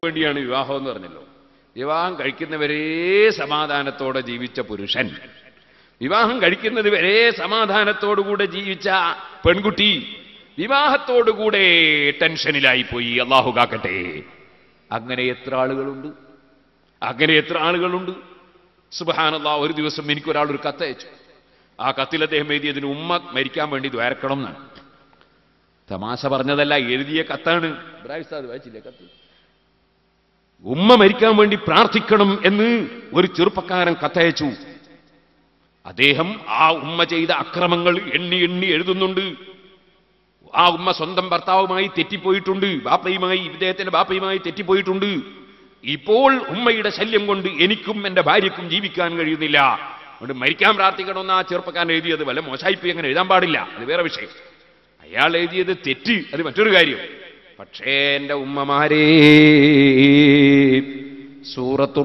വേണ്ടിയാണ് വിവാഹം എന്ന് പറഞ്ഞല്ലോ വിവാഹം കഴിക്കുന്നവരേ സമാധാനത്തോടെ ജീവിച്ച പുരുഷൻ വിവാഹം കഴിക്കുന്നത് വരെ സമാധാനത്തോടുകൂടെ ജീവിച്ച പെൺകുട്ടി വിവാഹത്തോടുകൂടെ ടെൻഷനിലായി പോയി അള്ളാഹു കാക്കട്ടെ അങ്ങനെ എത്ര ആളുകളുണ്ട് അങ്ങനെ എത്ര ആളുകളുണ്ട് സുബഹാനല്ലാ ഒരു ദിവസം എനിക്കൊരാൾ ഒരു കത്തയച്ചു ആ കത്തിൽ അദ്ദേഹം എഴുതിയതിന് ഉമ്മ മരിക്കാൻ വേണ്ടി ദ്വാരക്കണം എന്നാണ് തമാശ പറഞ്ഞതല്ല എഴുതിയ കത്താണ് ഇബ്രാഹിം ഉസ്താദ് വായിച്ചില്ലേ കത്ത് ഉമ്മ മരിക്കാൻ വേണ്ടി പ്രാർത്ഥിക്കണം എന്ന് ഒരു ചെറുപ്പക്കാരൻ കത്തയച്ചു അദ്ദേഹം ആ ഉമ്മ ചെയ്ത അക്രമങ്ങൾ എണ്ണി എണ്ണി എഴുതുന്നുണ്ട് ആ ഉമ്മ സ്വന്തം ഭർത്താവുമായി തെറ്റിപ്പോയിട്ടുണ്ട് ബാപ്പയുമായി ഇദ്ദേഹത്തിന്റെ ബാപ്പയുമായി തെറ്റിപ്പോയിട്ടുണ്ട് ഇപ്പോൾ ഉമ്മയുടെ ശല്യം കൊണ്ട് എനിക്കും എന്റെ ഭാര്യയ്ക്കും ജീവിക്കാൻ കഴിയുന്നില്ല അതുകൊണ്ട് മരിക്കാൻ പ്രാർത്ഥിക്കണമെന്ന് ആ ചെറുപ്പക്കാരൻ എഴുതിയത് വല്ല മോശായിപ്പോയി അങ്ങനെ എഴുതാൻ പാടില്ല അത് വേറെ വിഷയം അയാൾ എഴുതിയത് തെറ്റ് അത് മറ്റൊരു കാര്യം പക്ഷേ എന്റെ ഉമ്മമാരേ സൂറത്തുർ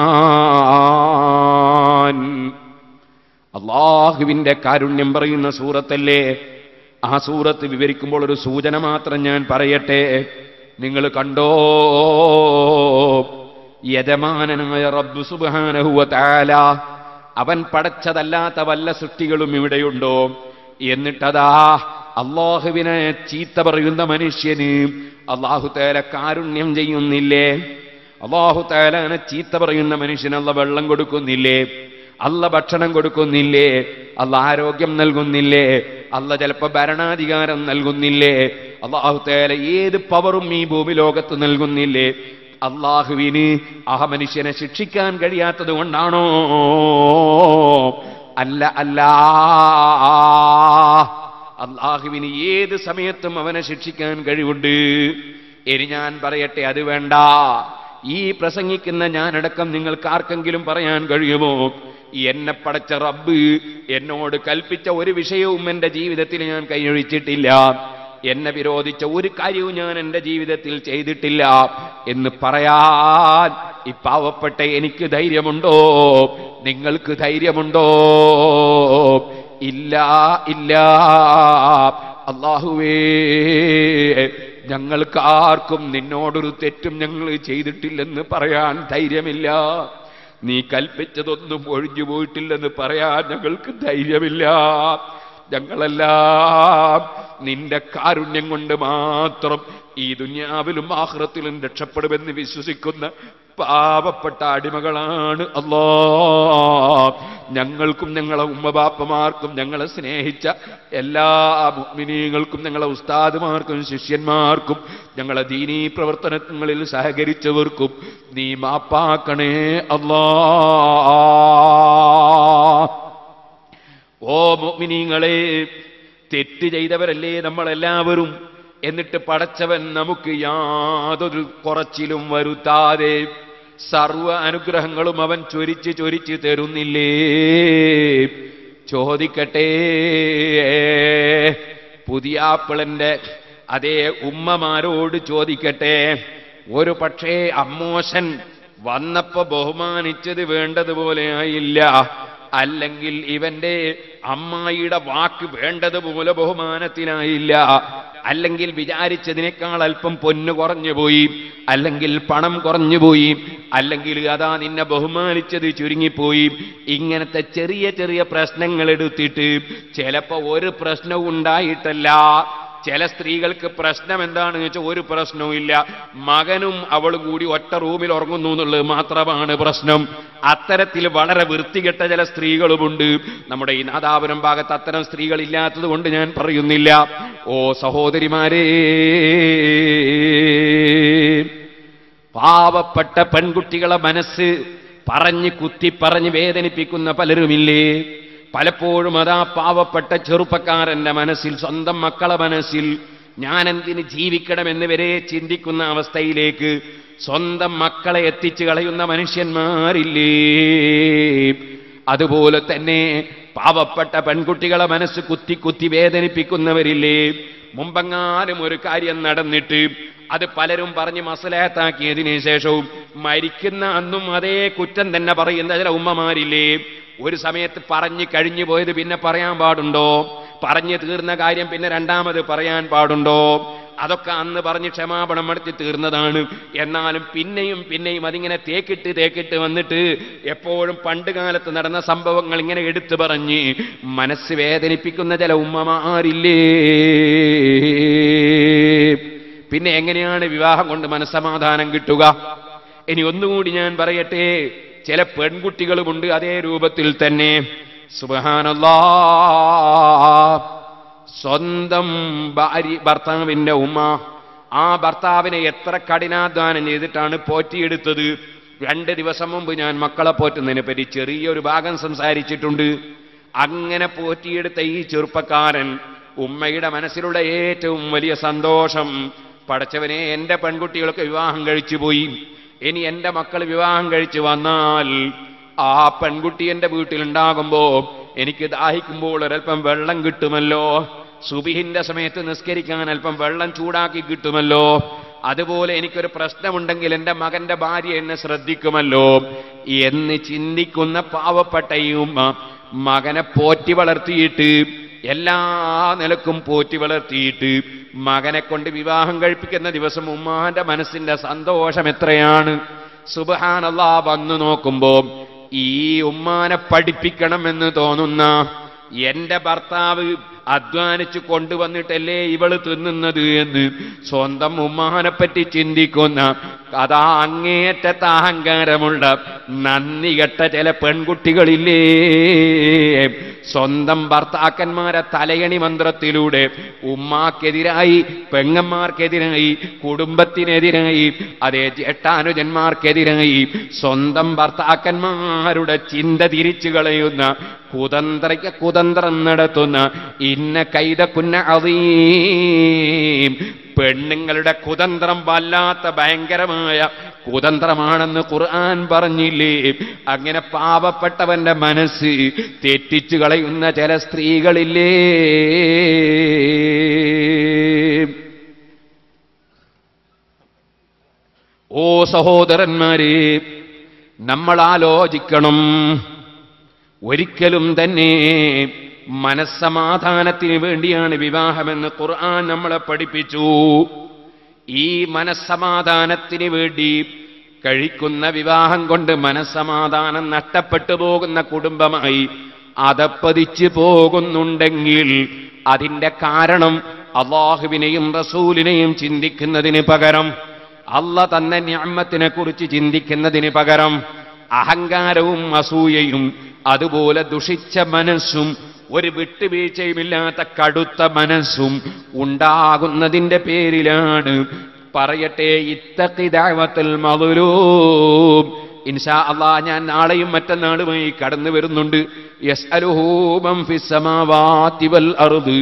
റഹ്മാൻ അള്ളാഹുവിന്റെ കാരുണ്യം പറയുന്ന സൂറത്തല്ലേ ആ സൂറത്ത് വിവരിക്കുമ്പോൾ ഒരു സൂചന മാത്രം ഞാൻ പറയട്ടെ നിങ്ങൾ കണ്ടോ യജമാനനായ റബ്ബ് സുബ്ഹാനഹു തആല അവൻ പടച്ചതല്ലാത്ത വല്ല സൃഷ്ടികളും ഇവിടെയുണ്ടോ എന്നിട്ടതാ അള്ളാഹുവിനെ ചീത്ത പറയുന്ന മനുഷ്യന് അള്ളാഹു തേല കാരുണ്യം ചെയ്യുന്നില്ലേ അള്ളാഹു തേലാനെ ചീത്ത പറയുന്ന മനുഷ്യന് അല്ല വെള്ളം കൊടുക്കുന്നില്ലേ അല്ല ഭക്ഷണം കൊടുക്കുന്നില്ലേ അല്ല ആരോഗ്യം നൽകുന്നില്ലേ അല്ല ചിലപ്പോ ഭരണാധികാരം നൽകുന്നില്ലേ അള്ളാഹു തേല ഏത് പവറും ഈ ഭൂമി ലോകത്ത് നൽകുന്നില്ലേ അള്ളാഹുവിന് ആ മനുഷ്യനെ ശിക്ഷിക്കാൻ കഴിയാത്തത് കൊണ്ടാണോ അല്ല അല്ല അള്ളാഹുവിന് ഏത് സമയത്തും അവനെ ശിക്ഷിക്കാൻ കഴിവുണ്ട് ഇനി ഞാൻ പറയട്ടെ അത് വേണ്ട ഈ പ്രസംഗിക്കുന്ന ഞാനടക്കം നിങ്ങൾക്ക് ആർക്കെങ്കിലും പറയാൻ കഴിയുമോ എന്നെ പടച്ച റബ്ബ് എന്നോട് കൽപ്പിച്ച ഒരു വിഷയവും എൻ്റെ ജീവിതത്തിൽ ഞാൻ കൈയൊഴിച്ചിട്ടില്ല എന്നെ വിരോധിച്ച ഒരു കാര്യവും ഞാൻ എൻ്റെ ജീവിതത്തിൽ ചെയ്തിട്ടില്ല എന്ന് പറയാൻ ഈ പാവപ്പെട്ട എനിക്ക് ധൈര്യമുണ്ടോ നിങ്ങൾക്ക് ധൈര്യമുണ്ടോ ഇല്ല ഇല്ല അള്ളാഹുവേ ഞങ്ങൾക്ക് ആർക്കും നിന്നോടൊരു തെറ്റും ഞങ്ങൾ ചെയ്തിട്ടില്ലെന്ന് പറയാൻ ധൈര്യമില്ല നീ കൽപ്പിച്ചതൊന്നും ഒഴിഞ്ഞു പോയിട്ടില്ലെന്ന് പറയാൻ ഞങ്ങൾക്ക് ധൈര്യമില്ല ഞങ്ങളെല്ലാം നിന്റെ കാരുണ്യം കൊണ്ട് മാത്രം ഈ ദുന്യാവിലും ആഹ്റത്തിലും രക്ഷപ്പെടുമെന്ന് വിശ്വസിക്കുന്ന പാവപ്പെട്ട അടിമകളാണ് അല്ലോ ഞങ്ങൾക്കും ഞങ്ങളെ ഉമ്മബാപ്പമാർക്കും ഞങ്ങളെ സ്നേഹിച്ച എല്ലാ മുഗ്മിനീങ്ങൾക്കും ഞങ്ങളെ ഉസ്താദുമാർക്കും ശിഷ്യന്മാർക്കും ഞങ്ങളെ ദീനീ പ്രവർത്തനങ്ങളിൽ സഹകരിച്ചവർക്കും നീ മാപ്പാക്കണേ അല്ലാ ഓ മുഗ്മിനീങ്ങളെ തെറ്റ് ചെയ്തവരല്ലേ നമ്മളെല്ലാവരും എന്നിട്ട് പടച്ചവൻ നമുക്ക് യാതൊരു കുറച്ചിലും വരുത്താതെ സർവ അനുഗ്രഹങ്ങളും അവൻ ചൊരിച്ച് ചൊരിച്ച് തരുന്നില്ലേ ചോദിക്കട്ടെ പുതിയാപ്പിളന്റെ അതേ ഉമ്മമാരോട് ചോദിക്കട്ടെ ഒരു പക്ഷേ അമ്മോശൻ വന്നപ്പോ ബഹുമാനിച്ചത് വേണ്ടതുപോലെ ആയില്ല അല്ലെങ്കിൽ ഇവന്റെ അമ്മായിയുടെ വാക്ക് വേണ്ടതുപോലെ ബഹുമാനത്തിനായില്ല അല്ലെങ്കിൽ വിചാരിച്ചതിനേക്കാൾ അല്പം പൊന്നു കുറഞ്ഞുപോയി അല്ലെങ്കിൽ പണം കുറഞ്ഞുപോയി അല്ലെങ്കിൽ അതാ നിന്നെ ബഹുമാനിച്ചത് ചുരുങ്ങിപ്പോയി ഇങ്ങനത്തെ ചെറിയ ചെറിയ പ്രശ്നങ്ങൾ എടുത്തിട്ട് ചിലപ്പോ ഒരു പ്രശ്നവും ഉണ്ടായിട്ടല്ല ചില സ്ത്രീകൾക്ക് പ്രശ്നം എന്താണെന്ന് വെച്ചാൽ ഒരു പ്രശ്നവും ഇല്ല മകനും അവളും കൂടി ഒറ്റ റൂമിൽ ഉറങ്ങുന്നു എന്നുള്ളത് മാത്രമാണ് പ്രശ്നം അത്തരത്തിൽ വളരെ വൃത്തികെട്ട ചില സ്ത്രീകളുമുണ്ട് നമ്മുടെ ഈ നാദാപുരം ഭാഗത്ത് അത്തരം സ്ത്രീകൾ ഇല്ലാത്തത് കൊണ്ട് ഞാൻ പറയുന്നില്ല ഓ സഹോദരിമാരേ പാവപ്പെട്ട പെൺകുട്ടികളെ മനസ്സ് പറഞ്ഞ് കുത്തി പറഞ്ഞ് വേദനിപ്പിക്കുന്ന പലരുമില്ലേ പലപ്പോഴും അതാ പാവപ്പെട്ട ചെറുപ്പക്കാരന്റെ മനസ്സിൽ സ്വന്തം മക്കളെ മനസ്സിൽ ഞാൻ എന്തിന് ജീവിക്കണമെന്ന് വരെ ചിന്തിക്കുന്ന അവസ്ഥയിലേക്ക് സ്വന്തം മക്കളെ എത്തിച്ചു കളയുന്ന മനുഷ്യന്മാരില്ലേ അതുപോലെ തന്നെ പാവപ്പെട്ട പെൺകുട്ടികളെ മനസ്സ് കുത്തി കുത്തി വേദനിപ്പിക്കുന്നവരില്ലേ മുമ്പെങ്ങാനും ഒരു കാര്യം നടന്നിട്ട് അത് പലരും പറഞ്ഞ് മസലാത്താക്കിയതിനു ശേഷവും മരിക്കുന്ന അന്നും അതേ കുറ്റം തന്നെ പറയുന്ന ചില ഉമ്മമാരില്ലേ ഒരു സമയത്ത് പറഞ്ഞു കഴിഞ്ഞു പോയത് പിന്നെ പറയാൻ പാടുണ്ടോ പറഞ്ഞു തീർന്ന കാര്യം പിന്നെ രണ്ടാമത് പറയാൻ പാടുണ്ടോ അതൊക്കെ അന്ന് പറഞ്ഞ് ക്ഷമാപണം നടത്തി തീർന്നതാണ് എന്നാലും പിന്നെയും പിന്നെയും അതിങ്ങനെ തേക്കിട്ട് തേക്കിട്ട് വന്നിട്ട് എപ്പോഴും പണ്ട് കാലത്ത് നടന്ന സംഭവങ്ങൾ ഇങ്ങനെ എടുത്തു പറഞ്ഞ് മനസ്സ് വേദനിപ്പിക്കുന്ന ചില ഉമ്മമാരില്ലേ പിന്നെ എങ്ങനെയാണ് വിവാഹം കൊണ്ട് മനസ്സമാധാനം കിട്ടുക ഇനി ഒന്നുകൂടി ഞാൻ പറയട്ടെ ചില പെൺകുട്ടികളുമുണ്ട് അതേ രൂപത്തിൽ തന്നെ സുബഹാനല്ലാ സ്വന്തം ഭാര്യ ഭർത്താവിന്റെ ഉമ്മ ആ ഭർത്താവിനെ എത്ര കഠിനാധ്വാനം ചെയ്തിട്ടാണ് പോറ്റിയെടുത്തത് രണ്ട് ദിവസം മുമ്പ് ഞാൻ മക്കളെ പോറ്റുന്നതിനെ പറ്റി ചെറിയൊരു ഭാഗം സംസാരിച്ചിട്ടുണ്ട് അങ്ങനെ പോറ്റിയെടുത്ത ഈ ചെറുപ്പക്കാരൻ ഉമ്മയുടെ മനസ്സിലുള്ള ഏറ്റവും വലിയ സന്തോഷം പടച്ചവനെ എന്റെ പെൺകുട്ടികൾക്ക് വിവാഹം കഴിച്ചു പോയി ഇനി എന്റെ മക്കൾ വിവാഹം കഴിച്ചു വന്നാൽ ആ പെൺകുട്ടി എന്റെ വീട്ടിലുണ്ടാകുമ്പോ എനിക്ക് ദാഹിക്കുമ്പോൾ ഒരൽപ്പം വെള്ളം കിട്ടുമല്ലോ സുബിഹിന്റെ സമയത്ത് നിസ്കരിക്കാൻ അല്പം വെള്ളം ചൂടാക്കി കിട്ടുമല്ലോ അതുപോലെ എനിക്കൊരു പ്രശ്നമുണ്ടെങ്കിൽ എൻ്റെ മകന്റെ ഭാര്യ എന്നെ ശ്രദ്ധിക്കുമല്ലോ എന്ന് ചിന്തിക്കുന്ന പാവപ്പെട്ട ഈ ഉമ്മ മകനെ പോറ്റി വളർത്തിയിട്ട് എല്ലാ നിലക്കും പോറ്റി വളർത്തിയിട്ട് മകനെ കൊണ്ട് വിവാഹം കഴിപ്പിക്കുന്ന ദിവസം ഉമ്മാന്റെ മനസ്സിന്റെ സന്തോഷം എത്രയാണ് സുബഹാനല്ലാ വന്നു നോക്കുമ്പോ ഈ ഉമ്മാനെ പഠിപ്പിക്കണമെന്ന് തോന്നുന്ന എന്റെ ഭർത്താവ് അധ്വാനിച്ചു കൊണ്ടുവന്നിട്ടല്ലേ ഇവള് തിന്നുന്നത് എന്ന് സ്വന്തം ഉമ്മാനെ പറ്റി ചിന്തിക്കുന്ന അതാ അങ്ങേയറ്റത്തെ അഹങ്കാരമുള്ള നന്ദി കെട്ട ചില പെൺകുട്ടികളില്ലേ സ്വന്തം ഭർത്താക്കന്മാരെ തലയണി മന്ത്രത്തിലൂടെ ഉമ്മാക്കെതിരായി പെങ്ങന്മാർക്കെതിരായി കുടുംബത്തിനെതിരായി അതേ ജേഷ്ഠാനുജന്മാർക്കെതിരായി സ്വന്തം ഭർത്താക്കന്മാരുടെ ചിന്ത തിരിച്ചു കളയുന്ന കുതന്ത്ര കുതന്ത്രം നടത്തുന്ന ഇന്ന കൈത കുന്ന അതീം പെണ്ണുങ്ങളുടെ കുതന്ത്രം വല്ലാത്ത ഭയങ്കരമായ കുതന്ത്രമാണെന്ന് ഖുർആൻ പറഞ്ഞില്ലേ അങ്ങനെ പാവപ്പെട്ടവന്റെ മനസ്സ് തെറ്റിച്ചു കളയുന്ന ചില സ്ത്രീകളില്ലേ ഓ സഹോദരന്മാരെ നമ്മൾ ആലോചിക്കണം ഒരിക്കലും തന്നെ മനസ്സമാധാനത്തിന് വേണ്ടിയാണ് വിവാഹമെന്ന് ഖുർആൻ നമ്മളെ പഠിപ്പിച്ചു ഈ മനസ്സമാധാനത്തിന് വേണ്ടി കഴിക്കുന്ന വിവാഹം കൊണ്ട് മനസ്സമാധാനം നഷ്ടപ്പെട്ടു പോകുന്ന കുടുംബമായി അതപ്പതിച്ചു പോകുന്നുണ്ടെങ്കിൽ അതിന്റെ കാരണം അള്ളാഹുവിനെയും റസൂലിനെയും ചിന്തിക്കുന്നതിന് പകരം അല്ല തന്ന ഞാമത്തിനെ കുറിച്ച് ചിന്തിക്കുന്നതിന് പകരം അഹങ്കാരവും അസൂയയും അതുപോലെ ദുഷിച്ച മനസ്സും ഒരു വിട്ടുവീഴ്ചയുമില്ലാത്ത കടുത്ത മനസ്സും ഉണ്ടാകുന്നതിന്റെ പേരിലാണ് പറയട്ടെ ഇത്തക്കിതാവത്തിൽ മധുരൂം ഇൻഷാ അള്ളാ ഞാൻ നാളെയും മറ്റന്നാളുമായി കടന്നു വരുന്നുണ്ട് യസ്അലുഹൂമം ഫിസ്സമാവാതി വൽ അർദ്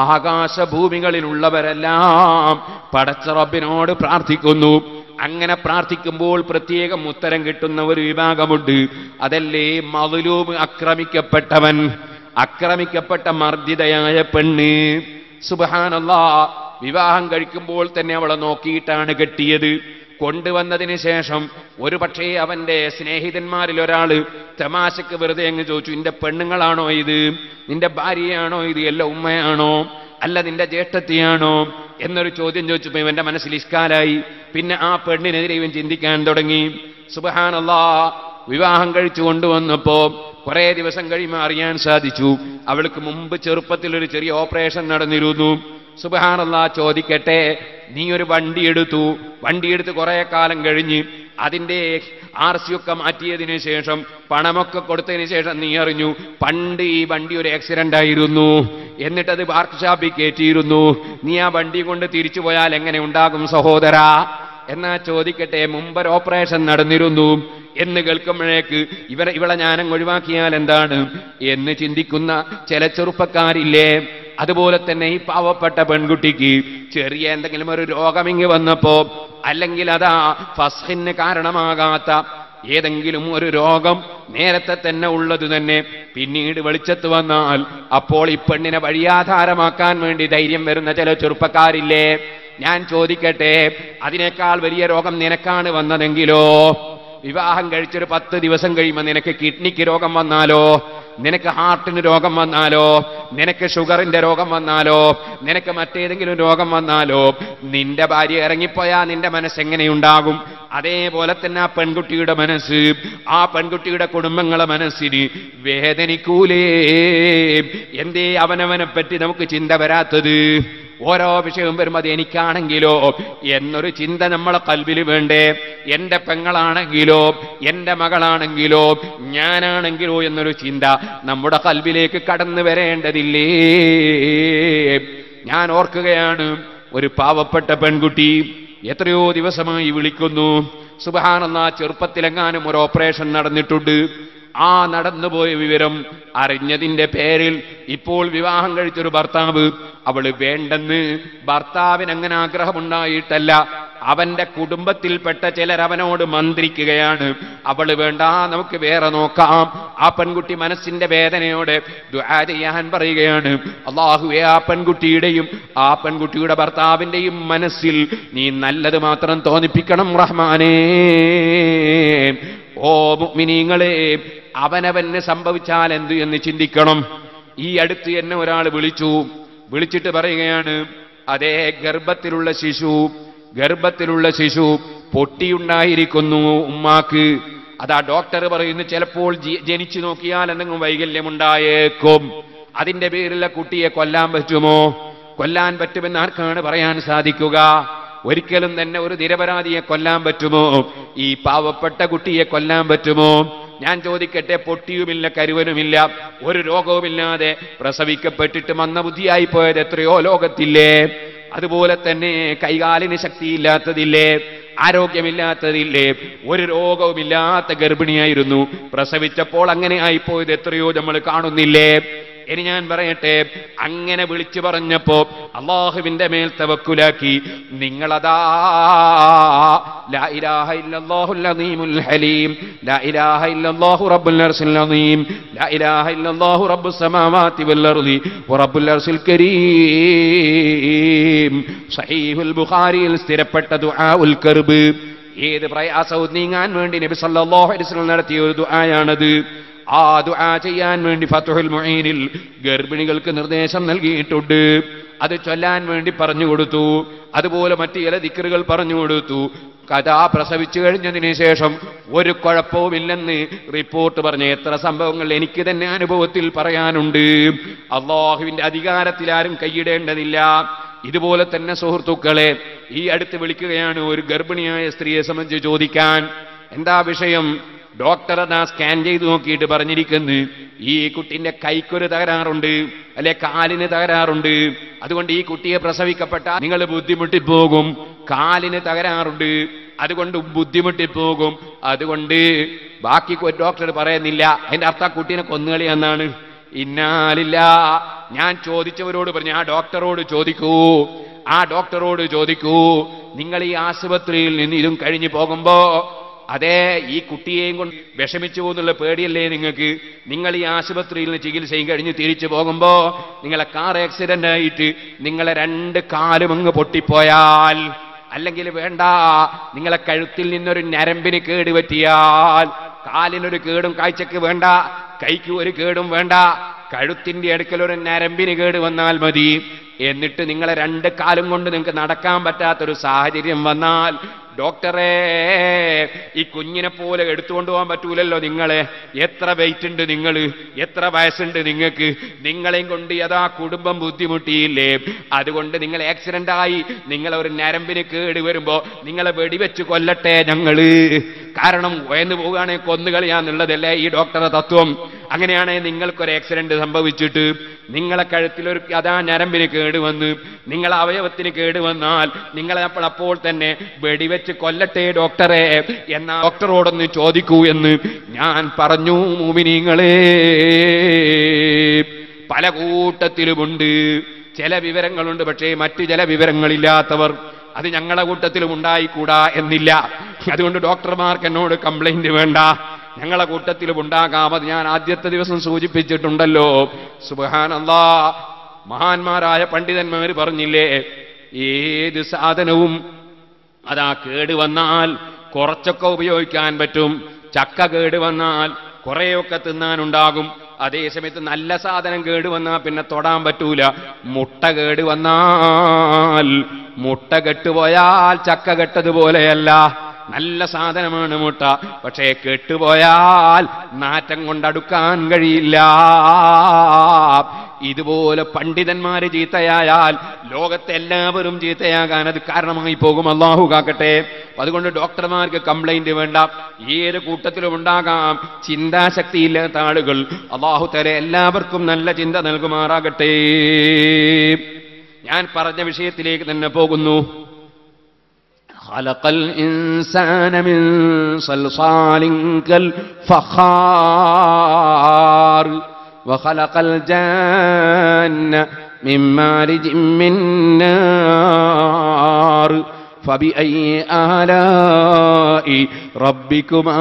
ആകാശഭൂമികളിലുള്ളവരെല്ലാം പടച്ച റബ്ബിനോട് പ്രാർത്ഥിക്കുന്നു അങ്ങനെ പ്രാർത്ഥിക്കുമ്പോൾ പ്രത്യേകം ഉത്തരം കിട്ടുന്ന ഒരു വിഭാഗമുണ്ട് അതല്ലേ മതിലൂബ് ആക്രമിക്കപ്പെട്ടവൻ ആക്രമിക്കപ്പെട്ട മർദ്ദിതയായ പെണ്ണ് സുബഹാനല്ലാ വിവാഹം കഴിക്കുമ്പോൾ തന്നെ അവളെ നോക്കിയിട്ടാണ് കെട്ടിയത് കൊണ്ടുവന്നതിന് ശേഷം ഒരു പക്ഷേ അവന്റെ സ്നേഹിതന്മാരിൽ ഒരാള് തമാശക്ക് വെറുതെ അങ്ങ് ചോദിച്ചു നിന്റെ പെണ്ണുങ്ങളാണോ ഇത് നിന്റെ ഭാര്യയാണോ ഇത് അല്ല ഉമ്മയാണോ അല്ല നിന്റെ ജ്യേഷ്ഠത്തിയാണോ എന്നൊരു ചോദ്യം ചോദിച്ചപ്പോ ഇവന്റെ മനസ്സിൽ ഇഷ്കാലായി പിന്നെ ആ പെണ്ണിനെതിരെ ഇവൻ ചിന്തിക്കാൻ തുടങ്ങി സുബഹാനല്ലാ വിവാഹം കഴിച്ചു കൊണ്ടുവന്നപ്പോ കുറെ ദിവസം കഴിയുമ്പോൾ അറിയാൻ സാധിച്ചു അവൾക്ക് മുമ്പ് ചെറുപ്പത്തിൽ ഒരു ചെറിയ ഓപ്പറേഷൻ നടന്നിരുന്നു സുബഹാനല്ലാ ചോദിക്കട്ടെ നീ ഒരു വണ്ടി എടുത്തു വണ്ടി എടുത്ത് കുറെ കാലം കഴിഞ്ഞ് അതിന്റെ ആർ സി ഒക്കെ മാറ്റിയതിനു ശേഷം പണമൊക്കെ കൊടുത്തതിന് ശേഷം നീ അറിഞ്ഞു പണ്ട് ഈ വണ്ടി ഒരു ആക്സിഡന്റ് ആയിരുന്നു എന്നിട്ടത് വർക്ക്ഷോപ്പിൽ കയറ്റിയിരുന്നു നീ ആ വണ്ടി കൊണ്ട് തിരിച്ചു പോയാൽ എങ്ങനെ ഉണ്ടാകും സഹോദരാ എന്നാ ചോദിക്കട്ടെ മുമ്പൊരു ഓപ്പറേഷൻ നടന്നിരുന്നു എന്ന് കേൾക്കുമ്പോഴേക്ക് ഇവരെ ഇവളെ ഞാനങ്ങ് ഒഴിവാക്കിയാൽ എന്താണ് എന്ന് ചിന്തിക്കുന്ന ചില ചെറുപ്പക്കാരില്ലേ അതുപോലെ തന്നെ ഈ പാവപ്പെട്ട പെൺകുട്ടിക്ക് ചെറിയ എന്തെങ്കിലും ഒരു രോഗമിങ്ങി വന്നപ്പോ അല്ലെങ്കിൽ അതാ ഫസ്ഹിന് കാരണമാകാത്ത ഏതെങ്കിലും ഒരു രോഗം നേരത്തെ തന്നെ ഉള്ളത് തന്നെ പിന്നീട് വെളിച്ചത്ത് വന്നാൽ അപ്പോൾ ഈ പെണ്ണിനെ വഴിയാധാരമാക്കാൻ വേണ്ടി ധൈര്യം വരുന്ന ചില ചെറുപ്പക്കാരില്ലേ ഞാൻ ചോദിക്കട്ടെ അതിനേക്കാൾ വലിയ രോഗം നിനക്കാണ് വന്നതെങ്കിലോ വിവാഹം കഴിച്ചൊരു പത്ത് ദിവസം കഴിയുമ്പോൾ നിനക്ക് കിഡ്നിക്ക് രോഗം വന്നാലോ നിനക്ക് ഹാർട്ടിന് രോഗം വന്നാലോ നിനക്ക് ഷുഗറിന്റെ രോഗം വന്നാലോ നിനക്ക് മറ്റേതെങ്കിലും രോഗം വന്നാലോ നിന്റെ ഭാര്യ ഇറങ്ങിപ്പോയാൽ നിന്റെ മനസ്സ് എങ്ങനെയുണ്ടാകും അതേപോലെ തന്നെ ആ പെൺകുട്ടിയുടെ മനസ്സ് ആ പെൺകുട്ടിയുടെ കുടുംബങ്ങളെ മനസ്സിന് വേദനിക്കൂലേ എന്തേ അവനവനെ പറ്റി നമുക്ക് ചിന്ത വരാത്തത് ഓരോ വിഷയവും വരുമ്പോൾ അത് എനിക്കാണെങ്കിലോ എന്നൊരു ചിന്ത നമ്മളെ കൽവിൽ വേണ്ടേ എന്റെ പെങ്ങളാണെങ്കിലോ എന്റെ മകളാണെങ്കിലോ ഞാനാണെങ്കിലോ എന്നൊരു ചിന്ത നമ്മുടെ കൽവിലേക്ക് കടന്നു വരേണ്ടതില്ലേ ഞാൻ ഓർക്കുകയാണ് ഒരു പാവപ്പെട്ട പെൺകുട്ടി എത്രയോ ദിവസമായി വിളിക്കുന്നു സുബഹാനെന്ന ചെറുപ്പത്തിലെങ്ങാനും ഒരു ഓപ്പറേഷൻ നടന്നിട്ടുണ്ട് ആ നടന്നുപോയ വിവരം അറിഞ്ഞതിന്റെ പേരിൽ ഇപ്പോൾ വിവാഹം കഴിച്ചൊരു ഭർത്താവ് അവള് വേണ്ടെന്ന് ഭർത്താവിന് അങ്ങനെ ആഗ്രഹമുണ്ടായിട്ടല്ല അവന്റെ കുടുംബത്തിൽപ്പെട്ട ചിലർ അവനോട് മന്ത്രിക്കുകയാണ് അവള് വേണ്ട നമുക്ക് വേറെ നോക്കാം ആ പെൺകുട്ടി മനസ്സിന്റെ വേദനയോടെ ദുആ ചെയ്യാൻ പറയുകയാണ് അള്ളാഹുവെ ആ പെൺകുട്ടിയുടെയും ആ പെൺകുട്ടിയുടെ ഭർത്താവിന്റെയും മനസ്സിൽ നീ നല്ലത് മാത്രം തോന്നിപ്പിക്കണം റഹ്മാനേ ഓ മുഅ്മിനീങ്ങളെ അവനവന് സംഭവിച്ചാൽ എന്തു എന്ന് ചിന്തിക്കണം ഈ അടുത്ത് എന്നെ ഒരാൾ വിളിച്ചു വിളിച്ചിട്ട് പറയുകയാണ് അതേ ഗർഭത്തിലുള്ള ശിശു ഗർഭത്തിലുള്ള ശിശു പൊട്ടിയുണ്ടായിരിക്കുന്നു ഉമ്മാക്ക് അതാ ഡോക്ടർ പറയുന്നു ചിലപ്പോൾ ജി- ജനിച്ചു നോക്കിയാൽ എന്തെങ്കിലും വൈകല്യമുണ്ടായേക്കും അതിന്റെ പേരിൽ ആ കുട്ടിയെ കൊല്ലാൻ പറ്റുമോ കൊല്ലാൻ പറ്റുമെന്ന് ആർക്കാണ് പറയാൻ സാധിക്കുക ഒരിക്കലും തന്നെ ഒരു നിരപരാധിയെ കൊല്ലാൻ പറ്റുമോ ഈ പാവപ്പെട്ട കുട്ടിയെ കൊല്ലാൻ പറ്റുമോ ഞാൻ ചോദിക്കട്ടെ പൊട്ടിയുമില്ല കരുവനുമില്ല ഒരു രോഗവുമില്ലാതെ പ്രസവിക്കപ്പെട്ടിട്ട് മന്ദബുദ്ധിയായി പോയത് എത്രയോ ലോകത്തില്ലേ അതുപോലെ തന്നെ കൈകാലിന് ശക്തിയില്ലാത്തതില്ലേ ആരോഗ്യമില്ലാത്തതില്ലേ ഒരു രോഗവുമില്ലാത്ത ഗർഭിണിയായിരുന്നു പ്രസവിച്ചപ്പോൾ അങ്ങനെ ആയിപ്പോയത് എത്രയോ നമ്മൾ കാണുന്നില്ലേ ഇനി ഞാൻ പറയട്ടെ അങ്ങനെ വിളിച്ചു പറഞ്ഞപ്പോ അള്ളാഹുവിന്റെ മേൽ തവക്കുലാക്കി നിങ്ങളതാ ലാ ഇലാഹ ഇല്ലല്ലാഹുൽ അദീമുൽ ഹലീം ലാ ഇലാഹ ഇല്ലല്ലാഹു റബ്ബുൽ അർശിൽ അദീം ലാ ഇലാഹ ഇല്ലല്ലാഹു റബ്ബുസ് സമാവാതി വൽ അർളി വറബ്ബുൽ അർശിൽ കരീം സഹീഹുൽ ബുഖാരിയിൽ സ്ഥിരപ്പെട്ട ദുആഉൽ കർബ് ഏത് പ്രയാസവും നീങ്ങാൻ വേണ്ടി നബി സല്ലല്ലാഹു അലൈഹി വസല്ലം നടത്തിയ ഒരു ദുആയാണത് ആ ദുആ ചെയ്യാൻ വേണ്ടി ഫത്തുഹുൽ മുഈനിൽ ഗർഭിണികൾക്ക് നിർദ്ദേശം നൽകിയിട്ടുണ്ട് അത് ചൊല്ലാൻ വേണ്ടി പറഞ്ഞു കൊടുത്തു അതുപോലെ മറ്റു ചില ദിക്കറുകൾ പറഞ്ഞു കൊടുത്തു കഥ പ്രസവിച്ചു കഴിഞ്ഞതിന് ശേഷം ഒരു കുഴപ്പവുമില്ലെന്ന് റിപ്പോർട്ട് പറഞ്ഞ എത്ര സംഭവങ്ങൾ എനിക്ക് തന്നെ അനുഭവത്തിൽ പറയാനുണ്ട് അള്ളാഹുവിന്റെ അധികാരത്തിൽ ആരും കൈയിടേണ്ടതില്ല ഇതുപോലെ തന്നെ സുഹൃത്തുക്കളെ ഈ അടുത്ത് വിളിക്കുകയാണ് ഒരു ഗർഭിണിയായ സ്ത്രീയെ സംബന്ധിച്ച് ചോദിക്കാൻ എന്താ വിഷയം ഡോക്ടർ അതാ സ്കാൻ ചെയ്ത് നോക്കിയിട്ട് പറഞ്ഞിരിക്കുന്നു ഈ കുട്ടിന്റെ കൈക്കൊരു തകരാറുണ്ട് അല്ലെ കാലിന് തകരാറുണ്ട് അതുകൊണ്ട് ഈ കുട്ടിയെ പ്രസവിക്കപ്പെട്ട നിങ്ങൾ ബുദ്ധിമുട്ടിപ്പോകും കാലിന് തകരാറുണ്ട് അതുകൊണ്ട് ബുദ്ധിമുട്ടിപ്പോകും അതുകൊണ്ട് ബാക്കി ഒരു ഡോക്ടർ പറയുന്നില്ല അതിന്റെ അർത്ഥം ആ കുട്ടീനെ കൊന്നുകളി എന്നാണ് ഇന്നാലില്ല ഞാൻ ചോദിച്ചവരോട് പറഞ്ഞു ആ ഡോക്ടറോട് ചോദിക്കൂ ആ ഡോക്ടറോട് ചോദിക്കൂ നിങ്ങൾ ഈ ആശുപത്രിയിൽ നിന്ന് ഇതും കഴിഞ്ഞു പോകുമ്പോ അതെ ഈ കുട്ടിയെയും കൊണ്ട് വിഷമിച്ചു പോകുന്നുള്ള പേടിയല്ലേ നിങ്ങൾക്ക് നിങ്ങൾ ഈ ആശുപത്രിയിൽ നിന്ന് ചികിത്സയും കഴിഞ്ഞ് തിരിച്ചു പോകുമ്പോ നിങ്ങളെ കാർ ആക്സിഡന്റ് ആയിട്ട് നിങ്ങളെ രണ്ട് കാലും അങ്ങ് പൊട്ടിപ്പോയാൽ അല്ലെങ്കിൽ വേണ്ട നിങ്ങളെ കഴുത്തിൽ നിന്നൊരു ഞരമ്പിന് കേട് പറ്റിയാൽ കാലിനൊരു കേടും കാഴ്ചക്ക് വേണ്ട കൈക്ക് ഒരു കേടും വേണ്ട കഴുത്തിന്റെ അടുക്കൽ ഒരു നരമ്പിന് കേട് വന്നാൽ മതി എന്നിട്ട് നിങ്ങളെ രണ്ട് കാലും കൊണ്ട് നിങ്ങൾക്ക് നടക്കാൻ പറ്റാത്തൊരു സാഹചര്യം വന്നാൽ ഡോക്ടറെ ഈ കുഞ്ഞിനെ പോലെ എടുത്തുകൊണ്ട് പോകാൻ പറ്റൂലല്ലോ നിങ്ങളെ എത്ര വെയിറ്റ് ഉണ്ട് നിങ്ങൾ എത്ര വയസ്സുണ്ട് നിങ്ങൾക്ക് നിങ്ങളെയും കൊണ്ട് യഥാ കുടുംബം ബുദ്ധിമുട്ടിയില്ലേ അതുകൊണ്ട് നിങ്ങൾ ആക്സിഡന്റ് ആയി നിങ്ങളെ ഒരു നരമ്പിന് കേട് വരുമ്പോ നിങ്ങളെ വെടിവെച്ച് കൊല്ലട്ടെ ഞങ്ങള് കാരണം ഉയർന്നു പോകുകയാണെങ്കിൽ കൊന്നുകളിയാന്നുള്ളതല്ലേ ഈ ഡോക്ടറെ തത്വം അങ്ങനെയാണെങ്കിൽ നിങ്ങൾക്കൊരു ആക്സിഡന്റ് സംഭവിച്ചിട്ട് നിങ്ങളെ കഴുത്തിലൊരു അതാ ഞരമ്പിന് കേട് വന്ന് നിങ്ങളെ അവയവത്തിന് കേട് വന്നാൽ നിങ്ങളെ അപ്പോൾ അപ്പോൾ തന്നെ വെടിവെച്ച് കൊല്ലട്ടെ ഡോക്ടറെ എന്ന ഡോക്ടറോടൊന്ന് ചോദിക്കൂ എന്ന് ഞാൻ പറഞ്ഞു മൂമിനിങ്ങളെ പല കൂട്ടത്തിലുമുണ്ട് ചില വിവരങ്ങളുണ്ട് പക്ഷേ മറ്റു ചില വിവരങ്ങളില്ലാത്തവർ അത് ഞങ്ങളുടെ കൂട്ടത്തിലും ഉണ്ടായിക്കൂടാ എന്നില്ല അതുകൊണ്ട് ഡോക്ടർമാർക്ക് എന്നോട് കംപ്ലൈന്റ് വേണ്ട ഞങ്ങളെ കൂട്ടത്തിലും ഉണ്ടാകാം അത് ഞാൻ ആദ്യത്തെ ദിവസം സൂചിപ്പിച്ചിട്ടുണ്ടല്ലോ സുബഹാനല്ലാ മഹാന്മാരായ പണ്ഡിതന്മാർ പറഞ്ഞില്ലേ ഏത് സാധനവും അതാ കേട് വന്നാൽ കുറച്ചൊക്കെ ഉപയോഗിക്കാൻ പറ്റും ചക്ക കേട് വന്നാൽ കുറേയൊക്കെ തിന്നാനുണ്ടാകും അതേ സമയത്ത് നല്ല സാധനം കേട് വന്നാൽ പിന്നെ തൊടാൻ പറ്റൂല മുട്ട കേട് വന്നാൽ മുട്ട കെട്ടുപോയാൽ ചക്ക കെട്ടതുപോലെയല്ല നല്ല സാധനമാണ് മുട്ട പക്ഷേ കെട്ടുപോയാൽ നാറ്റം കൊണ്ടടുക്കാൻ കഴിയില്ല ഇതുപോലെ പണ്ഡിതന്മാര് ചീത്തയായാൽ ലോകത്തെ എല്ലാവരും ചീത്തയാകാൻ അത് കാരണമായി പോകും അള്ളാഹു കാക്കട്ടെ അതുകൊണ്ട് ഡോക്ടർമാർക്ക് കംപ്ലൈന്റ് വേണ്ട ഏത് കൂട്ടത്തിലും ഉണ്ടാകാം ചിന്താശക്തിയില്ലാത്ത ആളുകൾ അള്ളാഹു തല എല്ലാവർക്കും നല്ല ചിന്ത നൽകുമാറാകട്ടെ ഞാൻ പറഞ്ഞ വിഷയത്തിലേക്ക് തന്നെ പോകുന്നു خلق الإنسان من صلصال كالفخار وخلق الجان من مارج من نار فبأي آلاء ربكما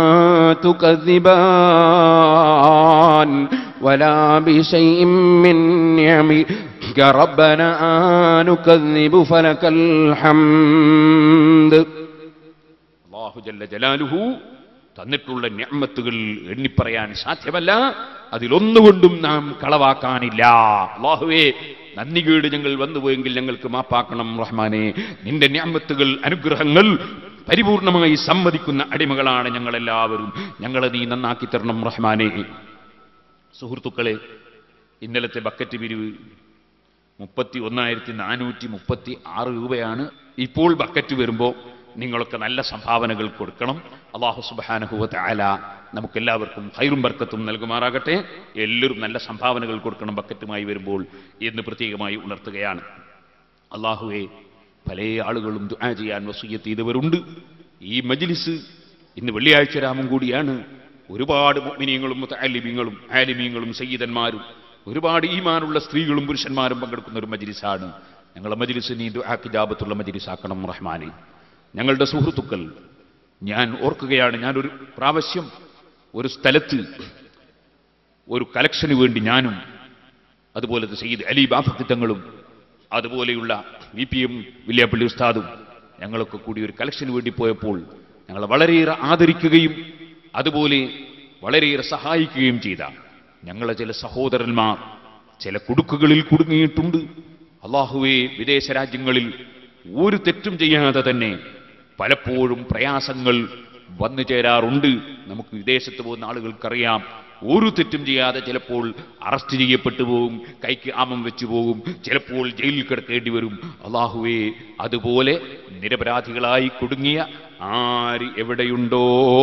تكذبان ولا بشيء من نعمك ربنا نكذب فلك الحمد അള്ളാഹു ജല്ല ജലാലുഹു തന്നിട്ടുള്ള ഞാമത്തുകൾ എണ്ണിപ്പറയാൻ സാധ്യമല്ല അതിലൊന്നുകൊണ്ടും നാം കളവാക്കാനില്ല അള്ളാഹുവേ നന്ദികേട് ഞങ്ങൾ വന്നുപോയെങ്കിൽ ഞങ്ങൾക്ക് മാപ്പാക്കണം റഹ്മാനെ നിന്റെ ഞാമത്തുകൾ അനുഗ്രഹങ്ങൾ പരിപൂർണമായി സമ്മതിക്കുന്ന അടിമകളാണ് ഞങ്ങളെല്ലാവരും ഞങ്ങളെ നീ നന്നാക്കി തരണം റഹ്മാനെ സുഹൃത്തുക്കളെ ഇന്നലത്തെ ബക്കറ്റ് പിരിവ് മുപ്പത്തി ഒന്നായിരത്തി നാനൂറ്റി മുപ്പത്തി ആറ് രൂപയാണ് ഇപ്പോൾ ബക്കറ്റ് വരുമ്പോൾ നിങ്ങളൊക്കെ നല്ല സംഭാവനകൾ കൊടുക്കണം അള്ളാഹു സുബാനുഭവത്തെ ആല നമുക്കെല്ലാവർക്കും ഹൈറും ബർക്കത്തും നൽകുമാറാകട്ടെ എല്ലാവരും നല്ല സംഭാവനകൾ കൊടുക്കണം ബക്കറ്റുമായി വരുമ്പോൾ എന്ന് പ്രത്യേകമായി ഉണർത്തുകയാണ് അള്ളാഹുവെ പല ആളുകളും ദുആ ചെയ്യാൻ വസൂയത്ത് ചെയ്തവരുണ്ട് ഈ മജ്ലിസ് ഇന്ന് വെള്ളിയാഴ്ച രാമം കൂടിയാണ് ഒരുപാട് മുഅ്മിനീങ്ങളും മുതഅല്ലിമീങ്ങളും ആലിമീങ്ങളും സയ്യിദന്മാരും ഒരുപാട് ഈമാനുള്ള സ്ത്രീകളും പുരുഷന്മാരും പങ്കെടുക്കുന്ന ഒരു മജ്ലിസാണ് ഞങ്ങളുടെ മജ്ലിസ് നീ ദുആ കിജാബത്തുള്ള മജ്ലിസാക്കണം റഹ്മാനെ ഞങ്ങളുടെ സുഹൃത്തുക്കൾ ഞാൻ ഓർക്കുകയാണ് ഞാനൊരു പ്രാവശ്യം ഒരു സ്ഥലത്ത് ഒരു കലക്ഷന് വേണ്ടി ഞാനും അതുപോലെ സയ്യിദ് അലി ബാഫത്തിത്തങ്ങളും അതുപോലെയുള്ള വി പി എം വില്യാപ്പള്ളി ഉസ്താദും ഞങ്ങളൊക്കെ കൂടി ഒരു കലക്ഷന് വേണ്ടി പോയപ്പോൾ ഞങ്ങളെ വളരെയേറെ ആദരിക്കുകയും അതുപോലെ വളരെയേറെ സഹായിക്കുകയും ചെയ്ത ഞങ്ങളെ ചില സഹോദരന്മാർ ചില കുടുക്കുകളിൽ കുടുങ്ങിയിട്ടുണ്ട് അള്ളാഹുവെ വിദേശ രാജ്യങ്ങളിൽ ഒരു തെറ്റും ചെയ്യാതെ തന്നെ പലപ്പോഴും പ്രയാസങ്ങൾ വന്നു ചേരാറുണ്ട് നമുക്ക് വിദേശത്ത് പോകുന്ന ആളുകൾക്കറിയാം ഒരു തെറ്റും ചെയ്യാതെ ചിലപ്പോൾ അറസ്റ്റ് ചെയ്യപ്പെട്ടു പോകും കൈക്ക് ആമം വെച്ചു പോകും ചിലപ്പോൾ ജയിലിൽ കിടക്കേണ്ടി വരും അള്ളാഹുവേ അതുപോലെ നിരപരാധികളായി കുടുങ്ങിയ ആര് എവിടെയുണ്ടോ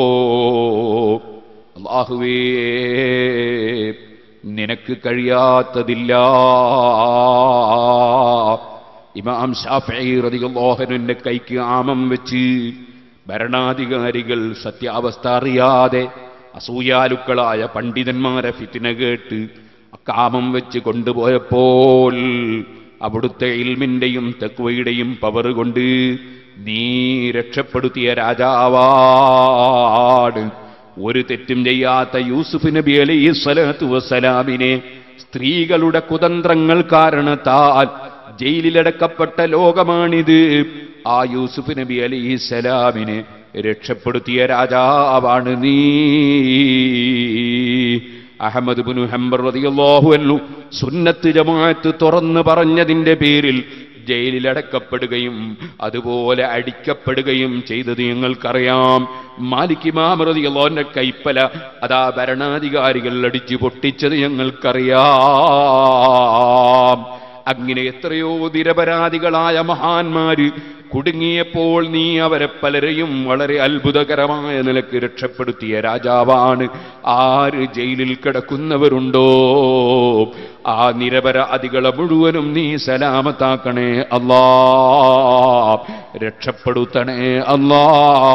അള്ളാഹുവേ നിനക്ക് കഴിയാത്തതില്ല ഇമാം ഷാഫി റതിയുള്ളോഹനുവിന്റെ കൈക്ക് ആമം വെച്ച് ഭരണാധികാരികൾ സത്യാവസ്ഥ അറിയാതെ അസൂയാലുക്കളായ പണ്ഡിതന്മാരെ ഫിത്തിന കേട്ട് കാമം വെച്ച് കൊണ്ടുപോയപ്പോൾ അവിടുത്തെ ഇൽമിന്റെയും തെക്കുവയുടെയും പവർ കൊണ്ട് നീ രക്ഷപ്പെടുത്തിയ രാജാവാണ് ഒരു തെറ്റും ചെയ്യാത്ത യൂസുഫ് നബി അലൈഹി സ്വലാത്തു വസ്സലാമിനെ സ്ത്രീകളുടെ കുതന്ത്രങ്ങൾ കാരണത്താൽ ജയിലിലടക്കപ്പെട്ട ലോകമാണിത് ആ യൂസുഫ് നബി അലൈഹി സ്വലാമിനെ രക്ഷപ്പെടുത്തിയ രാജാവാണ് നീ അഹമ്മദ് ബിനു ഹംബർ റളിയല്ലാഹു അൻഹു സുന്നത്ത് ജമാഅത്ത് തുറന്നു പറഞ്ഞതിന്റെ പേരിൽ ജയിലിലടക്കപ്പെടുകയും അതുപോലെ അടിക്കപ്പെടുകയും ചെയ്തത് ഞങ്ങൾക്കറിയാം മാലിക് ഇമാം റളിയല്ലാഹുവിന്റെ കൈപ്പല അതാ ഭരണാധികാരികൾ അടിച്ചു പൊട്ടിച്ചത് ഞങ്ങൾക്കറിയാം അങ്ങനെ എത്രയോ നിരപരാധികളായ മഹാന്മാര് കുടുങ്ങിയപ്പോൾ നീ അവരെ പലരെയും വളരെ അത്ഭുതകരമായ നിലക്ക് രക്ഷപ്പെടുത്തിയ രാജാവാണ് ആര് ജയിലിൽ കിടക്കുന്നവരുണ്ടോ ആ നിരപരാധികളെ മുഴുവനും നീ സലാമത്താക്കണേ അല്ലാ രക്ഷപ്പെടുത്തണേ അല്ലാ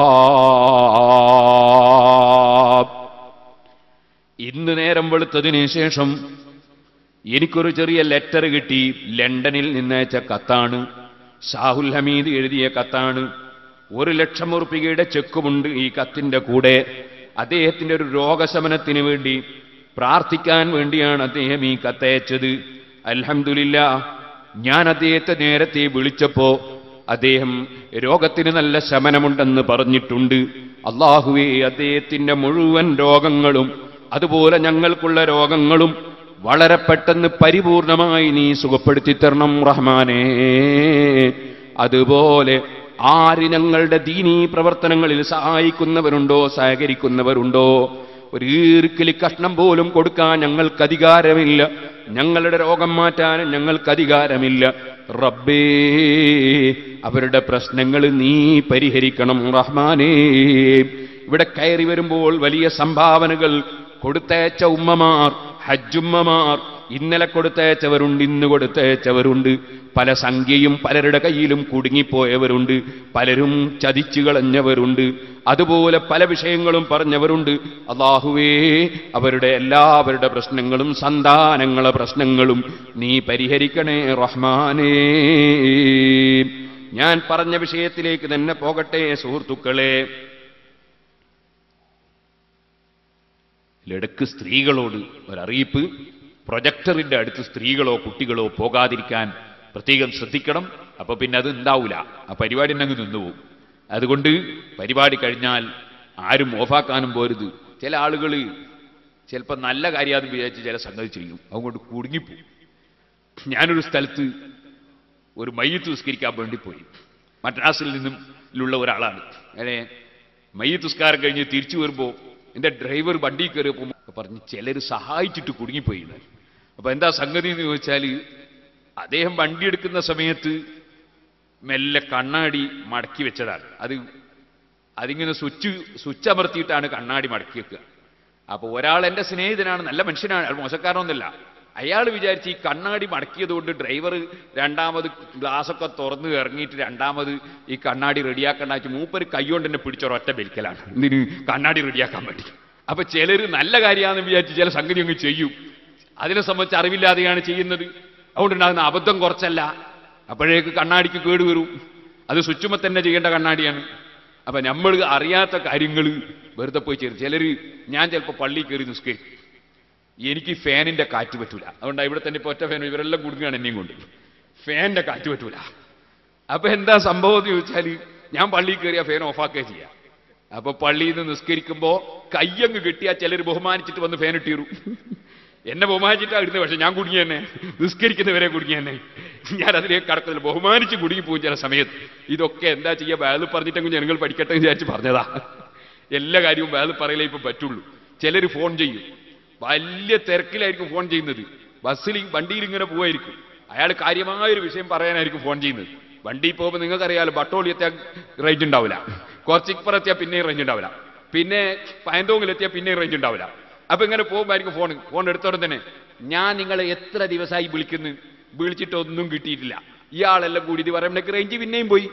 ഇന്ന് നേരം വെളുത്തതിന് ശേഷം എനിക്കൊരു ചെറിയ ലെറ്റർ കിട്ടി ലണ്ടനിൽ നിന്നയച്ച കത്താണ് ഷാഹുൽ ഹമീദ് എഴുതിയ കത്താണ് ഒരു ലക്ഷം ഉറുപ്പികയുടെ ചെക്കുമുണ്ട് ഈ കത്തിന്റെ കൂടെ അദ്ദേഹത്തിന്റെ ഒരു രോഗശമനത്തിന് വേണ്ടി പ്രാർത്ഥിക്കാൻ വേണ്ടിയാണ് അദ്ദേഹം ഈ കത്തയച്ചത് അൽഹംദുലില്ല ഞാൻ അദ്ദേഹത്തെ നേരത്തെ വിളിച്ചപ്പോ അദ്ദേഹം രോഗത്തിന് നല്ല ശമനമുണ്ടെന്ന് പറഞ്ഞിട്ടുണ്ട് അള്ളാഹുവെ അദ്ദേഹത്തിന്റെ മുഴുവൻ രോഗങ്ങളും അതുപോലെ ഞങ്ങൾക്കുള്ള രോഗങ്ങളും വളരെ പെട്ടെന്ന് പരിപൂർണമായി നീ സുഖപ്പെടുത്തി തരണം റഹ്മാനേ അതുപോലെ ആര് ഞങ്ങളുടെ ദീനീ പ്രവർത്തനങ്ങളിൽ സഹായിക്കുന്നവരുണ്ടോ സഹകരിക്കുന്നവരുണ്ടോ ഒരു ഈർക്കിലി കഷ്ണം പോലും കൊടുക്കാൻ ഞങ്ങൾക്ക് അധികാരമില്ല ഞങ്ങളുടെ രോഗം മാറ്റാൻ ഞങ്ങൾക്ക് അധികാരമില്ല റബ്ബേ അവരുടെ പ്രശ്നങ്ങൾ നീ പരിഹരിക്കണം റഹ്മാനേ ഇവിടെ കയറി വരുമ്പോൾ വലിയ സംഭാവനകൾ കൊടുത്തയച്ച ഉമ്മമാർ ഹജ്ജുമ്മമാർ ഇന്നലെ കൊടുത്തയച്ചവരുണ്ട് ഇന്ന് കൊടുത്തയച്ചവരുണ്ട് പല സംഖ്യയും പലരുടെ കയ്യിലും കുടുങ്ങിപ്പോയവരുണ്ട് പലരും ചതിച്ചു കളഞ്ഞവരുണ്ട് അതുപോലെ പല വിഷയങ്ങളും പറഞ്ഞവരുണ്ട് അള്ളാഹുവേ അവരുടെ എല്ലാവരുടെ പ്രശ്നങ്ങളും സന്താനങ്ങളെ പ്രശ്നങ്ങളും നീ പരിഹരിക്കണേ റഹ്മാനേ ഞാൻ പറഞ്ഞ വിഷയത്തിലേക്ക് തന്നെ പോകട്ടെ സുഹൃത്തുക്കളെ ലടക്ക് സ്ത്രീകളോട് ഒരറിയിപ്പ് പ്രൊജക്ടറിന്റെ അടുത്ത് സ്ത്രീകളോ കുട്ടികളോ പോകാതിരിക്കാൻ പ്രത്യേകം ശ്രദ്ധിക്കണം അപ്പൊ പിന്നെ അത് ഉണ്ടാവൂല ആ പരിപാടി തന്നെ അങ്ങ് നിന്നുപോകും അതുകൊണ്ട് പരിപാടി കഴിഞ്ഞാൽ ആരും ഓഫാക്കാനും പോരുത് ചില ആളുകൾ ചിലപ്പോൾ നല്ല കാര്യമാണെന്ന് വിചാരിച്ച് ചില സംഗതി ചെയ്യും അതുകൊണ്ട് കുടുങ്ങിപ്പോവും ഞാനൊരു സ്ഥലത്ത് ഒരു മയ്യത്ത് നിസ്കരിക്കാൻ വേണ്ടി പോയി മദ്രാസിൽ നിന്നും ഉള്ള ഒരാളാണ് അങ്ങനെ മയ്യത്ത് നിസ്കാരം കഴിഞ്ഞ് തിരിച്ചു വരുമ്പോൾ എൻ്റെ ഡ്രൈവർ വണ്ടി കയറിയപ്പോൾ പറഞ്ഞ് ചിലർ സഹായിച്ചിട്ട് കുടുങ്ങിപ്പോയി എന്ന്. അപ്പൊ എന്താ സംഗതി എന്ന് ചോദിച്ചാൽ അദ്ദേഹം വണ്ടി എടുക്കുന്ന സമയത്ത് മെല്ലെ കണ്ണാടി മടക്കി വെച്ചതാണ് അത് അതിങ്ങനെ സ്വിച്ച് സ്വിച്ച് അമർത്തിയിട്ടാണ് കണ്ണാടി മടക്കി വെക്കുക അപ്പൊ ഒരാൾ എൻ്റെ സ്നേഹിതനാണ് നല്ല മനുഷ്യനാണ് അയാൾ മോശക്കാരനൊന്നുമല്ല അയാൾ വിചാരിച്ച് ഈ കണ്ണാടി മടക്കിയത് കൊണ്ട് ഡ്രൈവർ രണ്ടാമത് ഗ്ലാസ്സൊക്കെ തുറന്ന് ഇറങ്ങിയിട്ട് രണ്ടാമത് ഈ കണ്ണാടി റെഡിയാക്കണ്ട വെച്ച് മൂപ്പര് കൈകൊണ്ട് തന്നെ പിടിച്ചൊരൊറ്റ ബെൽക്കലാണ് എന്തിന് കണ്ണാടി റെഡിയാക്കാൻ വേണ്ടി അപ്പൊ ചിലർ നല്ല കാര്യമാണെന്ന് വിചാരിച്ച് ചില സംഗതി അങ്ങ് ചെയ്യും അതിനെ സംബന്ധിച്ച് അറിവില്ലാതെയാണ് ചെയ്യുന്നത് അതുകൊണ്ടുണ്ടാകുന്ന അബദ്ധം കുറച്ചല്ല അപ്പോഴേക്ക് കണ്ണാടിക്ക് കേട് വരും അത് സ്വിച്ചുമ തന്നെ ചെയ്യേണ്ട കണ്ണാടിയാണ് അപ്പൊ നമ്മൾ അറിയാത്ത കാര്യങ്ങൾ വെറുതെ പോയി ചെയ്യും ചിലര് ഞാൻ ചിലപ്പോൾ പള്ളി കയറി നിസ്കരിക്കും എനിക്ക് ഫാനിന്റെ കാറ്റ് പറ്റൂല അതുകൊണ്ട് ഇവിടെ തന്നെ ഇപ്പൊ ഒറ്റ ഫാൻ ഇവരെല്ലാം കുടുങ്ങുകയാണ് എന്നെയും കൊണ്ട് ഫാനിന്റെ കാറ്റ് പറ്റൂല അപ്പൊ എന്താ സംഭവം എന്ന് ചോദിച്ചാൽ ഞാൻ പള്ളിയിൽ കയറിയ ഫാൻ ഓഫാക്കുക ചെയ്യാം അപ്പൊ പള്ളിയിൽ നിന്ന് നിസ്കരിക്കുമ്പോ കയ്യങ്ങ് കിട്ടിയാൽ ചിലർ ബഹുമാനിച്ചിട്ട് വന്ന് ഫാൻ ഇട്ടിരും എന്നെ ബഹുമാനിച്ചിട്ടാ ഇടുന്നത് പക്ഷെ ഞാൻ കുടുങ്ങി തന്നെ നിസ്കരിക്കുന്നവരെ കുടുങ്ങി തന്നെ ഞാൻ അതിലേക്ക് കടക്കുന്നില്ല ബഹുമാനിച്ച് കുടുങ്ങി പോകും ചില സമയത്ത് ഇതൊക്കെ എന്താ ചെയ്യുക വേല് പറഞ്ഞിട്ടെങ്കിൽ ജനങ്ങൾ പഠിക്കട്ടെ എന്ന് വിചാരിച്ച് പറഞ്ഞതാ എല്ലാ കാര്യവും വേല് പറയലേ ഇപ്പൊ പറ്റുള്ളൂ ചിലർ ഫോൺ ചെയ്യും വലിയ തിരക്കിലായിരിക്കും ഫോൺ ചെയ്യുന്നത് ബസ്സിൽ വണ്ടിയിൽ ഇങ്ങനെ പോവായിരിക്കും അയാൾ കാര്യമായൊരു വിഷയം പറയാനായിരിക്കും ഫോൺ ചെയ്യുന്നത് വണ്ടിയിൽ പോകുമ്പോൾ നിങ്ങൾക്കറിയാലോ ബട്ടോളി എത്തിയാൽ റേഞ്ച് ഉണ്ടാവില്ല കുറച്ച് ഇപ്പുറത്തിയാൽ പിന്നെയും റേഞ്ച് ഉണ്ടാവില്ല പിന്നെ പയന്തോങ്ങിലെത്തിയാൽ പിന്നെയും റേഞ്ച് ഉണ്ടാവില്ല അപ്പൊ ഇങ്ങനെ പോകുമ്പോഴായിരിക്കും ഫോൺ ഫോൺ എടുത്തോടെ തന്നെ ഞാൻ നിങ്ങളെ എത്ര ദിവസമായി വിളിക്കുന്നു വിളിച്ചിട്ടൊന്നും കിട്ടിയിട്ടില്ല ഇയാളെല്ലാം കൂടി ഇത് പറയുമ്പോൾ റേഞ്ച് പിന്നെയും പോയി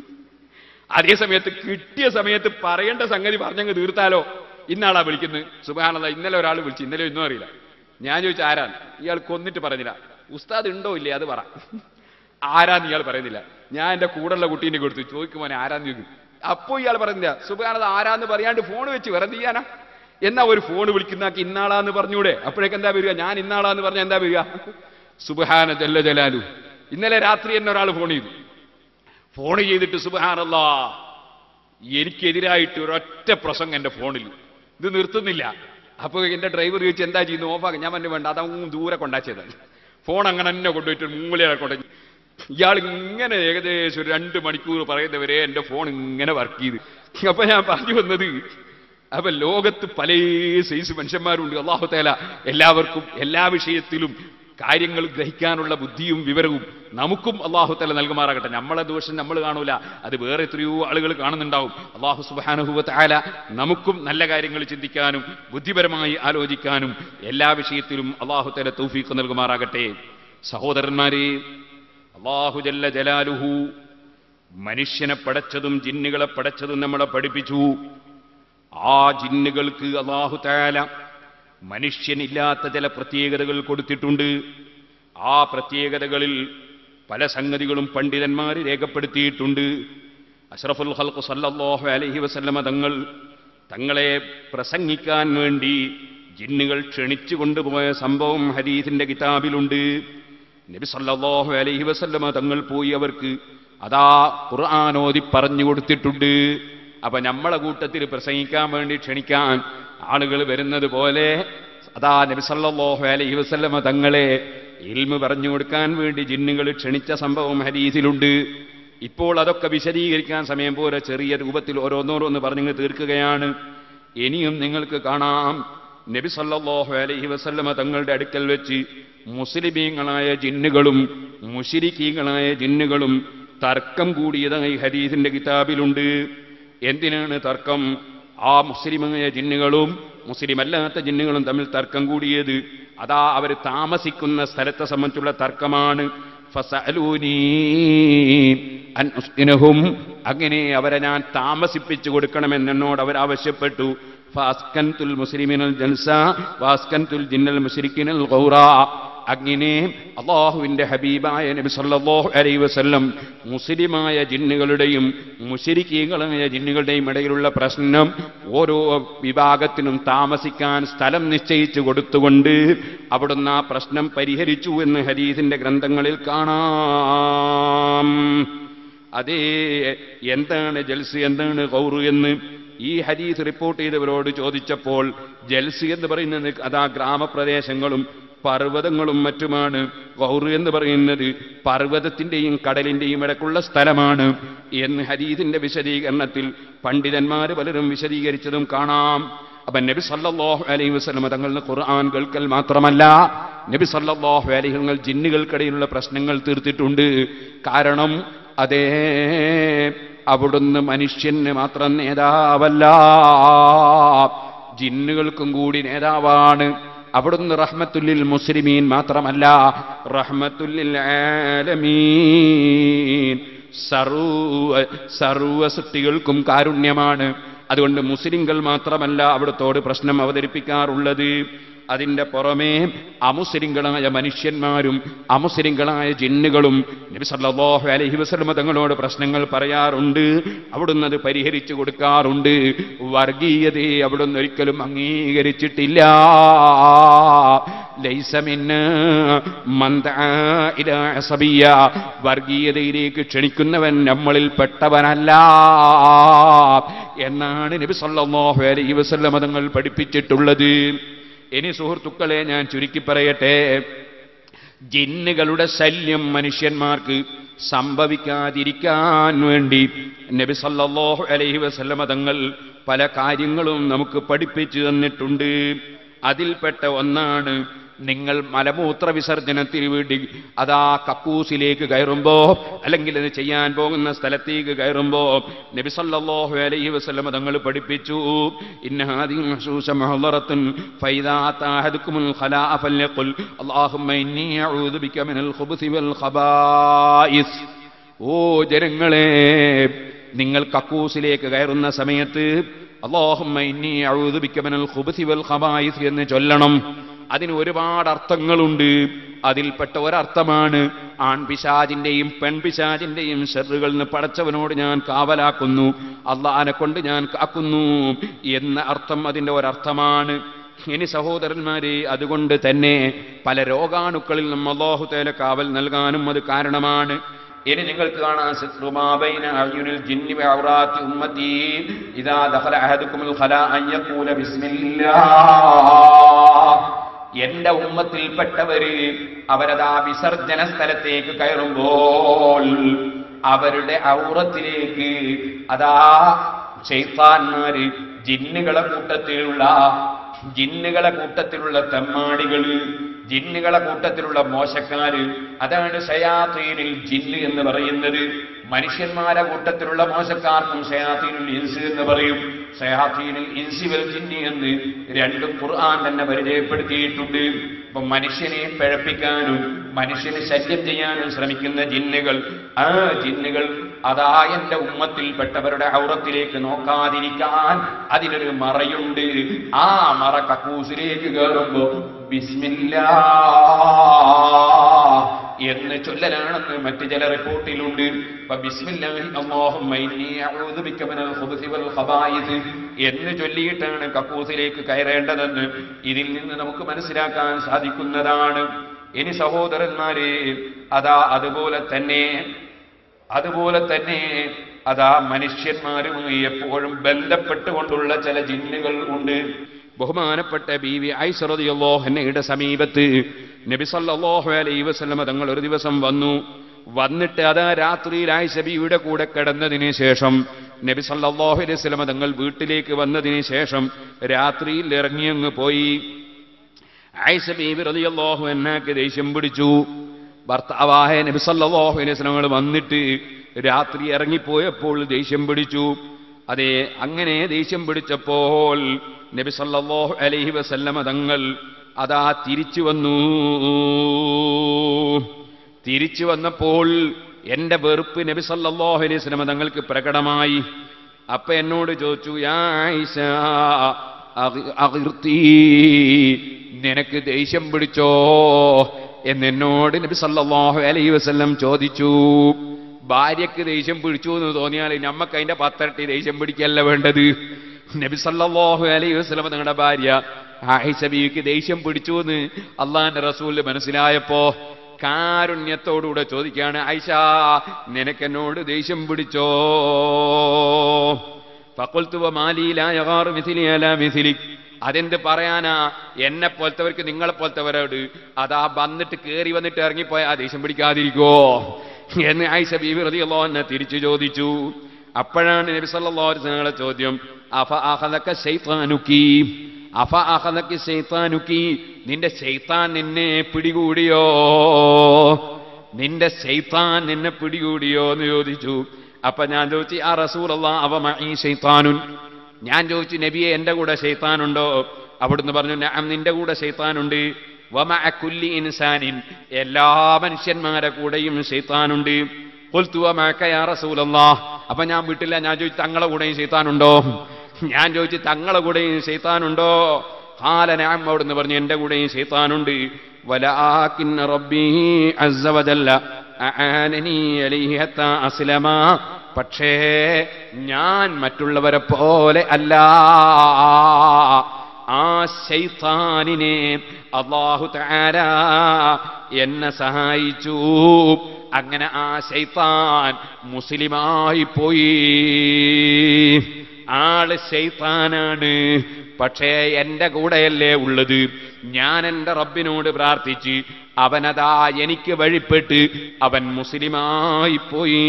അതേ സമയത്ത് കിട്ടിയ സമയത്ത് പറയേണ്ട സംഗതി പറഞ്ഞങ്ങ് തീർത്താലോ ഇന്നാളാ വിളിക്കുന്നത് സുബാനത ഇന്നലെ ഒരാൾ വിളിച്ചു ഇന്നലെ ഒന്നും അറിയില്ല ഞാൻ ചോദിച്ചു ആരാണ് ഇയാൾ കൊന്നിട്ട് പറഞ്ഞില്ല ഉസ്താദ് ഉണ്ടോ ഇല്ലേ അത് പറ ആരാന്ന് ഇയാൾ പറയുന്നില്ല ഞാൻ എന്റെ കൂടെയുള്ള കുട്ടീനെ കൊടുത്തു ചോദിക്കുമോനെ ആരാന്ന് ചോദിക്കും അപ്പോ ഇയാൾ പറയുന്നില്ല സുബാനത ആരാന്ന് പറയാണ്ട് ഫോൺ വെച്ച് വെറുതെ ചെയ്യാനാ എന്നാ ഒരു ഫോൺ വിളിക്കുന്നാക്കി ഇന്നാളാന്ന് പറഞ്ഞൂടെ അപ്പോഴേക്ക് എന്താ വരിക ഞാൻ ഇന്നാളാന്ന് പറഞ്ഞ എന്താ വരിക സുബഹാന ജല്ല ജലാലു ഇന്നലെ രാത്രി എന്നെ ഒരാൾ ഫോൺ ചെയ്തു ഫോൺ ചെയ്തിട്ട് സുബഹാനല്ലാ എനിക്കെതിരായിട്ട് ഒരൊറ്റ പ്രസംഗം എന്റെ ഫോണിൽ ഇത് നിർത്തുന്നില്ല അപ്പൊ എന്റെ ഡ്രൈവർ ചോദിച്ചു എന്താ ചെയ്യുന്നു ഓഫാക്കി ഞാൻ പറഞ്ഞു വേണ്ട അതങ്ങ് ദൂരെ കൊണ്ടാച്ചതാണ് ഫോൺ അങ്ങനെ തന്നെ കൊണ്ടുപോയിട്ട് മൂലയാണ് കൊണ്ടു ഇയാൾ ഇങ്ങനെ ഏകദേശം ഒരു രണ്ട് മണിക്കൂർ പറയുന്നവരെ എന്റെ ഫോൺ ഇങ്ങനെ വർക്ക് ചെയ്ത് അപ്പൊ ഞാൻ പറഞ്ഞു വന്നത് അപ്പൊ ലോകത്ത് പല സൈസ് മനുഷ്യന്മാരുണ്ട് അള്ളാഹു തേല എല്ലാവർക്കും എല്ലാ വിഷയത്തിലും കാര്യങ്ങൾ ഗ്രഹിക്കാനുള്ള ബുദ്ധിയും വിവരവും നമുക്കും അള്ളാഹു തല നൽകുമാറാകട്ടെ നമ്മളെ ദോഷം നമ്മൾ കാണൂല അത് വേറെ എത്രയോ ആളുകൾ കാണുന്നുണ്ടാവും അള്ളാഹു സുബാനുഭവത്ത് ആല നമുക്കും നല്ല കാര്യങ്ങൾ ചിന്തിക്കാനും ബുദ്ധിപരമായി ആലോചിക്കാനും എല്ലാ വിഷയത്തിലും അള്ളാഹു തല തൗഫീഖ് നൽകുമാറാകട്ടെ സഹോദരന്മാരെ അള്ളാഹു ജല്ല ജലാലുഹു മനുഷ്യനെ പടച്ചതും ജിന്നുകളെ പടച്ചതും നമ്മളെ പഠിപ്പിച്ചു ആ ജിന്നുകൾക്ക് അള്ളാഹു താല മനുഷ്യനില്ലാത്ത ചില പ്രത്യേകതകൾ കൊടുത്തിട്ടുണ്ട് ആ പ്രത്യേകതകളിൽ പല സംഗതികളും പണ്ഡിതന്മാർ രേഖപ്പെടുത്തിയിട്ടുണ്ട് അഷ്റഫുൽ ഹൽഖ് സല്ലല്ലാഹു അലൈഹി വസല്ലമ തങ്ങൾ തങ്ങളെ പ്രസംഗിക്കാൻ വേണ്ടി ജിന്നുകൾ ക്ഷണിച്ചു കൊണ്ടുപോയ സംഭവം ഹദീസിന്റെ കിതാബിലുണ്ട് നബി സല്ലല്ലാഹു അലൈഹി വസല്ലമ തങ്ങൾ പോയി അവർക്ക് അതാ ഖുർആാനോദി പറഞ്ഞു കൊടുത്തിട്ടുണ്ട് അപ്പൊ നമ്മളെ കൂട്ടത്തിൽ പ്രസംഗിക്കാൻ വേണ്ടി ക്ഷണിക്കാൻ ആളുകൾ വരുന്നത് പോലെ അതാ നബി സല്ലല്ലാഹു അലൈഹി വസല്ലമ തങ്ങളെ ഇൽമു പറഞ്ഞു കൊടുക്കാൻ വേണ്ടി ജിന്നുകൾ ക്ഷണിച്ച സംഭവം ഹരീസിലുണ്ട് ഇപ്പോൾ അതൊക്കെ വിശദീകരിക്കാൻ സമയം പോലെ ചെറിയ രൂപത്തിൽ ഓരോന്നോരോന്ന് പറഞ്ഞു തീർക്കുകയാണ് ഇനിയും നിങ്ങൾക്ക് കാണാം നബി സല്ലല്ലാഹു അലൈഹി വസല്ലമ തങ്ങളുടെ അടുക്കൽ വെച്ച് മുസ്ലിമീങ്ങളായ ജിന്നുകളും മുഷിരിക്കീങ്ങളായ ജിന്നുകളും തർക്കം കൂടിയതായി ഹദീസിന്റെ കിതാബിലുണ്ട് എന്തിനാണ് തർക്കം ആ മുസ്ലിമായ ജിന്നുകളും മുസ്ലിമല്ലാത്ത ജിന്നുകളും തമ്മിൽ തർക്കം കൂടിയത് അതാ അവർ താമസിക്കുന്ന സ്ഥലത്തെ സംബന്ധിച്ചുള്ള തർക്കമാണ് ഫസഅലൂനീ അൻ ഉസ്തിനഹും അങ്ങനെ അവരെ ഞാൻ താമസിപ്പിച്ചു കൊടുക്കണമെന്ന് എന്നോട് അവർ ആവശ്യപ്പെട്ടു ഫാസ്കൻതുൽ മുസ്ലിമിനൽ ജൽസ വാസ്കൻതുൽ ജിന്നൽ മുസ്ലിക്കിനൽ ഗൗറ അങ്ങനെ അള്ളാഹുവിന്റെ ഹബീബായ നബി സല്ലല്ലാഹു അലൈഹി വസല്ലം മുസ്ലിമായ ജിന്നുകളുടെയും മുശരിക്കീകളായ ജിന്നുകളുടെയും ഇടയിലുള്ള പ്രശ്നം ഓരോ വിഭാഗത്തിനും താമസിക്കാൻ സ്ഥലം നിശ്ചയിച്ചു കൊടുത്തുകൊണ്ട് അവിടുന്ന് ആ പ്രശ്നം പരിഹരിച്ചു എന്ന് ഹദീസിന്റെ ഗ്രന്ഥങ്ങളിൽ കാണാം അതേ എന്താണ് ജൽസ് എന്താണ് കൗറു എന്ന് ഈ ഹദീസ് റിപ്പോർട്ട് ചെയ്തവരോട് ചോദിച്ചപ്പോൾ ജൽസ് എന്ന് പറയുന്നത് അതാ ഗ്രാമപ്രദേശങ്ങളും പർവ്വതങ്ങളും മറ്റുമാണ് ഗൗറ് എന്ന് പറയുന്നത് പർവ്വതത്തിന്റെയും കടലിന്റെയും ഇടക്കുള്ള സ്ഥലമാണ് എന്ന് ഹദീസിന്റെ വിശദീകരണത്തിൽ പണ്ഡിതന്മാർ പലരും വിശദീകരിച്ചതും കാണാം അപ്പൊ നബി സല്ലല്ലാഹു അലൈഹി വസല്ലം തങ്ങളുടെ ഖുർആൻ കേൾക്കൽ മാത്രമല്ല നബി സല്ലല്ലാഹു അലൈഹി തങ്ങൾ ജിന്നുകൾക്കിടയിലുള്ള പ്രശ്നങ്ങൾ തീർത്തിട്ടുണ്ട് കാരണം അതേ അവിടുന്ന് മനുഷ്യന് മാത്രം നേതാവല്ല ജിന്നുകൾക്കും കൂടി നേതാവാണ് അവിടുന്ന് റഹ്മത്തുല്ലിൽ മുസ്ലിമീൻ മാത്രമല്ല റഹ്മത്തുല്ലിൽ ആലമീൻ സർവ സർവ സൃഷ്ടികൾക്കും കാരുണ്യമാണ് അതുകൊണ്ട് മുസ്ലിങ്ങൾ മാത്രമല്ല അവിടുത്തോട് പ്രശ്നം അവതരിപ്പിക്കാറുള്ളത് അതിന്റെ പുറമേ അമുസ്ലിങ്ങളായ മനുഷ്യന്മാരും അമുസ്ലിങ്ങളായ ജിന്നുകളും നബി സല്ലല്ലാഹു അലൈഹി വസല്ലം തങ്ങളോട് പ്രശ്നങ്ങൾ പറയാറുണ്ട് അവിടുന്ന് അത് പരിഹരിച്ചു കൊടുക്കാറുണ്ട് വർഗീയതയെ അവിടുന്ന് ഒരിക്കലും അംഗീകരിച്ചിട്ടില്ല ലൈസമിന് വർഗീയതയിലേക്ക് ക്ഷണിക്കുന്നവൻ നമ്മളിൽ പെട്ടവനല്ല എന്നാണ് നബി സല്ലല്ലാഹു അലൈഹി വസല്ലം തങ്ങൾ പഠിപ്പിച്ചിട്ടുള്ളത് ഇനി സുഹൃത്തുക്കളെ ഞാൻ ചുരുക്കി പറയട്ടെ ജിന്നുകളുടെ ശല്യം മനുഷ്യന്മാർക്ക് സംഭവിക്കാതിരിക്കാൻ വേണ്ടി നബി സല്ലല്ലാഹു അലൈഹി വസല്ലമ തങ്ങൾ പല കാര്യങ്ങളും നമുക്ക് പഠിപ്പിച്ചു തന്നിട്ടുണ്ട് അതിൽപ്പെട്ട ഒന്നാണ് നിങ്ങൾ മലമൂത്ര വിസർജനത്തിന് വേണ്ടി അതാ കക്കൂസിലേക്ക് കയറുമ്പോ അല്ലെങ്കിൽ അത് ചെയ്യാൻ പോകുന്ന സ്ഥലത്തേക്ക് കയറുമ്പോ നബി സല്ലല്ലാഹു അലൈഹി വസല്ലം തങ്ങൾ പഠിപ്പിച്ചു ഇന്ന ഹാദിഹി മഹ്സൂസ മുഹളറത്തുൻ ഫൈദാ താഹദുക്കുമുൽ ഖലാഅ ഫല്യഖുൽ അല്ലാഹുമ്മ ഇന്നി അഊദു ബിക മിനൽ ഖുബുസി വൽ ഖബായിസ് ഓ ജനങ്ങളെ നിങ്ങൾ കക്കൂസിലേക്ക് കയറുന്ന സമയത്ത് അല്ലാഹുമ്മ ഇന്നി അഊദു ബിക മിനൽ ഖുബുസി വൽ ഖബായിസ് എന്ന് ചൊല്ലണം അതിന് ഒരുപാട് അർത്ഥങ്ങളുണ്ട് അതിൽപ്പെട്ട ഒരർത്ഥമാണ് ആൺപിശാജിന്റെയും പെൺപിശാജിന്റെയും ഷെറുകളിൽ നിന്ന് പടച്ചവനോട് ഞാൻ കാവലാക്കുന്നു അള്ളാനെ കൊണ്ട് ഞാൻ കാക്കുന്നു എന്ന അർത്ഥം അതിന്റെ ഒരർത്ഥമാണ് ഇനി സഹോദരന്മാരെ അതുകൊണ്ട് തന്നെ പല രോഗാണുക്കളിൽ നിന്നും അള്ളാഹു തേല കാവൽ നൽകാനും അത് കാരണമാണ് ഇനി നിങ്ങൾക്ക് കാണാൻ സിത്രുമാബൈന അയ്യുനിൽ ജിന്നി വഅൗറാത്തി ഉമ്മത്തി ഇദാ ദഖല അഹദുക്കുമുൽ ഖലാ അൻ യഖൂല ബിസ്മില്ലാഹ് എന്റെ ഉമ്മത്തിൽപ്പെട്ടവര് അവരതാ വിസർജന സ്ഥലത്തേക്ക് കയറുമ്പോൾ അവരുടെ ഔറത്തിലേക്ക് അതാ ചെയ്ത്താന്മാര് ജിന്നുകളെ കൂട്ടത്തിലുള്ള ജിന്നുകളെ കൂട്ടത്തിലുള്ള തെമ്മാടികള് ജിന്നുകളെ കൂട്ടത്തിലുള്ള മോശക്കാര് അതാണ് ഷയാത്തീനിൽ ജിന്ന് എന്ന് പറയുന്നത് മനുഷ്യന്മാരെ കൂട്ടത്തിലുള്ള മോശക്കാർക്കും ഷയാത്തീനുൽ ഇൻസ് എന്ന് പറയും ഷയാത്തീനിൽ ഇൻസിവൽ ജിന്നി എന്ന് രണ്ടും ഖുർആൻ തന്നെ പരിചയപ്പെടുത്തിയിട്ടുണ്ട് അപ്പൊ മനുഷ്യനെ പിഴപ്പിക്കാനും മനുഷ്യന് ശല്യം ചെയ്യാനും ശ്രമിക്കുന്ന ജിന്നുകൾ ആ ജിന്നുകൾ അതാ എന്റെ ഉമ്മത്തിൽപ്പെട്ടവരുടെ ഔറത്തിലേക്ക് നോക്കാതിരിക്കാൻ അതിനൊരു മറയുണ്ട് ആ മറ കക്കൂസിലേക്ക് കയറുമ്പോ ബിസ്മില്ലാ എന്ന് ചൊല്ലലാണെന്ന് മറ്റു ചില റിപ്പോർട്ടിലുണ്ട് അപ്പൊ ബിസ്മില്ലാഹി അല്ലാഹുമ്മ ഇന്നി അഊദു ബിക മിനൽ ഖുബുസി വൽ ഖബായിസ് എന്ന് ചൊല്ലിയിട്ടാണ് കക്കൂസിലേക്ക് കയറേണ്ടതെന്ന് ഇതിൽ നിന്ന് നമുക്ക് മനസ്സിലാക്കാൻ സാധിക്കുന്നതാണ് ഇനി സഹോദരന്മാരെ അതാ അതുപോലെ തന്നെ അതുപോലെ തന്നെ അതാ മനുഷ്യന്മാരുമായി എപ്പോഴും ബന്ധപ്പെട്ടുകൊണ്ടുള്ള ചില ജിന്നുകൾ ഉണ്ട് ബഹുമാനപ്പെട്ട ബീവി ഐസറദിയല്ലോഹന്നയുടെ സമീപത്ത് നബി സല്ലല്ലാഹു അലൈഹി വസല്ലമ തങ്ങൾ ഒരു ദിവസം വന്നു വന്നിട്ട് അതാ രാത്രിയിൽ ആയിഷ ബീവിയുടെ കൂടെ കിടന്നതിന് ശേഷം നബി സല്ലല്ലാഹു അലൈഹി വസല്ലമ തങ്ങൾ വീട്ടിലേക്ക് വന്നതിന് ശേഷം രാത്രിയിൽ ഇറങ്ങിയങ്ങ് പോയി ആയിഷ ബീവി റളിയല്ലാഹു അൻഹാക്ക് ദേഷ്യം പിടിച്ചു ഭർത്താവായ നബി സല്ലല്ലാഹു അലൈഹി വസല്ലം വന്നിട്ട് രാത്രി ഇറങ്ങിപ്പോയപ്പോൾ ദേഷ്യം പിടിച്ചു അതെ അങ്ങനെ ദേഷ്യം പിടിച്ചപ്പോൾ നബി സല്ലല്ലാഹു അലൈഹി വസല്ലമ തങ്ങൾ അതാ തിരിച്ചു വന്നു തിരിച്ചു വന്നപ്പോൾ എന്റെ വെറുപ്പ് നബി സല്ലല്ലാഹു അലൈഹി വസല്ലമ തങ്ങൾക്ക് പ്രകടമായി അപ്പൊ എന്നോട് ചോദിച്ചു യാ ആയിഷ അഗി- അഗിർത്തീ, നിനക്ക് ദേഷ്യം പിടിച്ചോ എന്നെന്നോട് നബി സല്ലല്ലാഹു അലൈഹി വസല്ലം ചോദിച്ചു ഭാര്യക്ക് ദേഷ്യം പിടിച്ചു എന്ന് തോന്നിയാൽ ഞമ്മക്ക് അതിന്റെ പത്തരട്ടി ദേഷ്യം പിടിക്കല്ല വേണ്ടത് നബി സല്ലല്ലാഹു അലൈഹി വസല്ലം നിങ്ങളുടെ ഭാര്യ ആയിഷ ബീവിക്ക് ദേഷ്യം പിടിച്ചു എന്ന് അള്ളാന്റെ റസൂല് മനസ്സിലായപ്പോ കാരുണ്യത്തോടുകൂടെ ചോദിക്കാണ് ആയിഷ നിനക്കെന്നോട് ദേഷ്യം പിടിച്ചോ ഫഖുൽതു വമാലി ലാ യഗാറു മിഥിലി അലാ മിഥിലിക് അതെന്ത് പറയാനാ എന്നെ പോലത്തവർക്ക് നിങ്ങളെ പോലത്തവരോട് അതാ വന്നിട്ട് കേറി വന്നിട്ട് ഇറങ്ങിപ്പോയ ആ ദേഷ്യം പിടിക്കാതിരിക്കോ എന്ന് ആയിഷ ബീവി റളിയല്ലാഹു അൻഹ തിരിച്ചു ചോദിച്ചു അപ്പോഴാണ് നബി സല്ലല്ലാഹു അലൈഹി വസല്ലമയുടെ ചോദ്യം അഫ അഖദക ശൈത്താനുക്കി അഫ അഖദക ശൈത്താനുക്കി നിന്റെ ശൈത്താൻ നിന്നെ പിടികൂടിയോ നിന്റെ ശൈത്താൻ നിന്നെ പിടികൂടിയോ എന്ന് ചോദിച്ചു അപ്പൊ ഞാൻ ചോദിച്ചു ആ റസൂലുള്ള അവ മഈ ശൈത്താനുൻ ഞാൻ ചോദിച്ചു നബിയെ എന്റെ കൂടെ ശൈത്താനുണ്ടോ അവിടുന്ന് പറഞ്ഞു നഅം നിന്റെ കൂടെ ശൈത്താനുണ്ട് വമഅ കുല്ലി ഇൻസാനിൻ എല്ലാ മനുഷ്യന്മാരെ കൂടെയും ശൈത്താനുണ്ട് ഖുൽതു വമഅക യാ റസൂലല്ലാഹ് അപ്പൊ ഞാൻ വിട്ടില്ല ഞാൻ ചോദിച്ചു തങ്ങളെ കൂടെയും ശൈത്താനുണ്ടോ ഞാൻ ചോദിച്ചു തങ്ങളെ കൂടെയും ശൈത്താനുണ്ടോ ഹാല നഅം അവിടുന്ന് പറഞ്ഞു എന്റെ കൂടെയും ശൈത്താനുണ്ട് വലാകിൻ റബ്ബി അസ്സ വജല്ല അആനനി അലൈഹി ഹത്താ അസ്ലമ പക്ഷേ ഞാൻ മറ്റുള്ളവരെ പോലെ അല്ല ആ ശൈത്താനിനെ അള്ളാഹു താര എന്നെ സഹായിച്ചു അങ്ങനെ ആ ശൈത്താൻ മുസ്ലിമായി പോയി ആള് ശൈത്താനാണ് പക്ഷേ എന്റെ കൂടെയല്ലേ ഉള്ളത് ഞാൻ എന്റെ റബ്ബിനോട് പ്രാർത്ഥിച്ച് അവനതാ എനിക്ക് വഴിപ്പെട്ട് അവൻ മുസ്ലിമായി പോയി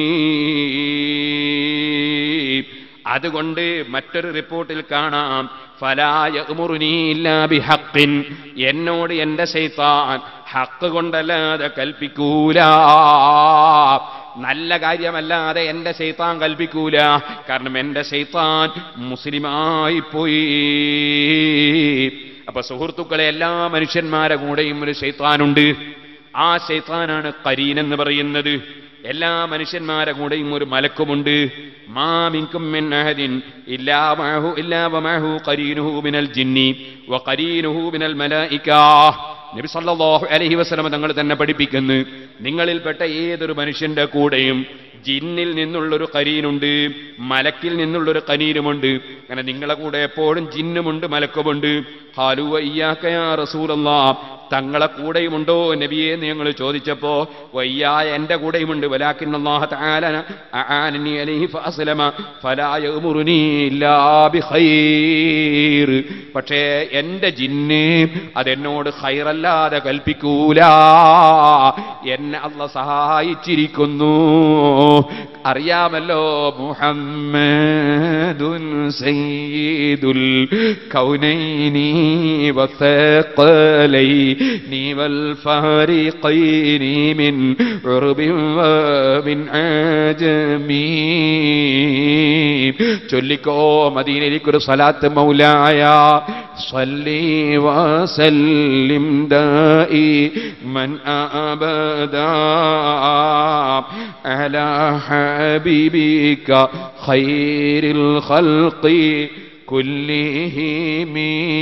അതുകൊണ്ട് മറ്റൊരു റിപ്പോർട്ടിൽ കാണാം ഫലായ ബിഹഖിൻ എന്നോട് എന്റെ ശൈത്താൻ ഹക്ക് കൊണ്ടല്ലാതെ കൽപ്പിക്കൂല നല്ല കാര്യമല്ലാതെ എന്റെ ശൈത്താൻ കൽപ്പിക്കൂല കാരണം എന്റെ ശൈത്താൻ മുസ്ലിമായി പോയി അപ്പൊ സുഹൃത്തുക്കളെ എല്ലാ മനുഷ്യന്മാരെ കൂടെയും ഒരു ശൈത്താനുണ്ട് ആ ശൈത്താനാണ് കരീൻ എന്ന് പറയുന്നത് എല്ലാ മനുഷ്യന്മാരെ കൂടെയും ഒരു മലക്കുമുണ്ട് മാമിൻകും മിൻ അഹദിൻ ഇല്ലാ മഅഹു ഇല്ലാ വമഅഹു ഖരീനുഹു മിനൽ ജിന്നി വഖരീനുഹു മിനൽ മലായിക നബി സല്ലല്ലാഹു അലൈഹി വസല്ലം തങ്ങൾ തന്നെ പഠിപ്പിക്കുന്നു നിങ്ങളിൽപ്പെട്ട ഏതൊരു മനുഷ്യന്റെ കൂടെയും ജിന്നിൽ നിന്നുള്ളൊരു കരീനുണ്ട് മലക്കിൽ നിന്നുള്ളൊരു കനീനുമുണ്ട് അങ്ങനെ നിങ്ങളെ കൂടെ എപ്പോഴും ജിന്നുമുണ്ട് മലക്കുമുണ്ട് ഹാലു വയ്യാക്കയ റസൂലല്ലാ തങ്ങളെ കൂടെയുമുണ്ടോ നബിയെ എന്ന് ഞങ്ങൾ ചോദിച്ചപ്പോ വയ്യായ എന്റെ കൂടെയുമുണ്ട് വലാക്കിൻ അല്ലാഹു തആല അആനനി അലൈഹി ഫഅസ്ലമ ഫലാ യഅ്മുറുനി ഇല്ലാ ബിഖൈർ പക്ഷേ എന്റെ ജിന്ന് അതെന്നോട് ഖൈറല്ലാതെ കൽപ്പിക്കൂല എന്നെ അല്ല സഹായിച്ചിരിക്കുന്നു അറിയാമല്ലോ മുഹമ്മദുൻ സയ്യിദുൽ കൗനൈനി വസഖലൈനി വൽ ഫാരിഖൈനി മിൻ ഉർബിൻ വമിൻ ആജമീ ചൊല്ലിക്കോ മദീനയിലേക്കൊരു സലാത്ത് മൗലായ صلي وسلم دائما أبدا على حبيبك خير الخلق كلهم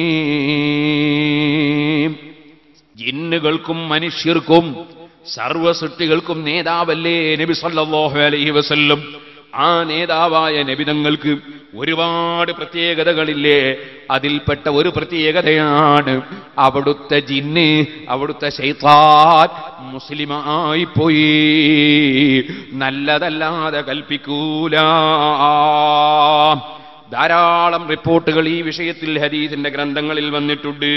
ജിന്നുകൾക്കും മനുഷ്യർക്കും സർവസൃഷ്ടികൾക്കും നേതാവല്ലേ നബി സല്ലല്ലാഹു അലൈഹി വസല്ലം ആ നേതാവായ നബിതങ്ങൾക്ക് ഒരുപാട് പ്രത്യേകതകളില്ലേ അതിൽപ്പെട്ട ഒരു പ്രത്യേകതയാണ് അവിടുത്തെ ജിന്ന് അവിടുത്തെ ശൈത്താൻ മുസ്ലിമായി പോയി നല്ലതല്ലാതെ കൽപ്പിക്കൂല ധാരാളം റിപ്പോർട്ടുകൾ ഈ വിഷയത്തിൽ ഹദീസിന്റെ ഗ്രന്ഥങ്ങളിൽ വന്നിട്ടുണ്ട്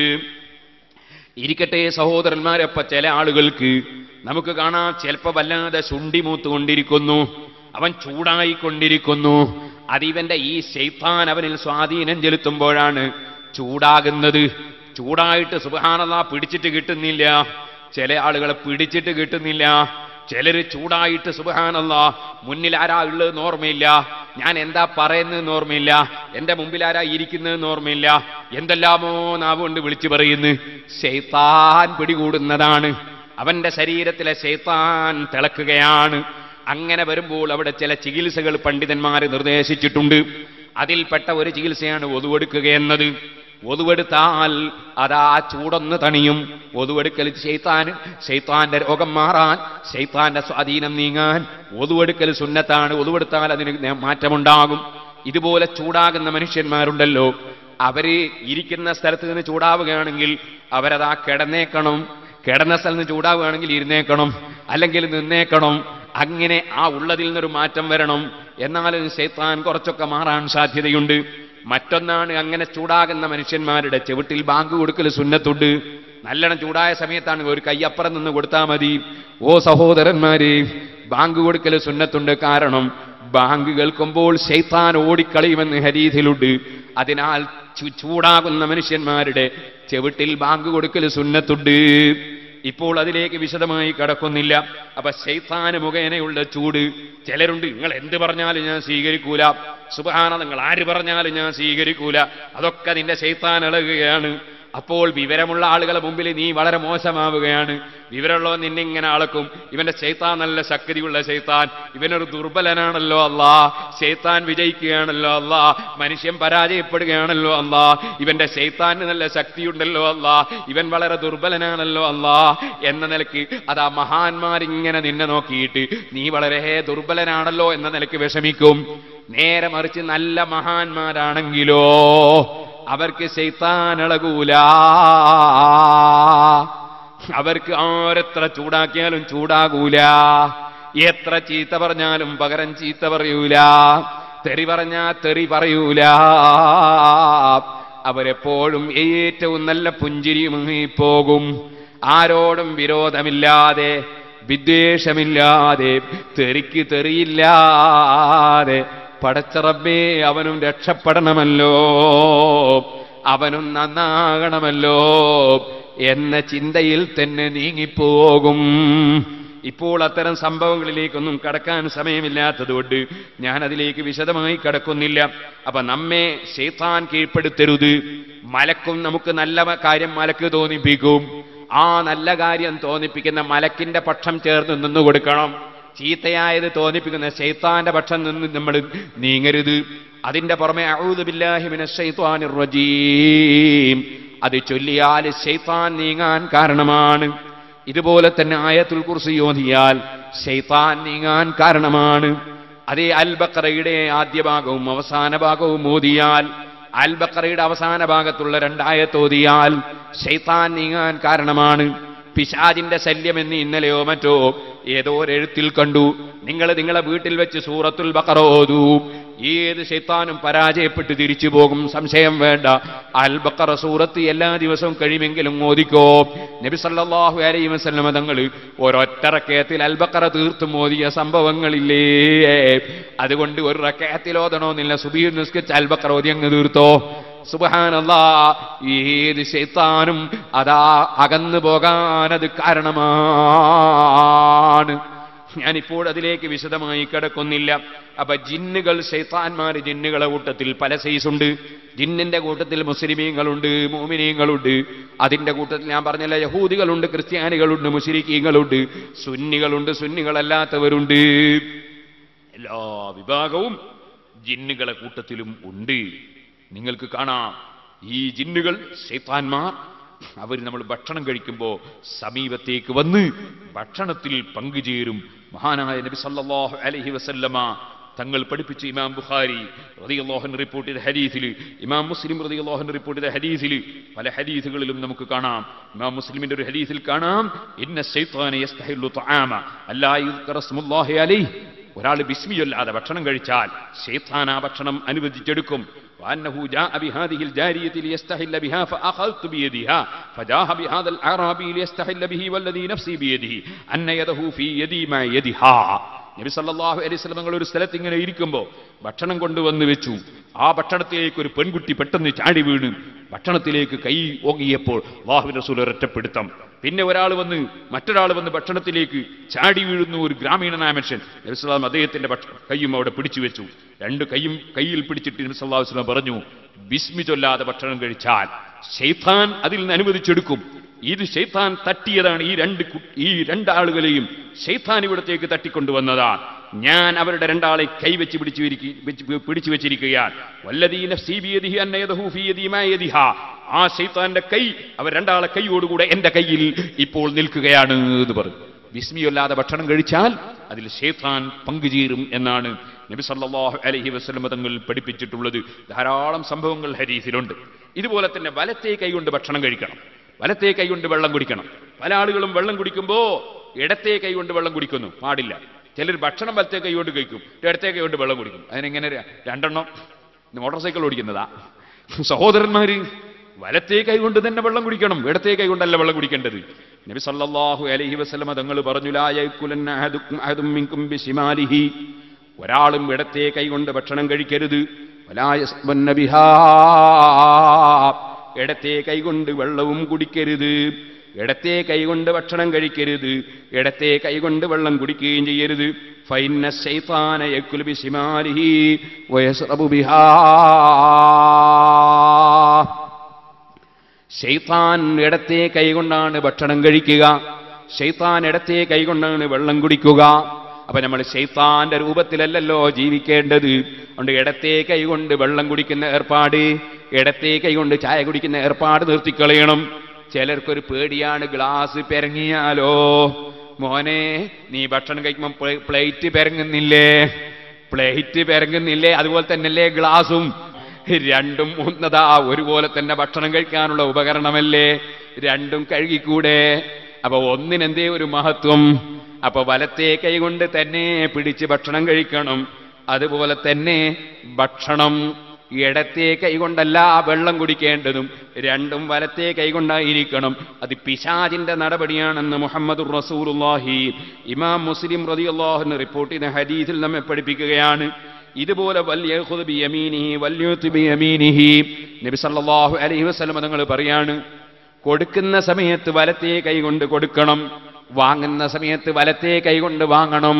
ഇരിക്കട്ടെ സഹോദരന്മാരെ അപ്പൊ ചില ആളുകൾക്ക് നമുക്ക് കാണാം ചിലപ്പോ വല്ലാതെ ശുണ്ടി മൂത്തുകൊണ്ടിരിക്കുന്നു അവൻ ചൂടായിക്കൊണ്ടിരിക്കുന്നു അതിവന്റെ ഈ ശൈത്താൻ അവനിൽ സ്വാധീനം ചെലുത്തുമ്പോഴാണ് ചൂടാകുന്നത് ചൂടായിട്ട് സുബഹാനല്ല പിടിച്ചിട്ട് കിട്ടുന്നില്ല ചില ആളുകളെ പിടിച്ചിട്ട് കിട്ടുന്നില്ല ചിലര് ചൂടായിട്ട് സുബഹാനല്ല മുന്നിൽ ആരാ ഉള്ളതെന്ന് ഓർമ്മയില്ല ഞാൻ എന്താ പറയുന്നതെന്ന് ഓർമ്മയില്ല എന്റെ മുമ്പിൽ ആരാ ഇരിക്കുന്നതെന്ന് ഓർമ്മയില്ല എന്തെല്ലാമോ നാവുകൊണ്ട് വിളിച്ചു പറയുന്നു ശൈത്താൻ പിടികൂടുന്നതാണ് അവന്റെ ശരീരത്തിലെ ശൈത്താൻ തിളക്കുകയാണ് അങ്ങനെ വരുമ്പോൾ അവിടെ ചില ചികിത്സകൾ പണ്ഡിതന്മാർ നിർദ്ദേശിച്ചിട്ടുണ്ട് അതിൽപ്പെട്ട ഒരു ചികിത്സയാണ് ഒതുവെടുക്കുക എന്നത് ഒതുവെടുത്താൽ അതാ ചൂടൊന്ന് തണിയും ഒതുവെടുക്കൽ ശൈത്താൻ ശൈത്താന്റെ രോഗം മാറാൻ ശൈത്താന്റെ സ്വാധീനം നീങ്ങാൻ ഒതുവെടുക്കൽ സുന്നത്താണ് ഒതുവെടുത്താൽ അതിന് നേ- മാറ്റമുണ്ടാകും ഇതുപോലെ ചൂടാകുന്ന മനുഷ്യന്മാരുണ്ടല്ലോ അവര് ഇരിക്കുന്ന സ്ഥലത്ത് നിന്ന് ചൂടാവുകയാണെങ്കിൽ അവരതാ കിടന്നേക്കണം കിടന്ന സ്ഥലത്ത് നിന്ന് ചൂടാവുകയാണെങ്കിൽ ഇരുന്നേക്കണം അല്ലെങ്കിൽ നിന്നേക്കണം അങ്ങനെ ആ ഉള്ളതിൽ നിന്നൊരു മാറ്റം വരണം എന്നാലും ശൈത്താൻ കുറച്ചൊക്കെ മാറാൻ സാധ്യതയുണ്ട് മറ്റൊന്നാണ് അങ്ങനെ ചൂടാകുന്ന മനുഷ്യന്മാരുടെ ചെവിട്ടിൽ ബാങ്ക് കൊടുക്കൽ സുന്നത്തുണ്ട് നല്ലോണം ചൂടായ സമയത്താണ് ഒരു കൈ അപ്പുറം നിന്ന് കൊടുത്താൽ മതി ഓ സഹോദരന്മാരെ ബാങ്ക് കൊടുക്കൽ സുന്നത്തുണ്ട് കാരണം ബാങ്ക് കേൾക്കുമ്പോൾ ശൈത്താൻ ഓടിക്കളയുമെന്ന് ഹരീതിലുണ്ട് അതിനാൽ ചു- ചൂടാകുന്ന മനുഷ്യന്മാരുടെ ചെവിട്ടിൽ ബാങ്ക് കൊടുക്കൽ സുന്നത്തുണ്ട് ഇപ്പോൾ അതിലേക്ക് വിശദമായി കടക്കുന്നില്ല അപ്പൊ ശൈത്താന് മുഖേനയുള്ള ചൂട് ചിലരുണ്ട് നിങ്ങൾ എന്ത് പറഞ്ഞാലും ഞാൻ സ്വീകരിക്കൂല സുബഹാന നിങ്ങൾ ആര് പറഞ്ഞാലും ഞാൻ സ്വീകരിക്കൂല അതൊക്കെ നിന്റെ ശൈത്താൻ ഇളകുകയാണ് അപ്പോൾ വിവരമുള്ള ആളുകളെ മുമ്പിൽ നീ വളരെ മോശമാവുകയാണ് വിവരമുള്ളവൻ നിന്നെ ഇങ്ങനെ അളക്കും ഇവന്റെ ശൈത്താൻ നല്ല ശക്തിയുള്ള ശൈത്താൻ ഇവനൊരു ദുർബലനാണല്ലോ അല്ലാ ശൈത്താൻ വിജയിക്കുകയാണല്ലോ അല്ലാ മനുഷ്യൻ പരാജയപ്പെടുകയാണല്ലോ അല്ലാ ഇവന്റെ ശൈത്താന് നല്ല ശക്തിയുണ്ടല്ലോ അല്ലാ ഇവൻ വളരെ ദുർബലനാണല്ലോ അല്ലാ എന്ന നിലയ്ക്ക് അതാ മഹാന്മാരിങ്ങനെ നിന്നെ നോക്കിയിട്ട് നീ വളരെ ദുർബലനാണല്ലോ എന്ന നിലയ്ക്ക് വിഷമിക്കും നേരെ മറിച്ച് നല്ല മഹാന്മാരാണെങ്കിലോ അവർക്ക് ശൈത്താൻ ഇളകൂല അവർക്ക് ആരെത്ര ചൂടാക്കിയാലും ചൂടാകൂല എത്ര ചീത്ത പറഞ്ഞാലും പകരം ചീത്ത പറയൂല തെറി പറഞ്ഞാ തെറി പറയൂല അവരെപ്പോഴും ഏറ്റവും നല്ല പുഞ്ചിരിയുമായി പോകും ആരോടും വിരോധമില്ലാതെ വിദ്വേഷമില്ലാതെ തെറിക്ക് തെറിയില്ലാതെ പടച്ചറബേ അവനും രക്ഷപ്പെടണമല്ലോ അവനും നന്നാകണമല്ലോ എന്ന ചിന്തയിൽ തന്നെ നീങ്ങിപ്പോകും ഇപ്പോൾ അത്തരം സംഭവങ്ങളിലേക്കൊന്നും കടക്കാൻ സമയമില്ലാത്തതുകൊണ്ട് ഞാൻ അതിലേക്ക് വിശദമായി കടക്കുന്നില്ല അപ്പൊ നമ്മെ ശൈത്താൻ കീഴ്പ്പെടുത്തരുത് മലക്കും നമുക്ക് നല്ല കാര്യം മലക്ക് തോന്നിപ്പിക്കും ആ നല്ല കാര്യം തോന്നിപ്പിക്കുന്ന മലക്കിന്റെ പക്ഷം ചേർന്ന് നിന്നു കൊടുക്കണം ചീത്തയായത് തോന്നിപ്പിക്കുന്ന ശൈത്താന്റെ പക്ഷം നിന്ന് നമ്മൾ നീങ്ങരുത് അതിന്റെ പുറമെ അഊദു ബില്ലാഹി മിനശ് ശൈത്വാനിർ റജീം അത് ചൊല്ലിയാൽ ശൈത്താൻ നീങ്ങാൻ കാരണമാണ് ഇതുപോലെ തന്നെ ആയത്തുൽ കുർസി ഓതിയാൽ ശൈത്താൻ നീങ്ങാൻ കാരണമാണ് അതേ അൽ ബക്കറയുടെ ആദ്യ ഭാഗവും അവസാന ഭാഗവും ഓതിയാൽ അൽ ബക്കറയുടെ അവസാന ഭാഗത്തുള്ള രണ്ടായത്തോതിയാൽ ശൈത്താൻ നീങ്ങാൻ കാരണമാണ് പിശാജിന്റെ ശല്യം എന്ന് ഇന്നലെയോ മറ്റോ ഏതോ ഒരു എഴുത്തിൽ കണ്ടു നിങ്ങൾ നിങ്ങളെ വീട്ടിൽ വെച്ച് സൂറത്തുൽ ബക്കറ ഓതൂ ഏത് ശൈത്താനും പരാജയപ്പെട്ട് തിരിച്ചു പോകും സംശയം വേണ്ട അൽ ബക്കറ സൂറത്ത് എല്ലാ ദിവസവും കഴിയുമെങ്കിലും ഓദിക്കോ നബി സല്ലല്ലാഹു അലൈഹി വസല്ലമ തങ്ങൾ ഒരൊറ്റ റക്കയത്തിൽ അൽ ബക്കറ തീർത്തും ഓതിയ സംഭവങ്ങളില്ലേ അതുകൊണ്ട് ഒരു റക്കയത്തിൽ ഓതണമെന്നില്ല സുബീർ നിസ്കരിച്ച് അൽ ബക്കറ ഓതി അങ്ങ് തീർത്തോ സുബഹാനല്ലാ ഏത് ശൈത്താനും അതാ അകന്നു പോകാനത് കാരണമാണ് ഞാനിപ്പോൾ അതിലേക്ക് വിശദമായി കിടക്കുന്നില്ല അപ്പൊ ജിന്നുകൾ ശൈത്താന്മാർ ജിന്നുകളെ കൂട്ടത്തിൽ പല സൈസ് ഉണ്ട് ജിന്നിന്റെ കൂട്ടത്തിൽ മുസ്ലിമീങ്ങളുണ്ട് മോമിനീങ്ങളുണ്ട് അതിന്റെ കൂട്ടത്തിൽ ഞാൻ പറഞ്ഞല്ല യഹൂദികളുണ്ട് ക്രിസ്ത്യാനികളുണ്ട് മുസ്ലിക്കീങ്ങളുണ്ട് സുന്നികളുണ്ട് സുന്നികളല്ലാത്തവരുണ്ട് എല്ലാ വിഭാഗവും ജിന്നുകളെ കൂട്ടത്തിലും ഉണ്ട് നിങ്ങൾക്ക് കാണാം ഈ ജിന്നുകൾ ശൈത്താന്മാർ അവർ നമ്മൾ ഭക്ഷണം കഴിക്കുമ്പോൾ സമീപത്തേക്ക് വന്ന് ഭക്ഷണത്തിൽ പങ്കുചേരും മഹാനായ നബി സല്ലല്ലാഹു അലൈഹി വസല്ലമ തങ്ങൾ പഠിപ്പിച്ച ഇമാം ബുഖാരി റളിയല്ലാഹു റിപ്പോർട്ട് ചെയ്ത ഹദീസിൽ ഇമാം മുസ്ലിം റളിയല്ലാഹു റിപ്പോർട്ട് ചെയ്ത ഹദീസിൽ പല ഹദീസുകളിലും നമുക്ക് കാണാം ഇമാം മുസ്ലിമിന്റെ ഒരു ഹദീസിൽ കാണാം ഇന്ന ശൈത്താന യസ്തഹില്ലു തആമ അല്ലാ യുദ്കറ സ്മുല്ലാഹി അലൈഹി ഒരാൾ ബിസ്മിയല്ലാതെ ഭക്ഷണം കഴിച്ചാൽ ശൈത്താൻ ആ ഭക്ഷണം അനുവദിച്ചെടുക്കും وأنه جاء بهذه الجارية ليستحل بها فأخذت بيدها فجاء بهذا الأعرابي ليستحل به والذي نفسي بيده أن يده في يدي ما يدها നബി സല്ലല്ലാഹു അലൈഹി വസല്ലം തങ്ങൾ ഒരു സ്ഥലത്ത് ഇങ്ങനെ ഇരിക്കുമ്പോൾ ഭക്ഷണം കൊണ്ടുവന്ന് വെച്ചു ആ ഭക്ഷണത്തിലേക്ക് ഒരു പെൺകുട്ടി പെട്ടെന്ന് ചാടി വീണ് ഭക്ഷണത്തിലേക്ക് കൈ ഓങ്ങിയപ്പോൾ അള്ളാഹു റസൂൽ ഒരൊറ്റപ്പെടുത്തം പിന്നെ ഒരാൾ വന്ന് മറ്റൊരാൾ വന്ന് ഭക്ഷണത്തിലേക്ക് ചാടി വീഴുന്നു ഒരു ഗ്രാമീണനായ മനുഷ്യൻ നബി സല്ലല്ലാഹു അദ്ദേഹത്തിന്റെ ഭക്ഷ- കൈയും അവിടെ പിടിച്ചു വെച്ചു രണ്ട് കൈയും കയ്യിൽ പിടിച്ചിട്ട് നബി സല്ലല്ലാഹു അലൈഹി വസല്ലം പറഞ്ഞു ബിസ്മി ചൊല്ലാതെ ഭക്ഷണം കഴിച്ചാൽ ശൈത്താൻ അതിൽ നിന്ന് അനുവദിച്ചെടുക്കും ഇത് ശൈത്താൻ തട്ടിയതാണ് ഈ രണ്ട് കു- ഈ രണ്ടാളുകളെയും ശൈത്താൻ ഇവിടത്തേക്ക് തട്ടിക്കൊണ്ടുവന്നതാണ് ഞാൻ അവരുടെ രണ്ടാളെ കൈവച്ച് പിടിച്ചു ഇരിക്കി- വെച്ച് പിടിച്ചു വെച്ചിരിക്കുകയാണ് വല്ലദീ നഫ്സീ ബിയദിഹി അന്ന യദഹു ഫീ യദീ മാ യദിഹാ. ആ ശൈത്താന്റെ കൈ അവർ രണ്ടാളെ കൈയോടുകൂടെ എന്റെ കയ്യിൽ ഇപ്പോൾ നിൽക്കുകയാണ് എന്ന് പറഞ്ഞു വിസ്മിയല്ലാതെ ഭക്ഷണം കഴിച്ചാൽ അതിൽ ഷെയ്ത്താൻ പങ്കുചേരും എന്നാണ് നബി സല്ലല്ലാഹു അലൈഹി വസല്ലം തങ്ങൾ പഠിപ്പിച്ചിട്ടുള്ളത് ധാരാളം സംഭവങ്ങൾ ഹരീസിലുണ്ട് ഇതുപോലെ തന്നെ വലത്തേ കൈകൊണ്ട് ഭക്ഷണം കഴിക്കണം വലത്തേ കൈകൊണ്ട് വെള്ളം കുടിക്കണം പല ആളുകളും വെള്ളം കുടിക്കുമ്പോൾ ഇടത്തേ കൈകൊണ്ട് വെള്ളം കുടിക്കുന്നു പാടില്ല ചിലർ ഭക്ഷണം വലത്തേ കൈകൊണ്ട് കഴിക്കും ഇടത്തേ കൈകൊണ്ട് വെള്ളം കുടിക്കും അതിനെങ്ങനെ ര- രണ്ടെണ്ണം ഇത് മോട്ടോർ സൈക്കിൾ ഓടിക്കുന്നതാ സഹോദരന്മാര് വലത്തേ കൈ കൊണ്ട് തന്നെ വെള്ളം കുടിക്കണം ഇടത്തേ കൈ കൊണ്ടല്ല വെള്ളം കുടിക്കേണ്ടത് നബി സല്ലല്ലാഹു അലൈഹി വസല്ലമ തങ്ങൾ പറഞ്ഞു ലാ യഅ്കുലന്ന അഹദുക്കും അഹദും മിൻകും ബിശിമാലിഹി ഒരാളും ഇടത്തേ കൈ കൊണ്ട് ഭക്ഷണം കഴിക്കരുത് വലാ യസ്ബന്ന ബിഹാ ഇടത്തേ കൈ കൊണ്ട് വെള്ളവും കുടിക്കരുത് ഇടത്തേ കൈ കൊണ്ട് ഭക്ഷണം കഴിക്കരുത് ഇടത്തേ കൈ കൊണ്ട് വെള്ളം കുടിക്കുകയും ചെയ്യരുത് ഫൈന്ന ശൈത്താന യക്കുലു ബിശിമാലിഹി വയസ്റബു ബിഹാ ഷെയ്ത്താൻ ഇടത്തെ കൈകൊണ്ടാണ് ഭക്ഷണം കഴിക്കുക ഷെയ്ത്താൻ ഇടത്തെ കൈകൊണ്ടാണ് വെള്ളം കുടിക്കുക അപ്പൊ നമ്മൾ ഷെയ്ത്താന്റെ രൂപത്തിലല്ലല്ലോ ജീവിക്കേണ്ടത് അതുകൊണ്ട് ഇടത്തെ കൈകൊണ്ട് വെള്ളം കുടിക്കുന്ന ഏർപ്പാട് ഇടത്തെ കൈകൊണ്ട് ചായ കുടിക്കുന്ന ഏർപ്പാട് നിർത്തിക്കളയണം ചിലർക്കൊരു പേടിയാണ് ഗ്ലാസ് പെരങ്ങിയാലോ മോനെ നീ ഭക്ഷണം കഴിക്കുമ്പോൾ പ്ലേ- പ്ലേറ്റ് പെരങ്ങുന്നില്ലേ പ്ലേറ്റ് പെരങ്ങുന്നില്ലേ അതുപോലെ തന്നെയല്ലേ ഗ്ലാസും രണ്ടും ഒന്നതാ ഒരുപോലെ തന്നെ ഭക്ഷണം കഴിക്കാനുള്ള ഉപകരണമല്ലേ രണ്ടും കഴുകിക്കൂടെ അപ്പൊ ഒന്നിനെന്തേ ഒരു മഹത്വം അപ്പൊ വലത്തെ കൈ കൊണ്ട് തന്നെ പിടിച്ച് ഭക്ഷണം കഴിക്കണം അതുപോലെ തന്നെ ഭക്ഷണം ഇടത്തെ കൈ കൊണ്ടല്ല വെള്ളം കുടിക്കേണ്ടതും രണ്ടും വലത്തെ കൈ കൊണ്ടായിരിക്കണം അത് പിശാജിന്റെ നടപടിയാണെന്ന് മുഹമ്മദ് റസൂലുള്ളാഹി ഇമാം മുസ്ലിം റളിയല്ലാഹു റിപ്പോർട്ട് ചെയ്ത ഹദീസിൽ നമ്മെ പഠിപ്പിക്കുകയാണ് ഇതുപോലെ വല്യഖുദ് ബിയമീനിഹി വല്യുതി ബിയമീനിഹി നബി സല്ലല്ലാഹു അലൈഹി വസല്ലം തങ്ങൾ പറയാണ് കൊടുക്കുന്ന സമയത്ത് വലത്തെ കൈ കൊണ്ട് കൊടുക്കണം വാങ്ങുന്ന സമയത്ത് വലത്തെ കൈ കൊണ്ട് വാങ്ങണം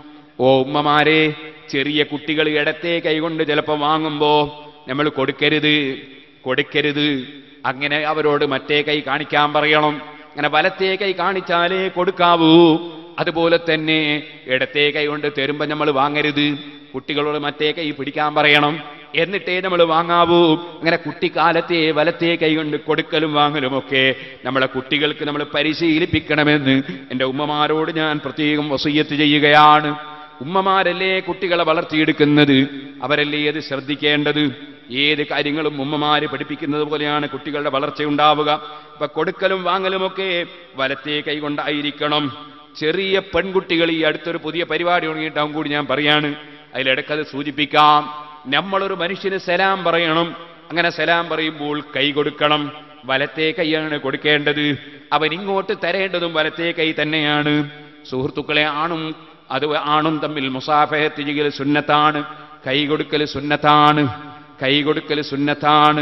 ഓ ഉമ്മമാരെ ചെറിയ കുട്ടികൾ ഇടത്തെ കൈ കൊണ്ട് ചിലപ്പോൾ വാങ്ങുമ്പോ നമ്മൾ കൊടുക്കരുത് കൊടുക്കരുത് അങ്ങനെ അവരോട് മറ്റേ കൈ കാണിക്കാൻ പറയണം അങ്ങനെ വലത്തെ കൈ കാണിച്ചാലേ കൊടുക്കാവൂ അതുപോലെ തന്നെ ഇടത്തെ കൈ കൊണ്ട് തരുമ്പോ നമ്മൾ വാങ്ങരുത് കുട്ടികളോട് മറ്റേ കൈ പിടിക്കാൻ പറയണം എന്നിട്ടേ നമ്മൾ വാങ്ങാവൂ അങ്ങനെ കുട്ടിക്കാലത്തെ വലത്തെ കൈ കൊണ്ട് കൊടുക്കലും വാങ്ങലും ഒക്കെ നമ്മളെ കുട്ടികൾക്ക് നമ്മൾ പരിശീലിപ്പിക്കണമെന്ന് എൻ്റെ ഉമ്മമാരോട് ഞാൻ പ്രത്യേകം വസയ്യത്ത് ചെയ്യുകയാണ് ഉമ്മമാരല്ലേ കുട്ടികളെ വളർത്തിയെടുക്കുന്നത് അവരല്ലേ അത് ശ്രദ്ധിക്കേണ്ടത് ഏത് കാര്യങ്ങളും ഉമ്മമാര് പഠിപ്പിക്കുന്നത് പോലെയാണ് കുട്ടികളുടെ വളർച്ച ഉണ്ടാവുക അപ്പൊ കൊടുക്കലും വാങ്ങലുമൊക്കെ വലത്തെ കൈ കൊണ്ടായിരിക്കണം ചെറിയ പെൺകുട്ടികൾ ഈ അടുത്തൊരു പുതിയ പരിപാടി തുടങ്ങിയിട്ടാവും കൂടി ഞാൻ പറയാണ് അതിലിടക്കത് സൂചിപ്പിക്കാം നമ്മളൊരു മനുഷ്യന് സലാം പറയണം അങ്ങനെ സലാം പറയുമ്പോൾ കൈ കൊടുക്കണം വലത്തെ കൈയാണ് കൊടുക്കേണ്ടത് അവൻ ഇങ്ങോട്ട് തരേണ്ടതും വലത്തെ കൈ തന്നെയാണ് സുഹൃത്തുക്കളെ ആണും അത് ആണും തമ്മിൽ മുസാഫഹത്ത് ചെയ്യൽ സുന്നത്താണ് കൈ കൊടുക്കൽ സുന്നത്താണ് കൈ കൊടുക്കൽ സുന്നത്താണ്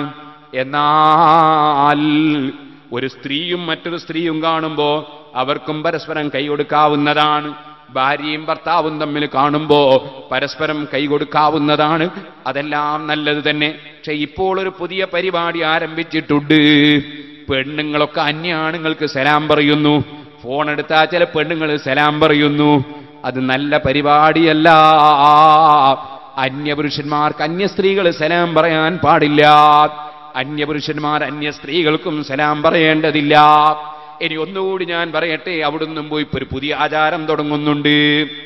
എന്നാൽ ഒരു സ്ത്രീയും മറ്റൊരു സ്ത്രീയും കാണുമ്പോ അവർക്കും പരസ്പരം കൈ കൊടുക്കാവുന്നതാണ് ഭാര്യയും ഭർത്താവും തമ്മിൽ കാണുമ്പോ പരസ്പരം കൈ കൊടുക്കാവുന്നതാണ് അതെല്ലാം നല്ലത് തന്നെ പക്ഷെ ഇപ്പോൾ ഒരു പുതിയ പരിപാടി ആരംഭിച്ചിട്ടുണ്ട് പെണ്ണുങ്ങളൊക്കെ അന്യ ആണുങ്ങൾക്ക് സലാം പറയുന്നു ഫോൺ എടുത്താൽ ചില പെണ്ണുങ്ങൾ സലാം പറയുന്നു അത് നല്ല പരിപാടിയല്ല അന്യപുരുഷന്മാർക്ക് അന്യ സ്ത്രീകൾ സലാം പറയാൻ പാടില്ല അന്യപുരുഷന്മാർ അന്യ സ്ത്രീകൾക്കും സലാം പറയേണ്ടതില്ല ഇനി ഒന്നുകൂടി ഞാൻ പറയട്ടെ അവിടുന്നും പോയി ഇപ്പൊ ഒരു പുതിയ ആചാരം തുടങ്ങുന്നുണ്ട്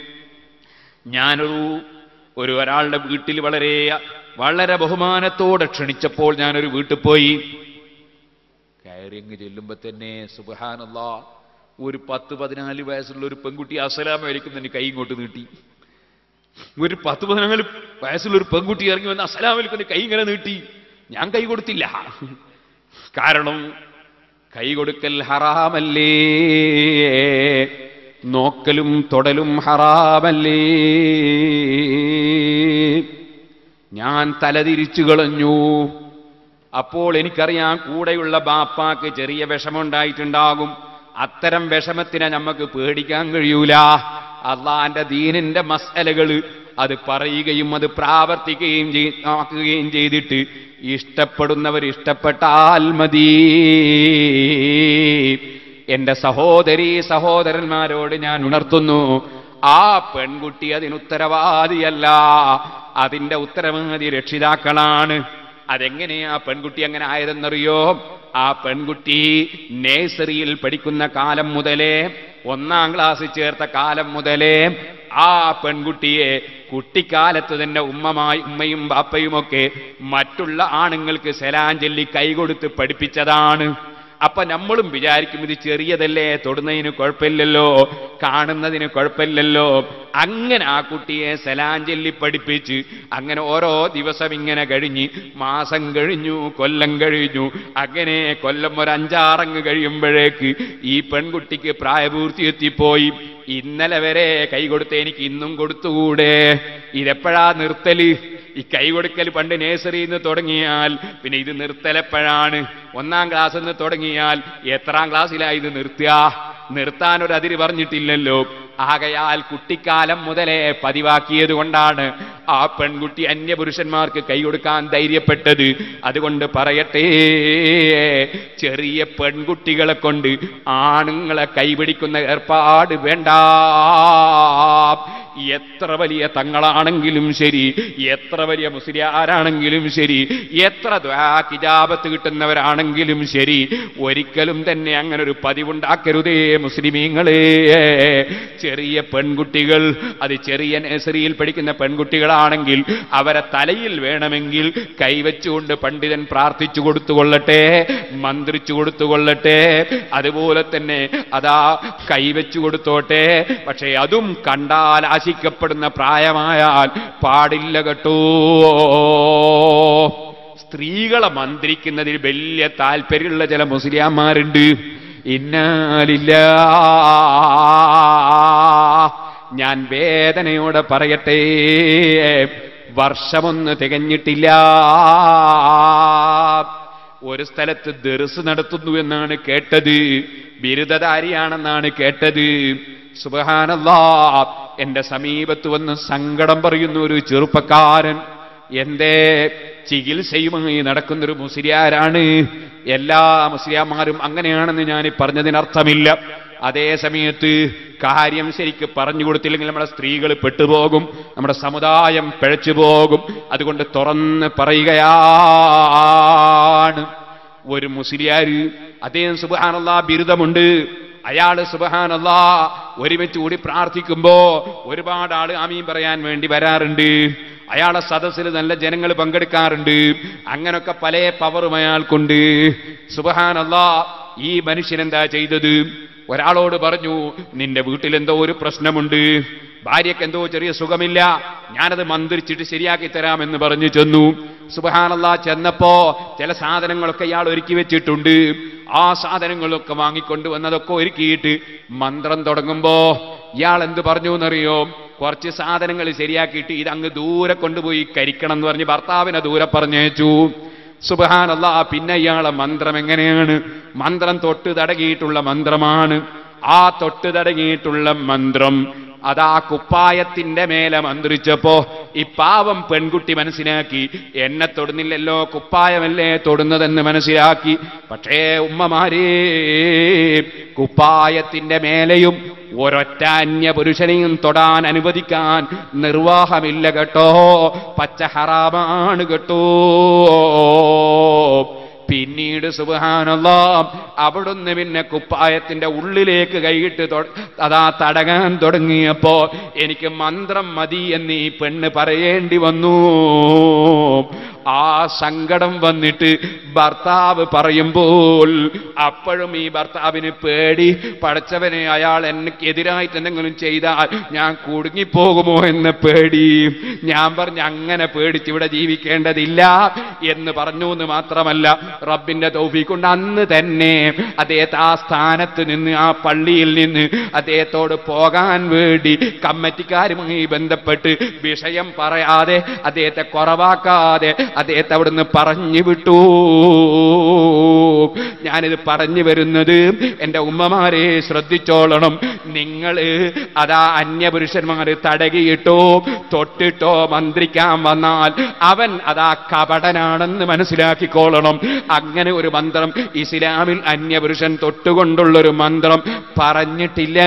ഞാനൊരു ഒരു ഒരാളുടെ വീട്ടിൽ വളരെ വളരെ ബഹുമാനത്തോടെ ക്ഷണിച്ചപ്പോൾ ഞാനൊരു വീട്ടിൽ പോയി കയറി അങ്ങ് ചെല്ലുമ്പോ തന്നെ സുബഹാനല്ല ഒരു പത്ത് പതിനാല് വയസ്സുള്ള ഒരു പെൺകുട്ടി അസലാം വലിക്കുന്നതിന് കൈ ഇങ്ങോട്ട് നീട്ടി ഒരു പത്ത് പതിനാല് വയസ്സുള്ള ഒരു പെൺകുട്ടി ഇറങ്ങി വന്ന് അസലാമലിക്കുന്ന കൈ ഇങ്ങനെ നീട്ടി ഞാൻ കൈ കൊടുത്തില്ല കാരണം കൈ കൊടുക്കൽ ഹറാമല്ലേ നോക്കലും തൊടലും ഹറാമല്ലേ ഞാൻ തലതിരിച്ചു കളഞ്ഞു അപ്പോൾ എനിക്കറിയാം കൂടെയുള്ള ബാപ്പാക്ക് ചെറിയ വിഷമുണ്ടായിട്ടുണ്ടാകും അത്തരം വിഷമത്തിനെ നമുക്ക് പേടിക്കാൻ കഴിയൂല അള്ളാന്റെ ദീനിന്റെ മസലകൾ അത് പറയുകയും അത് പ്രാവർത്തിക്കുകയും ചെയ്- ആക്കുകയും ചെയ്തിട്ട് ഇഷ്ടപ്പെടുന്നവർ ഇഷ്ടപ്പെട്ടാൽ മതി എന്റെ സഹോദരി സഹോദരന്മാരോട് ഞാൻ ഉണർത്തുന്നു ആ പെൺകുട്ടി അതിനുത്തരവാദിയല്ല അതിന്റെ ഉത്തരവാദി രക്ഷിതാക്കളാണ് അതെങ്ങനെയാ പെൺകുട്ടി അങ്ങനെ ആയതെന്നറിയോ ആ പെൺകുട്ടി നേഴ്സറിയിൽ പഠിക്കുന്ന കാലം മുതലേ ഒന്നാം ക്ലാസ്സിൽ ചേർത്ത കാലം മുതലേ ആ പെൺകുട്ടിയെ കുട്ടിക്കാലത്ത് തന്നെ ഉമ്മമായി ഉമ്മയും ബാപ്പയുമൊക്കെ മറ്റുള്ള ആണുങ്ങൾക്ക് സലാം ചൊല്ലി കൈകൊടുത്ത് പഠിപ്പിച്ചതാണ് അപ്പൊ നമ്മളും വിചാരിക്കും ഇത് ചെറിയതല്ലേ തൊടുന്നതിന് കുഴപ്പമില്ലല്ലോ കാണുന്നതിന് കുഴപ്പമില്ലല്ലോ അങ്ങനെ ആ കുട്ടിയെ സലാം ചൊല്ലി പഠിപ്പിച്ച് അങ്ങനെ ഓരോ ദിവസം ഇങ്ങനെ കഴിഞ്ഞ് മാസം കഴിഞ്ഞു കൊല്ലം കഴിഞ്ഞു അങ്ങനെ കൊല്ലം ഒരു അഞ്ചാറങ്ങ് കഴിയുമ്പോഴേക്ക് ഈ പെൺകുട്ടിക്ക് പ്രായപൂർത്തി എത്തിപ്പോയി ഇന്നലെ വരെ കൈ കൊടുത്ത് എനിക്ക് ഇന്നും കൊടുത്തുകൂടെ ഇതെപ്പോഴാ നിർത്തല് ഈ കൈ കൊടുക്കൽ പണ്ട് നേഴ്സറിയിൽ നിന്ന് തുടങ്ങിയാൽ പിന്നെ ഇത് നിർത്തലെപ്പോഴാണ് ഒന്നാം ക്ലാസ്സിൽ നിന്ന് തുടങ്ങിയാൽ എത്രാം ക്ലാസ്സിലായി ഇത് നിർത്തുക നിർത്താൻ ഒരു അതിര് പറഞ്ഞിട്ടില്ലല്ലോ ആകയാൽ കുട്ടിക്കാലം മുതലേ പതിവാക്കിയത് കൊണ്ടാണ് ആ പെൺകുട്ടി അന്യപുരുഷന്മാർക്ക് കൈ കൊടുക്കാൻ ധൈര്യപ്പെട്ടത് അതുകൊണ്ട് പറയട്ടെ ചെറിയ പെൺകുട്ടികളെ കൊണ്ട് ആണുങ്ങളെ കൈപിടിക്കുന്ന ഏർപ്പാട് വേണ്ട എത്ര വലിയ തങ്ങളാണെങ്കിലും ശരി എത്ര വലിയ മുസ്ലിയാരാണെങ്കിലും ശരി എത്ര കിജാബത്ത് കിട്ടുന്നവരാണെങ്കിലും ശരി ഒരിക്കലും തന്നെ അങ്ങനെ ഒരു പതിവുണ്ടാക്കരുതേ മുസ്ലിമീങ്ങളെ ചെറിയ പെൺകുട്ടികൾ അത് ചെറിയ നഴ്സറിയിൽ പഠിക്കുന്ന പെൺകുട്ടികളാണെങ്കിൽ അവരെ തലയിൽ വേണമെങ്കിൽ കൈവച്ചുകൊണ്ട് പണ്ഡിതൻ പ്രാർത്ഥിച്ചു കൊടുത്തുകൊള്ളട്ടെ മന്ത്രിച്ചു കൊടുത്തുകൊള്ളട്ടെ അതുപോലെ തന്നെ അതാ കൈവച്ചു കൊടുത്തോട്ടെ പക്ഷേ അതും കണ്ടാൽ ആശിക്കപ്പെടുന്ന പ്രായമായാൽ പാടില്ല കേട്ടോ സ്ത്രീകളെ മന്ത്രിക്കുന്നതിൽ വലിയ താല്പര്യമുള്ള ചില മുസ്ലിയാന്മാരുണ്ട് ഇന്നാലില്ല ഞാൻ വേദനയോടെ പറയട്ടെ വർഷമൊന്ന് തികഞ്ഞിട്ടില്ല ഒരു സ്ഥലത്ത് ദർസ് നടത്തുന്നു എന്നാണ് കേട്ടത് ബിരുദധാരിയാണെന്നാണ് കേട്ടത് സുബഹാനല്ലാ എന്റെ സമീപത്ത് വന്ന് സങ്കടം പറയുന്ന ഒരു ചെറുപ്പക്കാരൻ എന്റെ ചികിത്സയുമായി നടക്കുന്നൊരു മുസ്ലിയാരാണ് എല്ലാ മുസ്ലിയാമാരും അങ്ങനെയാണെന്ന് ഞാൻ ഈ പറഞ്ഞതിനർത്ഥമില്ല അതേ സമയത്ത് കാര്യം ശരിക്ക് പറഞ്ഞു കൊടുത്തില്ലെങ്കിൽ നമ്മുടെ സ്ത്രീകൾ പെട്ടുപോകും നമ്മുടെ സമുദായം പിഴച്ചു പോകും അതുകൊണ്ട് തുറന്ന് പറയുകയാണ് ഒരു മുസ്ലിയാര് അദ്ദേഹം സുബാനല്ലാ ബിരുദമുണ്ട് അയാള് സുബഹാനല്ലാ ഒരുമിച്ച് കൂടി പ്രാർത്ഥിക്കുമ്പോ ഒരുപാട് ആള് ആമീൻ പറയാൻ വേണ്ടി വരാറുണ്ട് അയാളെ സദസ്സിൽ നല്ല ജനങ്ങൾ പങ്കെടുക്കാറുണ്ട് അങ്ങനൊക്കെ പല പവറും അയാൾക്കുണ്ട് സുബഹാനല്ലാ ഈ മനുഷ്യൻ എന്താ ചെയ്തത് ഒരാളോട് പറഞ്ഞു നിന്റെ വീട്ടിൽ എന്തോ ഒരു പ്രശ്നമുണ്ട് ഭാര്യയ്ക്ക് എന്തോ ചെറിയ സുഖമില്ല ഞാനത് മന്ത്രിച്ചിട്ട് ശരിയാക്കി തരാമെന്ന് പറഞ്ഞു ചെന്നു സുബഹാനല്ലാ ചെന്നപ്പോ ചില സാധനങ്ങളൊക്കെ ഇയാൾ ഒരുക്കി വെച്ചിട്ടുണ്ട് ആ സാധനങ്ങളൊക്കെ വാങ്ങിക്കൊണ്ട് വന്നതൊക്കെ ഒരുക്കിയിട്ട് മന്ത്രം തുടങ്ങുമ്പോ ഇയാൾ എന്ത് പറഞ്ഞു എന്നറിയോ കുറച്ച് സാധനങ്ങൾ ശരിയാക്കിയിട്ട് ഇത് അങ്ങ് ദൂരെ കൊണ്ടുപോയി കരിക്കണം എന്ന് പറഞ്ഞ് ഭർത്താവിനെ ദൂരെ പറഞ്ഞേച്ചു സുബഹാനല്ലാ പിന്നെ ഇയാളെ മന്ത്രം എങ്ങനെയാണ് മന്ത്രം തൊട്ട് തടകിയിട്ടുള്ള മന്ത്രമാണ് ആ തൊട്ട് തടങ്ങിയിട്ടുള്ള മന്ത്രം അതാ കുപ്പായത്തിന്റെ മേലെ മന്ത്രിച്ചപ്പോ ഈ പാവം പെൺകുട്ടി മനസ്സിലാക്കി എന്നെ തൊടുന്നില്ലല്ലോ കുപ്പായമല്ലേ തൊടുന്നതെന്ന് മനസ്സിലാക്കി പക്ഷേ ഉമ്മമാരേ കുപ്പായത്തിന്റെ മേലെയും ഒരൊറ്റ അന്യ പുരുഷനെയും തൊടാൻ അനുവദിക്കാൻ നിർവാഹമില്ല കേട്ടോ പച്ച ഹറാമാണ് കേട്ടോ പിന്നീട് സുബഹാനല്ല അവിടുന്ന് പിന്നെ കുപ്പായത്തിന്റെ ഉള്ളിലേക്ക് കൈയിട്ട് തൊ- അതാ തടകാൻ തുടങ്ങിയപ്പോ എനിക്ക് മന്ത്രം മതി എന്ന് ഈ പെണ്ണ് പറയേണ്ടി വന്നു ആ സങ്കടം വന്നിട്ട് ഭർത്താവ് പറയുമ്പോൾ അപ്പോഴും ഈ ഭർത്താവിന് പേടി പടച്ചവനെ അയാൾ എനിക്കെതിരായിട്ട് എന്തെങ്കിലും ചെയ്താൽ ഞാൻ കുടുങ്ങിപ്പോകുമോ എന്ന് പേടി ഞാൻ പറഞ്ഞു അങ്ങനെ പേടിച്ച് ഇവിടെ ജീവിക്കേണ്ടതില്ല എന്ന് പറഞ്ഞു എന്ന് മാത്രമല്ല റബ്ബിന്റെ തൗഫീഖുണ്ട് അന്ന് തന്നെ അദ്ദേഹത്തെ ആ സ്ഥാനത്ത് നിന്ന് ആ പള്ളിയിൽ നിന്ന് അദ്ദേഹത്തോട് പോകാൻ വേണ്ടി കമ്മിറ്റിക്കാരുമായി ബന്ധപ്പെട്ട് വിഷയം പറയാതെ അദ്ദേഹത്തെ കുറവാക്കാതെ അദ്ദേഹത്തെ അവിടുന്ന് പറഞ്ഞു വിട്ടു ഞാനിത് പറഞ്ഞു വരുന്നത് എൻ്റെ ഉമ്മമാരെ ശ്രദ്ധിച്ചോളണം നിങ്ങൾ അതാ അന്യപുരുഷന്മാർ തടകിയിട്ടോ തൊട്ടിട്ടോ മന്ത്രിക്കാൻ വന്നാൽ അവൻ അതാ കപടനാണെന്ന് മനസ്സിലാക്കിക്കോളണം അങ്ങനെ ഒരു മന്ത്രം ഇസ്ലാമിൽ അന്യപുരുഷൻ തൊട്ടുകൊണ്ടുള്ളൊരു മന്ത്രം പറഞ്ഞിട്ടില്ല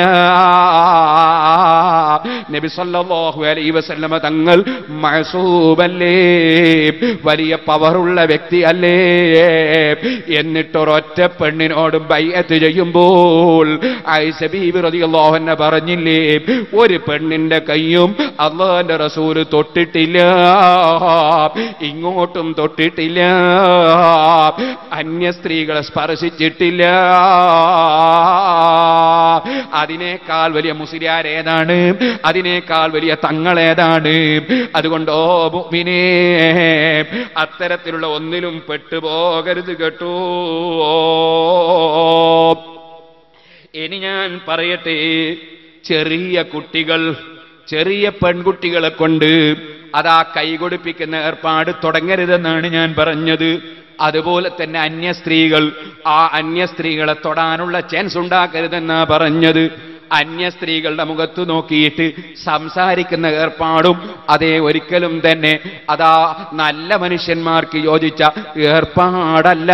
നബി സല്ലല്ലാഹു അലൈഹി വസല്ലമ തങ്ങൾ മഅസൂബല്ലേ വലിയ പവറുള്ള വ്യക്തി അല്ലേ എന്നിട്ടൊരൊറ്റ പെണ്ണിനോട് ബൈഅത്ത് ചെയ്യുമ്പോൾ ആയിഷ ബീബി റളിയല്ലാഹു അൻഹ പറഞ്ഞില്ലേ ഒരു പെണ്ണിന്റെ കൈയും അള്ളാഹിന്റെ റസൂല് തൊട്ടിട്ടില്ല ഇങ്ങോട്ടും തൊട്ടിട്ടില്ല അന്യ സ്ത്രീകളെ സ്പർശിച്ചിട്ടില്ല അതിനേക്കാൾ വലിയ മുസ്ലിയാർ ഏതാണ് അതിനേക്കാൾ വലിയ തങ്ങൾ ഏതാണ് അതുകൊണ്ട് ഓ മുഅ്മിനേ അത്തരത്തിലുള്ള ഒന്നിലും പെട്ടുപോകരുത് കേട്ടോ ഇനി ഞാൻ പറയട്ടെ ചെറിയ കുട്ടികൾ ചെറിയ പെൺകുട്ടികളെ കൊണ്ട് അതാ കൈകൊടുപ്പിക്കുന്ന ഏർപ്പാട് തുടങ്ങരുതെന്നാണ് ഞാൻ പറഞ്ഞത് അതുപോലെ തന്നെ അന്യ സ്ത്രീകൾ ആ അന്യ സ്ത്രീകളെ തൊടാനുള്ള ചാൻസ് ഉണ്ടാക്കരുതെന്നാ പറഞ്ഞത് അന്യ സ്ത്രീകളുടെ മുഖത്ത് നോക്കിയിട്ട് സംസാരിക്കുന്ന ഏർപ്പാടും അതേ ഒരിക്കലും തന്നെ അതാ നല്ല മനുഷ്യന്മാർക്ക് യോജിച്ച ഏർപ്പാടല്ല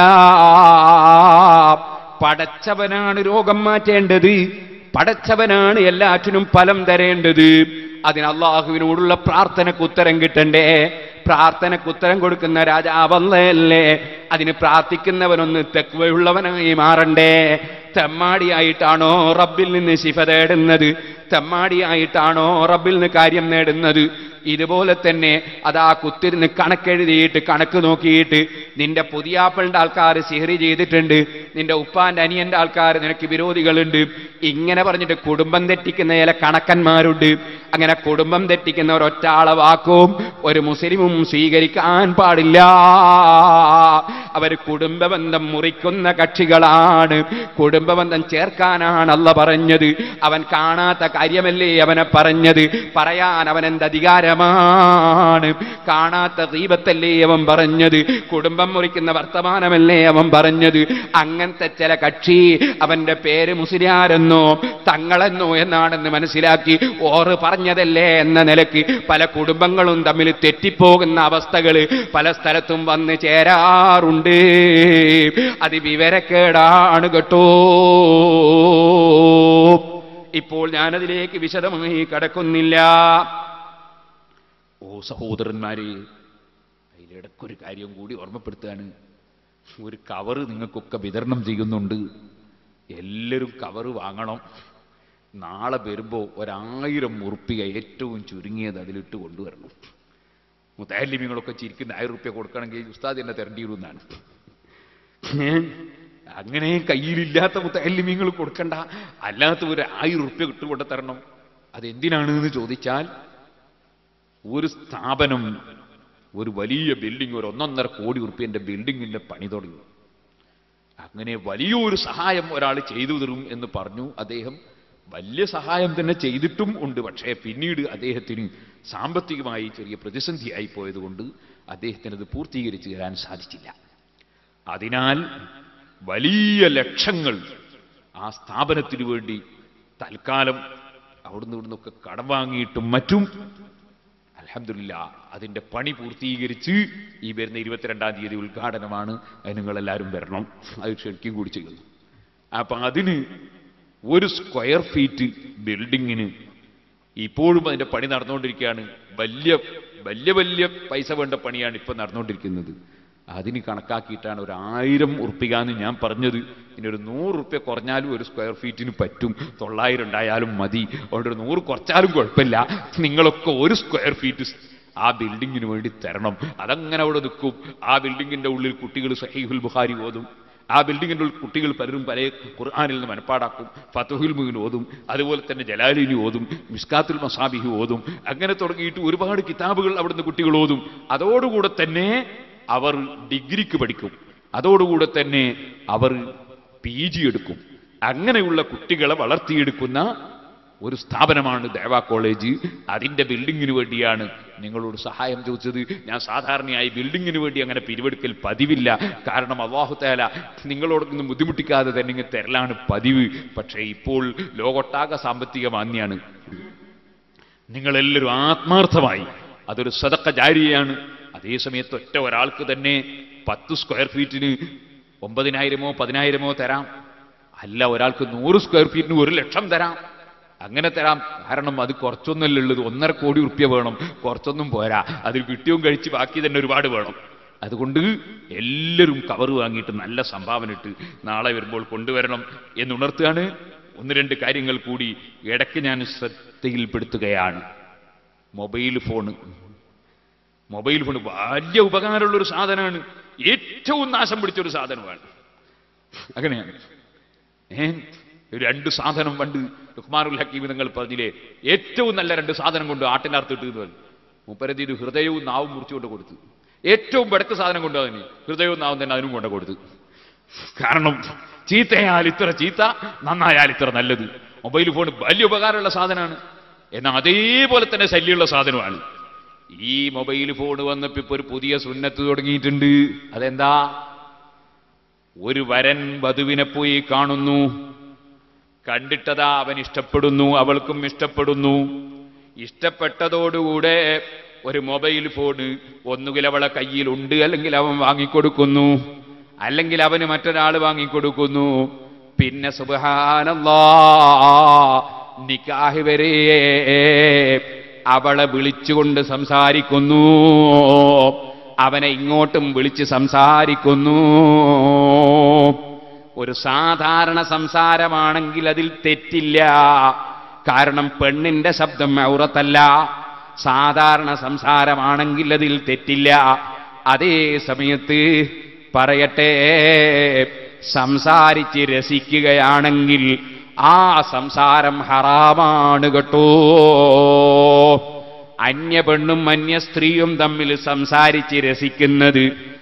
പടച്ചവനാണ് രോഗം മാറ്റേണ്ടത് പടച്ചവനാണ് എല്ലാറ്റിനും ഫലം തരേണ്ടത് അതിന് അള്ളാഹുവിനോടുള്ള പ്രാർത്ഥനക്ക് ഉത്തരം കിട്ടണ്ടേ പ്രാർത്ഥനക്ക് ഉത്തരം കൊടുക്കുന്ന രാജാവല്ലേ അതിന് പ്രാർത്ഥിക്കുന്നവനൊന്ന് തെക്കുവയുള്ളവനായി മാറണ്ടേ തെമ്മാടിയായിട്ടാണോ റബ്ബിൽ നിന്ന് ശിഫ തേടുന്നത് തെമ്മാടിയായിട്ടാണോ റബ്ബിൽ നിന്ന് കാര്യം നേടുന്നത് ഇതുപോലെ തന്നെ അതാ കുത്തിരുന്ന് കണക്കെഴുതിയിട്ട് കണക്ക് നോക്കിയിട്ട് നിന്റെ പുതിയാപ്പിളിന്റെ ആൾക്കാർ സിഹറി ചെയ്തിട്ടുണ്ട് നിന്റെ ഉപ്പാന്റെ അനിയന്റെ ആൾക്കാർ നിനക്ക് വിരോധികളുണ്ട് ഇങ്ങനെ പറഞ്ഞിട്ട് കുടുംബം തെറ്റിക്കുന്ന ചില കണക്കന്മാരുണ്ട് അങ്ങനെ കുടുംബം തെറ്റിക്കുന്ന ഒരൊറ്റ ആളെ വാക്കും ഒരു മുസ്ലിമും സ്വീകരിക്കാൻ പാടില്ല അവർ കുടുംബബന്ധം മുറിക്കുന്ന കക്ഷികളാണ് കുടുംബബന്ധം ചേർക്കാനാണ് അല്ല പറഞ്ഞത് അവൻ കാണാത്ത കാര്യമല്ലേ അവനെ പറഞ്ഞത് പറയാൻ അവൻ എന്ത് അധികാരമാണ് കാണാത്ത ദീപത്തല്ലേ അവൻ പറഞ്ഞത് കുടുംബം മുറിക്കുന്ന വർത്തമാനമല്ലേ അവൻ പറഞ്ഞത് അങ്ങനത്തെ ചില കക്ഷി അവന്റെ പേര് മുസ്ലിയാരെന്നോ തങ്ങളെന്നോ എന്നാണെന്ന് മനസ്സിലാക്കി ഓറ് പറഞ്ഞതല്ലേ എന്ന നിലയ്ക്ക് പല കുടുംബങ്ങളും തമ്മിൽ തെറ്റിപ്പോകുന്ന അവസ്ഥകൾ പല സ്ഥലത്തും വന്ന് ചേരാറുണ്ട് അത് വിവരക്കേടാണ് കേട്ടോ ഇപ്പോൾ ഞാനതിലേക്ക് വിശദമായി കടക്കുന്നില്ല ഓ സഹോദരന്മാരെ അതിലിടക്കൊരു കാര്യം കൂടി ഓർമ്മപ്പെടുത്തുകയാണ് ഒരു കവറ് നിങ്ങൾക്കൊക്കെ വിതരണം ചെയ്യുന്നുണ്ട് എല്ലാവരും കവറ് വാങ്ങണം നാളെ വരുമ്പോൾ ഒരായിരം ഉറുപ്പിക ഏറ്റവും ചുരുങ്ങിയത് അതിലിട്ട് കൊണ്ടുവരണം മുത്താലിമികളൊക്കെ ചിരിക്കുന്ന ആയിരം റുപ്യ കൊടുക്കണമെങ്കിൽ ഉസ്താദ് എന്നെ തരേണ്ടിയിരുന്നാണ് അങ്ങനെ കയ്യിലില്ലാത്ത മുത്തല്ലിമീങ്ങൾ കൊടുക്കണ്ട അല്ലാത്ത ഒരു ആയിരം റുപ്യ കിട്ടുകൊണ്ട് തരണം അതെന്തിനാണ് എന്ന് ചോദിച്ചാൽ ഒരു സ്ഥാപനം ഒരു വലിയ ബിൽഡിംഗ് ഒരു ഒന്നൊന്നര കോടി റുപ്യന്റെ ബിൽഡിങ്ങിന്റെ പണി തുടങ്ങി അങ്ങനെ വലിയൊരു സഹായം ഒരാൾ ചെയ്തു തരും എന്ന് പറഞ്ഞു അദ്ദേഹം വലിയ സഹായം തന്നെ ചെയ്തിട്ടും ഉണ്ട് പക്ഷേ പിന്നീട് അദ്ദേഹത്തിന് സാമ്പത്തികമായി ചെറിയ പ്രതിസന്ധിയായി പോയതുകൊണ്ട് അദ്ദേഹത്തിന് അത് പൂർത്തീകരിച്ചു തരാൻ സാധിച്ചില്ല അതിനാൽ വലിയ ലക്ഷങ്ങൾ ആ സ്ഥാപനത്തിനു വേണ്ടി തൽക്കാലം അവിടുന്ന് ഇവിടുന്നൊക്കെ കടം വാങ്ങിയിട്ടും മറ്റും അലഹമില്ല അതിന്റെ പണി പൂർത്തീകരിച്ച് ഈ വരുന്ന ഇരുപത്തിരണ്ടാം തീയതി ഉദ്ഘാടനമാണ് അത് നിങ്ങളെല്ലാവരും വരണം അത് ക്ഷണിക്കും കൂടി ചെയ്യുന്നു അപ്പൊ അതിന് ഒരു സ്ക്വയർ ഫീറ്റ് ബിൽഡിങ്ങിന് ഇപ്പോഴും അതിന്റെ പണി നടന്നുകൊണ്ടിരിക്കുകയാണ് വലിയ വലിയ വലിയ പൈസ വേണ്ട പണിയാണ് ഇപ്പൊ നടന്നുകൊണ്ടിരിക്കുന്നത് അതിന് കണക്കാക്കിയിട്ടാണ് ഒരു ആയിരം ഉറുപ്പികാന്ന് ഞാൻ പറഞ്ഞത് ഇനി ഒരു നൂറ് ഉറുപ്പ്യ കുറഞ്ഞാലും ഒരു സ്ക്വയർ ഫീറ്റിന് പറ്റും തൊള്ളായിരം ഉണ്ടായാലും മതി അതുകൊണ്ട് ഒരു നൂറ് കുറച്ചാലും കുഴപ്പമില്ല നിങ്ങളൊക്കെ ഒരു സ്ക്വയർ ഫീറ്റ് ആ ബിൽഡിങ്ങിന് വേണ്ടി തരണം അതങ്ങനെ അവിടെ നിൽക്കും ആ ബിൽഡിങ്ങിന്റെ ഉള്ളിൽ കുട്ടികൾ സഹീഹുൽ ബുഖാരി ഓതും ആ ബിൽഡിങ്ങിന്റെ ഉള്ളിൽ കുട്ടികൾ പലരും പല ഖുർആാനിൽ നിന്ന് മനപ്പാടാക്കും ഫത്തുഹുൽ മുഹിൻ ഓതും അതുപോലെ തന്നെ ജലാലിനി ഓതും മിസ്കാത്തുൽ മസാബിഹി ഓതും അങ്ങനെ തുടങ്ങിയിട്ട് ഒരുപാട് കിതാബുകൾ അവിടുന്ന് കുട്ടികൾ ഓതും അതോടുകൂടെ തന്നെ അവർ ഡിഗ്രിക്ക് പഠിക്കും അതോടുകൂടെ തന്നെ അവർ പി ജി എടുക്കും അങ്ങനെയുള്ള കുട്ടികളെ വളർത്തിയെടുക്കുന്ന ഒരു സ്ഥാപനമാണ് ദേവ കോളേജ് അതിന്റെ ബിൽഡിങ്ങിന് വേണ്ടിയാണ് നിങ്ങളോട് സഹായം ചോദിച്ചത് ഞാൻ സാധാരണയായി ബിൽഡിങ്ങിന് വേണ്ടി അങ്ങനെ പിരിവെടുക്കൽ പതിവില്ല കാരണം അള്ളാഹുത്തേല നിങ്ങളോടൊന്നും ബുദ്ധിമുട്ടിക്കാതെ തന്നെ ഇങ്ങ് തരലാണ് പതിവ് പക്ഷേ ഇപ്പോൾ ലോകൊട്ടാക സാമ്പത്തിക മാന്യാണ് നിങ്ങളെല്ലാവരും ആത്മാർത്ഥമായി അതൊരു സതക്ക ജാരിയാണ് അതേ സമയത്ത് ഒറ്റ ഒരാൾക്ക് തന്നെ പത്ത് സ്ക്വയർ ഫീറ്റിന് ഒമ്പതിനായിരമോ പതിനായിരമോ തരാം അല്ല ഒരാൾക്ക് നൂറ് സ്ക്വയർ ഫീറ്റിന് ഒരു ലക്ഷം തരാം അങ്ങനെ തരാം കാരണം അത് കുറച്ചൊന്നല്ല ഉള്ളത് ഒന്നര കോടി ഉറുപ്യ വേണം കുറച്ചൊന്നും പോരാ അതിൽ കിട്ടിയും കഴിച്ച് ബാക്കി തന്നെ ഒരുപാട് വേണം അതുകൊണ്ട് എല്ലാവരും കവർ വാങ്ങിയിട്ട് നല്ല സംഭാവന ഇട്ട് നാളെ വരുമ്പോൾ കൊണ്ടുവരണം എന്നുണർത്തുകയാണ് ഒന്ന് രണ്ട് കാര്യങ്ങൾ കൂടി ഇടയ്ക്ക് ഞാൻ ശ്രദ്ധയിൽപ്പെടുത്തുകയാണ് മൊബൈൽ ഫോണ് മൊബൈൽ ഫോൺ വലിയ ഉപകാരമുള്ള ഒരു സാധനമാണ് ഏറ്റവും നാശം പിടിച്ച ഒരു സാധനമാണ് അങ്ങനെയാണ് ഏ രണ്ട് സാധനം പണ്ട് ലുഹ്മാനുൽ ഹക്കീം നിങ്ങൾ പറഞ്ഞില്ലേ ഏറ്റവും നല്ല രണ്ട് സാധനം കൊണ്ട് ആട്ടിനർത്തിട്ട് എന്ന് പറഞ്ഞു മുപ്പരതിന് ഹൃദയവും നാവും മുറിച്ചുകൊണ്ട് കൊടുത്തു ഏറ്റവും ബെടക്ക് സാധനം കൊണ്ട് അതിന് ഹൃദയവും നാവും തന്നെ അതിനും കൊണ്ട് കൊടുത്തു കാരണം ചീത്തയാൽ ഇത്ര ചീത്ത നന്നായാൽ ഇത്ര നല്ലത് മൊബൈൽ ഫോൺ വലിയ ഉപകാരമുള്ള സാധനമാണ് എന്നാൽ അതേപോലെ തന്നെ ശല്യമുള്ള സാധനമാണ് ഈ മൊബൈൽ ഫോൺ വന്നപ്പോ ഇപ്പൊ ഒരു പുതിയ സുന്നത്ത് തുടങ്ങിയിട്ടുണ്ട് അതെന്താ ഒരു വരൻ വധുവിനെ പോയി കാണുന്നു കണ്ടിട്ടതാ അവൻ ഇഷ്ടപ്പെടുന്നു അവൾക്കും ഇഷ്ടപ്പെടുന്നു ഇഷ്ടപ്പെട്ടതോടുകൂടെ ഒരു മൊബൈൽ ഫോൺ ഒന്നുകിൽ അവളെ കയ്യിലുണ്ട് അല്ലെങ്കിൽ അവൻ വാങ്ങിക്കൊടുക്കുന്നു അല്ലെങ്കിൽ അവന് മറ്റൊരാൾ വാങ്ങിക്കൊടുക്കുന്നു പിന്നെ സുബഹാനല്ലാ നിക്കാഹ് വരെ അവളെ വിളിച്ചുകൊണ്ട് സംസാരിക്കുന്നു അവനെ ഇങ്ങോട്ടും വിളിച്ച് സംസാരിക്കുന്നു ഒരു സാധാരണ സംസാരമാണെങ്കിൽ അതിൽ തെറ്റില്ല കാരണം പെണ്ണിന്റെ ശബ്ദം ഔറത്തല്ല സാധാരണ സംസാരമാണെങ്കിൽ അതിൽ തെറ്റില്ല അതേ സമയത്ത് പറയട്ടെ സംസാരിച്ച് രസിക്കുകയാണെങ്കിൽ ആ സംസാരം ഹറാമാണ് കേട്ടോ അന്യ പെണ്ണും അന്യ സ്ത്രീയും തമ്മിൽ സംസാരിച്ച് രസിക്കുന്നത്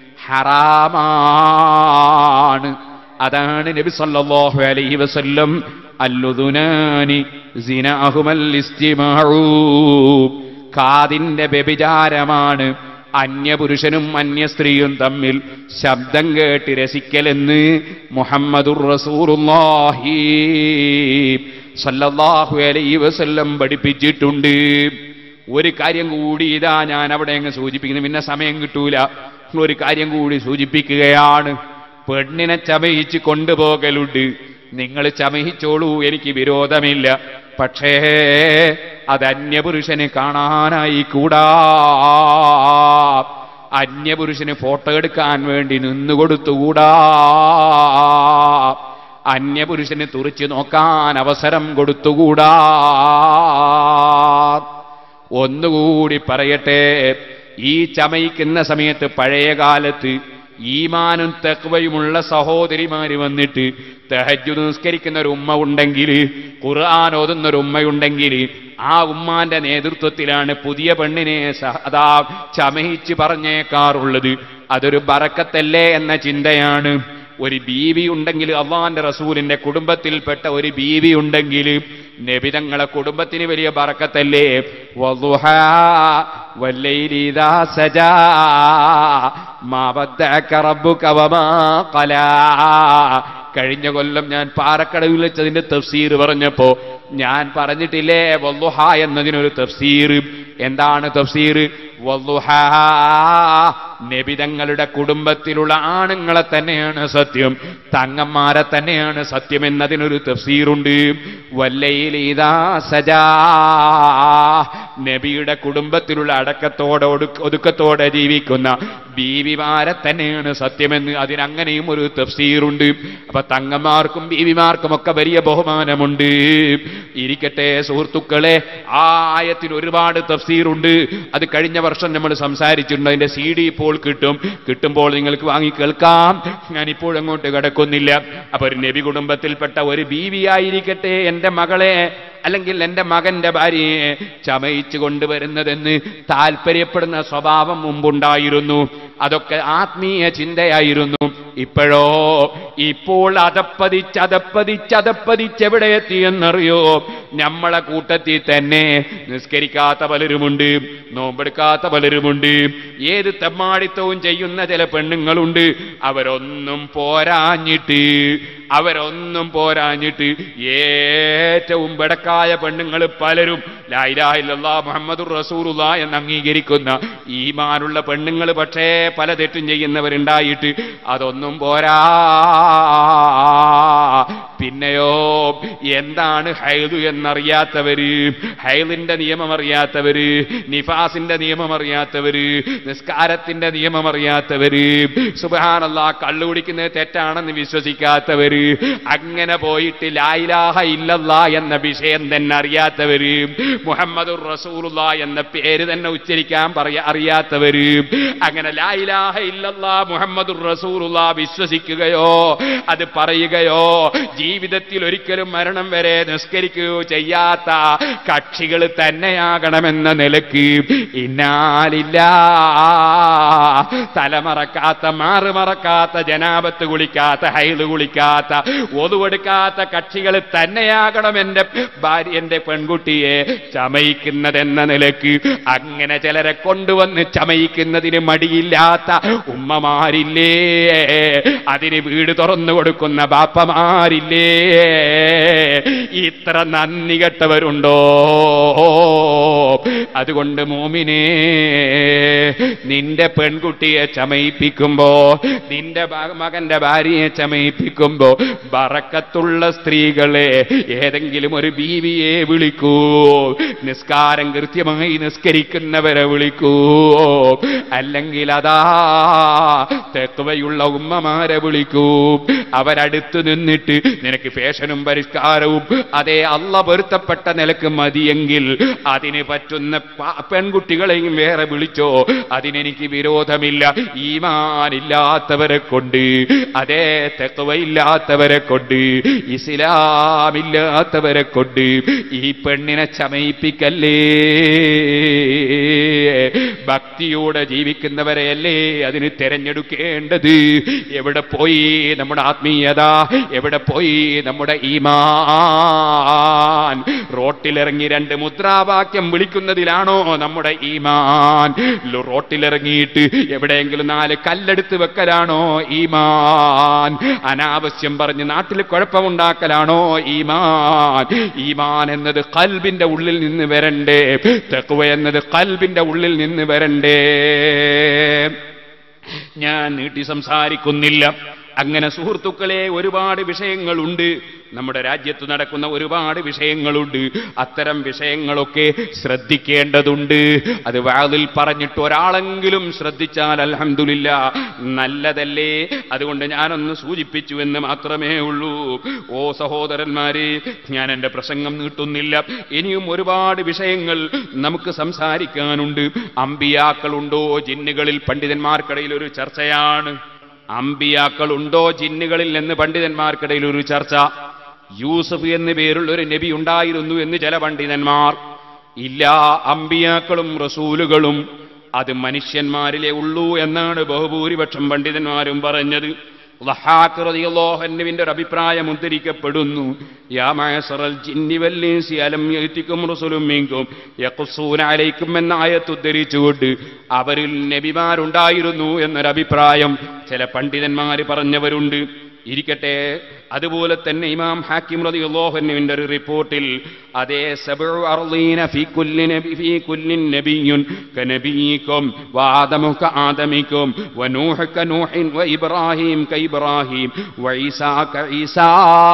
ഹറാമാണ് അതാണ് നബി സല്ലല്ലാഹു അലൈഹി വസല്ലം അല്ലുദുനാനി സിനാഹുമൽ ഇസ്തിമാഉ കാതിന്റെ വ്യഭിചാരമാണ് അന്യപുരുഷനും അന്യ സ്ത്രീയും തമ്മിൽ ശബ്ദം കേട്ട് രസിക്കലെന്ന് മുഹമ്മദുർ റസൂലുള്ളാഹി സല്ലല്ലാഹു അലൈഹി വസല്ലം പഠിപ്പിച്ചിട്ടുണ്ട് ഒരു കാര്യം കൂടി ഇതാ ഞാൻ അവിടെ അങ്ങ് സൂചിപ്പിക്കുന്നു പിന്നെ സമയം കിട്ടൂല ഒരു കാര്യം കൂടി സൂചിപ്പിക്കുകയാണ് പെണ്ണിനെ ചമയിച്ച് കൊണ്ടുപോകലുണ്ട് നിങ്ങൾ ചമയിച്ചോളൂ എനിക്ക് വിരോധമില്ല പക്ഷേ അത് അന്യപുരുഷന് കാണാനായി കൂടാ അന്യപുരുഷന് ഫോട്ടോ എടുക്കാൻ വേണ്ടി നിന്നുകൊടുത്തുകൂടാ അന്യപുരുഷന് തുറിച്ചു നോക്കാൻ അവസരം കൊടുത്തുകൂടാ ഒന്നുകൂടി പറയട്ടെ ഈ ചമയിക്കുന്ന സമയത്ത് പഴയ കാലത്ത് ഈമാനും തെക്വയുമുള്ള സഹോദരിമാര് വന്നിട്ട് തെഹജു നിസ്കരിക്കുന്ന ഒരു ഉമ്മ ഉണ്ടെങ്കിൽ ഖുർആൻ ഓതുന്ന ഒരു ഉമ്മയുണ്ടെങ്കിൽ ആ ഉമ്മാന്റെ നേതൃത്വത്തിലാണ് പുതിയ പെണ്ണിനെ സഹ- അതാ ചമയിച്ച് പറഞ്ഞേക്കാറുള്ളത് അതൊരു ബറക്കത്തല്ലേ എന്ന ചിന്തയാണ് ഒരു ബീവി ഉണ്ടെങ്കിൽ അള്ളാന്റെ റസൂലിന്റെ കുടുംബത്തിൽപ്പെട്ട ഒരു ബീവി ഉണ്ടെങ്കിൽ നബിതങ്ങളെ കുടുംബത്തിന് വലിയ ബറക്കത്തല്ലേ വളുഹാ വല്ലൈലി ഇദാ സജാ മാ വദ്ദഅക റബ്ബുക വമാ ഖലാ കഴിഞ്ഞ കൊല്ലം ഞാൻ പാറക്കടവിൽ വെച്ചതിന്റെ തഫ്സീർ പറഞ്ഞപ്പോ ഞാൻ പറഞ്ഞിട്ടില്ലേ വല്ലുഹ എന്നതിനൊരു തഫ്സീർ എന്താണ് തഫ്സീർ വല്ലുഹ നബിതങ്ങളുടെ കുടുംബത്തിലുള്ള ആണുങ്ങളെ തന്നെയാണ് സത്യം തങ്ങന്മാരെ തന്നെയാണ് സത്യം എന്നതിനൊരു തഫ്സീറുണ്ട് വല്ലയിൽ ഇതാ സജാ നബിയുടെ കുടുംബത്തിലുള്ള അടക്കത്തോടെ ഒടുക്ക- ഒതുക്കത്തോടെ ജീവിക്കുന്ന ബീവിമാരെ തന്നെയാണ് സത്യമെന്ന് അതിനങ്ങനെയും ഒരു തഫ്സീറുണ്ട് അപ്പൊ തങ്ങന്മാർക്കും ബീവിമാർക്കും ഒക്കെ വലിയ ബഹുമാനമുണ്ട് ഇരിക്കട്ടെ സുഹൃത്തുക്കളെ ആ ആയത്തിന് ഒരുപാട് തഫ്സീറുണ്ട് അത് കഴിഞ്ഞ വർഷം നമ്മൾ സംസാരിച്ചിട്ടുണ്ട് അതിന്റെ സി ഡി ഇപ്പോൾ കിട്ടും കിട്ടുമ്പോൾ നിങ്ങൾക്ക് വാങ്ങി കേൾക്കാം ഞാൻ ഇപ്പോൾ അങ്ങോട്ട് കിടക്കുന്നില്ല അപ്പൊ ഒരു നബി കുടുംബത്തിൽപ്പെട്ട ഒരു ബീവിയായിരിക്കട്ടെ എന്റെ മകളെ അല്ലെങ്കിൽ എന്റെ മകന്റെ ഭാര്യയെ ചമയിച്ചു കൊണ്ടുവരുന്നതെന്ന് താല്പര്യപ്പെടുന്ന സ്വഭാവം മുമ്പുണ്ടായിരുന്നു അതൊക്കെ ആത്മീയ ചിന്തയായിരുന്നു ഇപ്പോഴോ ഇപ്പോൾ അതപ്പതിച്ച് അതപ്പതിച്ച് അതപ്പതിച്ച് എവിടെ എത്തിയെന്നറിയോ നമ്മളെ കൂട്ടത്തിൽ തന്നെ നിസ്കരിക്കാത്ത പലരുമുണ്ട് നോമ്പെടുക്കാത്ത പലരുമുണ്ട് ഏത് തെമ്മാടിത്തവും ചെയ്യുന്ന ചില പെണ്ണുങ്ങളുണ്ട് അവരൊന്നും പോരാഞ്ഞിട്ട് അവരൊന്നും പോരാഞ്ഞിട്ട് ഏറ്റവും ബടക്കായ പെണ്ണുങ്ങൾ പലരും ലായിലാഹില്ല മുഹമ്മദ് റസൂറുല്ല എന്ന് അംഗീകരിക്കുന്ന ഈമാനുള്ള പെണ്ണുങ്ങൾ പക്ഷേ പല തെറ്റും ചെയ്യുന്നവരുണ്ടായിട്ട് അതൊന്നും പോരാ പിന്നെയോ എന്താണ് ഹൈദു എന്നറിയാത്തവര് ഹൈദിന്റെ നിയമം അറിയാത്തവര് നിഫാസിന്റെ നിയമം അറിയാത്തവര് നിസ്കാരത്തിന്റെ നിയമം അറിയാത്തവര് സുബാനല്ല കള്ളു കുടിക്കുന്നത് തെറ്റാണെന്ന് വിശ്വസിക്കാത്തവര് അങ്ങനെ പോയിട്ട് ലായിലാഹ ഇല്ലല്ല എന്ന വിഷയം തന്നെ അറിയാത്തവര് മുഹമ്മദ് റസൂലുള്ള എന്ന പേര് തന്നെ ഉച്ചരിക്കാൻ പറയാ അറിയാത്തവര് അങ്ങനെ ലായിലാഹ ഇല്ലല്ല മുഹമ്മദ് റസൂലുള്ള വിശ്വസിക്കുകയോ അത് പറയുകയോ ജീവിതത്തിൽ ഒരിക്കലും മരണം വരെ നിസ്കരിക്കുകയോ ചെയ്യാത്ത കക്ഷികൾ തന്നെയാകണമെന്ന നിലക്ക് ഇന്നാലില്ല തലമറക്കാത്ത മാറുമറക്കാത്ത ജനാപത്ത് കുളിക്കാത്ത ഹൈല് കുളിക്കാത്ത ഒതുവെടുക്കാത്ത കക്ഷികൾ തന്നെയാകണം എന്റെ ഭാര്യ എന്റെ പെൺകുട്ടിയെ ചമയിക്കുന്നതെന്ന നിലക്ക് അങ്ങനെ ചിലരെ കൊണ്ടുവന്ന് ചമയിക്കുന്നതിന് മടിയില്ലാത്ത ഉമ്മമാരില്ലേ അതിന് വീട് തുറന്നു കൊടുക്കുന്ന ബാപ്പമാരില്ലേ ഇത്ര നന്ദി കെട്ടവരുണ്ടോ അതുകൊണ്ട് മോമിനെ നിന്റെ പെൺകുട്ടിയെ ചമയിപ്പിക്കുമ്പോ നിന്റെ ഭാ- മകന്റെ ഭാര്യയെ ചമയിപ്പിക്കുമ്പോ ബറക്കത്തുള്ള സ്ത്രീകളെ ഏതെങ്കിലും ഒരു ബീവിയെ വിളിക്കൂ നിസ്കാരം കൃത്യമായി നിസ്കരിക്കുന്നവരെ വിളിക്കൂ അല്ലെങ്കിൽ അതാ തെക്കുവയുള്ള ഉമ്മമാരെ വിളിക്കൂ അവരടുത്ത് നിന്നിട്ട് നിനക്ക് ഫേഷനും പരിഷ്കാരവും അതേ അല്ല പൊരുത്തപ്പെട്ട നിലക്ക് മതിയെങ്കിൽ അതിന് പറ്റുന്ന പ- പെൺകുട്ടികളെയും വേറെ വിളിച്ചോ അതിനെനിക്ക് വിരോധമില്ല ഈമാനില്ലാത്തവരെ കൊണ്ട് അതേ തെക്കുവയില്ലാത്തവരെ കൊണ്ട് ഇസ്ലാമില്ലാത്തവരെ കൊണ്ട് ഈ പെണ്ണിനെ ചമയിപ്പിക്കല്ലേ ഭക്തിയോടെ ജീവിക്കുന്നവരെയല്ലേ അതിന് തെരഞ്ഞെടുക്കേണ്ടത് എവിടെ പോയി നമ്മുടെ ആത്മീയത എവിടെ പോയി നമ്മുടെ ഈമാൻ റോട്ടിലിറങ്ങി രണ്ട് മുദ്രാവാക്യം വിളിക്കുന്നതിലാണോ നമ്മുടെ ഈമാൻ ലോ- റോട്ടിലിറങ്ങിയിട്ട് എവിടെയെങ്കിലും നാല് കല്ലെടുത്ത് വെക്കലാണോ ഈമാൻ അനാവശ്യം പറഞ്ഞ് നാട്ടിൽ കുഴപ്പമുണ്ടാക്കലാണോ ഈമാൻ ഈമാൻ എന്നത് കൽബിന്റെ ഉള്ളിൽ നിന്ന് വരണ്ടേ തെക്കുവ എന്നത് കൽബിന്റെ ഉള്ളിൽ നിന്ന് വരണ്ടേ ഞാൻ നീട്ടി സംസാരിക്കുന്നില്ല അങ്ങനെ സുഹൃത്തുക്കളെ ഒരുപാട് വിഷയങ്ങളുണ്ട് നമ്മുടെ രാജ്യത്ത് നടക്കുന്ന ഒരുപാട് വിഷയങ്ങളുണ്ട് അത്തരം വിഷയങ്ങളൊക്കെ ശ്രദ്ധിക്കേണ്ടതുണ്ട് അത് വാതിൽ പറഞ്ഞിട്ട് ഒരാളെങ്കിലും ശ്രദ്ധിച്ചാൽ അൽഹംദുലില്ല നല്ലതല്ലേ അതുകൊണ്ട് ഞാനൊന്ന് സൂചിപ്പിച്ചു എന്ന് മാത്രമേ ഉള്ളൂ ഓ സഹോദരന്മാരെ ഞാൻ എൻ്റെ പ്രസംഗം നീട്ടുന്നില്ല ഇനിയും ഒരുപാട് വിഷയങ്ങൾ നമുക്ക് സംസാരിക്കാനുണ്ട് അമ്പിയാക്കളുണ്ടോ ജിന്നുകളിൽ പണ്ഡിതന്മാർക്കിടയിൽ ഒരു ചർച്ചയാണ് അമ്പിയാക്കളുണ്ടോ ജിന്നുകളിൽ എന്ന് പണ്ഡിതന്മാർക്കിടയിൽ ഒരു ചർച്ച യൂസഫ് എന്ന് പേരുള്ള ഒരു നബി ഉണ്ടായിരുന്നു എന്ന് ചില പണ്ഡിതന്മാർ ഇല്ല അമ്പിയാക്കളും റസൂലുകളും അത് മനുഷ്യന്മാരിലെ ഉള്ളൂ എന്നാണ് ബഹുഭൂരിപക്ഷം പണ്ഡിതന്മാരും പറഞ്ഞത് ളഹാഖ് റളിയല്ലാഹു അൻഹുവിന്റെ ഒരു അഭിപ്രായം ഉദ്ധരിക്കപ്പെടുന്നു യാ മഅസറൽ ജിന്നി വൽ ഇൻസി അലം യഅതികും റസൂലും മിൻകും യഖുസൂന അലൈക്കും എന്ന ആയത്ത് ഉദ്ധരിച്ചുകൊണ്ട് അവരിൽ നബിമാരുണ്ടായിരുന്നു എന്നൊരു അഭിപ്രായം ചില പണ്ഡിതന്മാർ പറഞ്ഞവരുണ്ട് ഇരിക്കട്ടെ അതുപോലെ തന്നെ ഇമാം ഹാക്കിം റളിയല്ലാഹുവിന്റെ ഒരു റിപ്പോർട്ടിൽ അതേ സബഉ അർളീന ഫീ കുല്ലി നബി ഫീ കുല്ലി നബിയ്യുൻ കനബിയിക്കും വആദമു കആദമിക്കും വനൂഹ് കനൂഹിൻ വഇബ്രാഹിം കഇബ്രാഹിം വഈസാ കഈസാ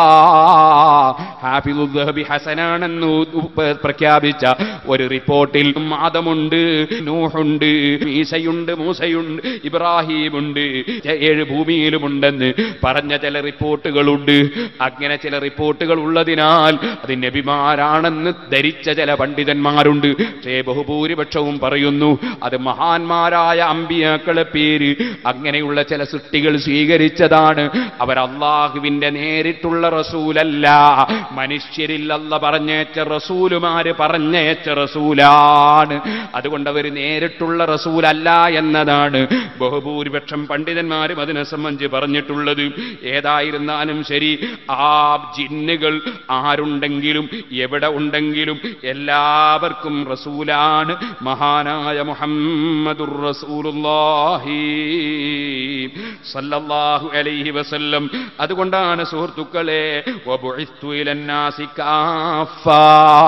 ഹാഫിദു ദഹബി ഹസനാണെന്ന് പ്രഖ്യാപിച്ച ഒരു റിപ്പോർട്ടിൽ ആദമുണ്ട് നൂഹുണ്ട് ഈസയുണ്ട് മൂസയുണ്ട് ഇബ്രാഹിമുണ്ട് ഏഴ് ഭൂമിയിലുമുണ്ടെന്ന് പറഞ്ഞ ചില റിപ്പോർട്ടുകളുണ്ട് അങ്ങനെ ചില റിപ്പോർട്ടുകൾ ഉള്ളതിനാൽ അത് നബിമാരാണെന്ന് ധരിച്ച ചില പണ്ഡിതന്മാരുണ്ട് പക്ഷേ ബഹുഭൂരിപക്ഷവും പറയുന്നു അത് മഹാന്മാരായ അമ്പിയാക്കളെ പേര് അങ്ങനെയുള്ള ചില സൃഷ്ടികൾ സ്വീകരിച്ചതാണ് അവർ അള്ളാഹുവിന്റെ നേരിട്ടുള്ള റസൂലല്ല മനുഷ്യരിൽ അല്ല പറഞ്ഞേച്ച റസൂലുമാര് പറഞ്ഞേച്ച റസൂലാണ് അതുകൊണ്ട് അവർ നേരിട്ടുള്ള റസൂലല്ല എന്നതാണ് ബഹുഭൂരിപക്ഷം പണ്ഡിതന്മാരും അതിനെ സംബന്ധിച്ച് പറഞ്ഞിട്ടുള്ളത് ഏതായിരുന്നാലും ശരി ആ ജിന്നുകൾ ആരുണ്ടെങ്കിലും എവിടെ ഉണ്ടെങ്കിലും എല്ലാവർക്കും റസൂലാണ് മഹാനായ മുഹമ്മദുർ റസൂലുള്ളാഹി സല്ലല്ലാഹു അലൈഹി വസല്ലം അതുകൊണ്ടാണ് സുഹൃത്തുക്കളെ വബുഇസ്തു ഇലന്നാസി കാഫാ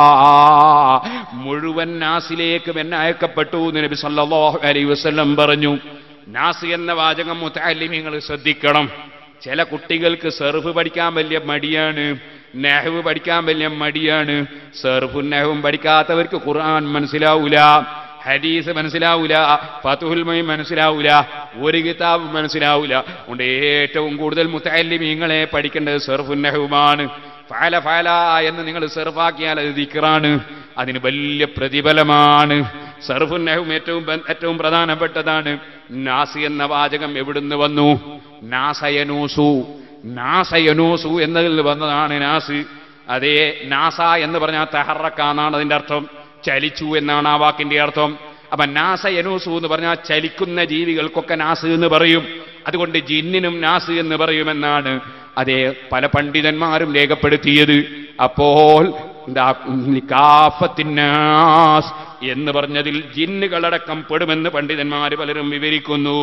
മുഴുവൻ നാസിലേക്കും എന്നെ അയക്കപ്പെട്ടു എന്ന് നബി സല്ലല്ലാഹു അലൈഹി വസല്ലം പറഞ്ഞു നാസ് എന്ന വാചകം മുത്തല്ലിമീങ്ങൾ ശ്രദ്ധിക്കണം ചില കുട്ടികൾക്ക് സെർഫ് പഠിക്കാൻ വലിയ മടിയാണ് നെഹവ് പഠിക്കാൻ വലിയ മടിയാണ് സെർഫും നെഹവും പഠിക്കാത്തവർക്ക് ഖുർആൻ മനസ്സിലാവൂല ഹദീസ് മനസ്സിലാവൂല ഫതുഹുൽമയും മനസ്സിലാവൂല ഒരു കിതാബ് മനസ്സിലാവൂല അതുകൊണ്ട് ഏറ്റവും കൂടുതൽ മുത്തല്ലിമീങ്ങളെ പഠിക്കേണ്ടത് സെർഫും നെഹവുമാണ് ഫാല ഫാല എന്ന് നിങ്ങൾ സെർഫാക്കിയാൽ അത് ദിക്റാണ് അതിന് വലിയ പ്രതിഫലമാണ് സർഫുൻ നെഹും ഏറ്റവും ബ- ഏറ്റവും പ്രധാനപ്പെട്ടതാണ് നാസി എന്ന വാചകം എവിടുന്ന് വന്നു നാസയനൂസു നാസയനൂസു എന്നതിൽ വന്നതാണ് നാസ് അതേ നാസ എന്ന് പറഞ്ഞാൽ തെഹറക്കാന്നാണ് അതിന്റെ അർത്ഥം ചലിച്ചു എന്നാണ് ആ വാക്കിന്റെ അർത്ഥം അപ്പൊ നാസ യനൂസു എന്ന് പറഞ്ഞാൽ ചലിക്കുന്ന ജീവികൾക്കൊക്കെ നാസ് എന്ന് പറയും അതുകൊണ്ട് ജിന്നിനും നാസ് എന്ന് പറയുമെന്നാണ് അതേ പല പണ്ഡിതന്മാരും രേഖപ്പെടുത്തിയത് അപ്പോൾ എന്താ, കാഫത്തിന്നാസ് എന്ന് പറഞ്ഞതിൽ ജിന്നുകളടക്കം പെടുമെന്ന് പണ്ഡിതന്മാർ പലരും വിവരിക്കുന്നു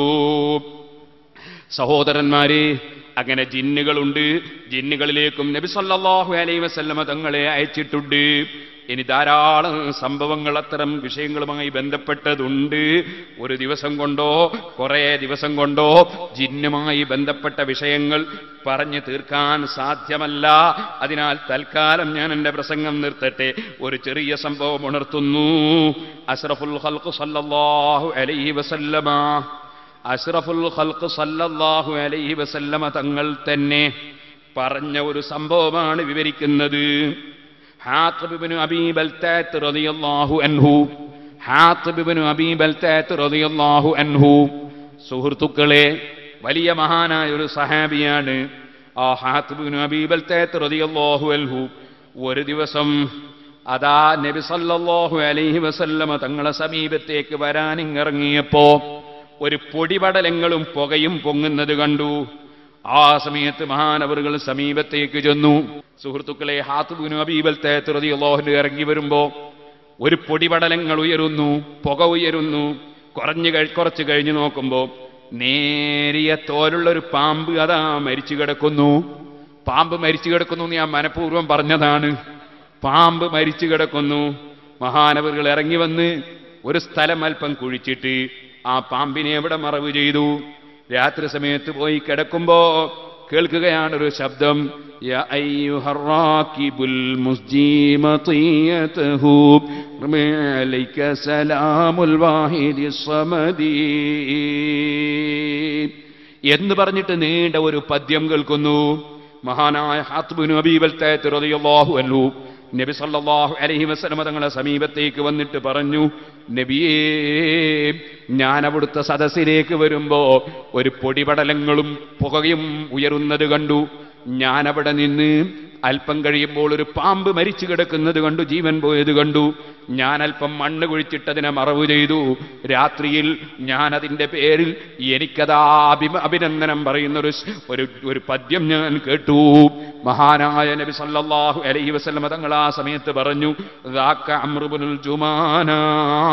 സഹോദരന്മാരെ അങ്ങനെ ജിന്നുകളുണ്ട് ജിന്നുകളിലേക്കും നബി സല്ലല്ലാഹു അലൈഹി വസല്ലമ തങ്ങളെ അയച്ചിട്ടുണ്ട് ഇനി ധാരാളം സംഭവങ്ങൾ അത്തരം വിഷയങ്ങളുമായി ബന്ധപ്പെട്ടതുണ്ട് ഒരു ദിവസം കൊണ്ടോ കുറേ ദിവസം കൊണ്ടോ ജിന്നുമായി ബന്ധപ്പെട്ട വിഷയങ്ങൾ പറഞ്ഞു തീർക്കാൻ സാധ്യമല്ല അതിനാൽ തൽക്കാലം ഞാൻ എൻ്റെ പ്രസംഗം നിർത്തട്ടെ ഒരു ചെറിയ സംഭവം ഉണർത്തുന്നു അഷ്റഫുൽ ഖൽഖ് സല്ലല്ലാഹു അലൈഹി വസല്ലമ അഷ്റഫുൽ ഖൽഖ് സല്ലല്ലാഹു അലൈഹി വസല്ലമ തങ്ങൾ തന്നെ പറഞ്ഞ ഒരു സംഭവമാണ് വിവരിക്കുന്നത് ഹാത്തിബ് ഇബ്നു അബീ ബൽതാത്ത് റളിയല്ലാഹു അൻഹു ഹാത്തിബ് ഇബ്നു അബീ ബൽതാത്ത് റളിയല്ലാഹു അൻഹു സുഹൃത്തുക്കളെ വലിയ മഹാനായ ഒരു സഹാബിയാണ് ആ ഹാത്തിബ് ഇബ്നു അബീ ബൽതാത്ത് റളിയല്ലാഹു അൻഹു ഒരു ദിവസം അതാ നബി സല്ലല്ലാഹു അലൈഹി വസല്ലമ തങ്ങളെ സമീപത്തേക്ക് വരാനിറങ്ങിയപ്പോ ഒരു പൊടിപടലങ്ങളും പുകയും പൊങ്ങുന്നത് കണ്ടു ആ സമയത്ത് മഹാനവറുകൾ സമീപത്തേക്ക് ചെന്നു സുഹൃത്തുക്കളെ ഹാത്തുബിനു അബീബൽ തേത്രതി അള്ളാഹുന് ഇറങ്ങി വരുമ്പോ ഒരു പൊടിപടലങ്ങൾ ഉയരുന്നു പുക ഉയരുന്നു കുറഞ്ഞു കഴി കുറച്ച് കഴിഞ്ഞു നോക്കുമ്പോ നേരിയ തോലുള്ള ഒരു പാമ്പ് അതാ മരിച്ചു കിടക്കുന്നു പാമ്പ് മരിച്ചു കിടക്കുന്നു എന്ന് ഞാൻ മനഃപൂർവ്വം പറഞ്ഞതാണ് പാമ്പ് മരിച്ചു കിടക്കുന്നു മഹാനവറുകൾ ഇറങ്ങി വന്ന് ഒരു സ്ഥലം അല്പം കുഴിച്ചിട്ട് ആ പാമ്പിനെ എവിടെ മറവ് ചെയ്തു രാത്രി സമയത്ത് പോയി കിടക്കുമ്പോ കേൾക്കുകയാണ് ഒരു ശബ്ദം യാ അയ്യുഹറാക്കിബുൽ മുസ്ജീമതീയതഹു റമഅലൈക സലാമുൽ വാഹിദി സമദീ എന്ന് പറഞ്ഞിട്ട് നീണ്ട ഒരു പദ്യം കേൾക്കുന്നു മഹാനായ ഹാത്ബുനു അബീബൽ തയ്ത്ത് റളിയല്ലാഹു അൻഹു നബി സല്ലല്ലാഹു അലൈഹി വസല്ലമ തങ്ങളുടെ സമീപത്തേക്ക് വന്നിട്ട് പറഞ്ഞു നബിയേ ഞാൻ അവിടുത്തെ സദസ്സിലേക്ക് വരുമ്പോ ഒരു പൊടിപടലങ്ങളും പുകയും ഉയരുന്നത് കണ്ടു ഞാൻ അവിടെ നിന്ന് അല്പം കഴിയുമ്പോൾ ഒരു പാമ്പ് മരിച്ചു കിടക്കുന്നത് കണ്ടു ജീവൻ പോയത് കണ്ടു ഞാൻ അല്പം മണ്ണ് കുഴിച്ചിട്ടതിനെ മറവ് ചെയ്തു രാത്രിയിൽ ഞാൻ അതിന്റെ പേരിൽ എനിക്കതാ അഭിമ അഭിനന്ദനം പറയുന്ന ഒരു സ്- ഒരു ഒരു പദ്യം ഞാൻ കേട്ടു മഹാനായ നബി സല്ലല്ലാഹു അലൈഹി വസല്ലമ തങ്ങൾ ആ സമയത്ത് പറഞ്ഞു "ദാക അമ്രുബ്നുൽ ജുമാന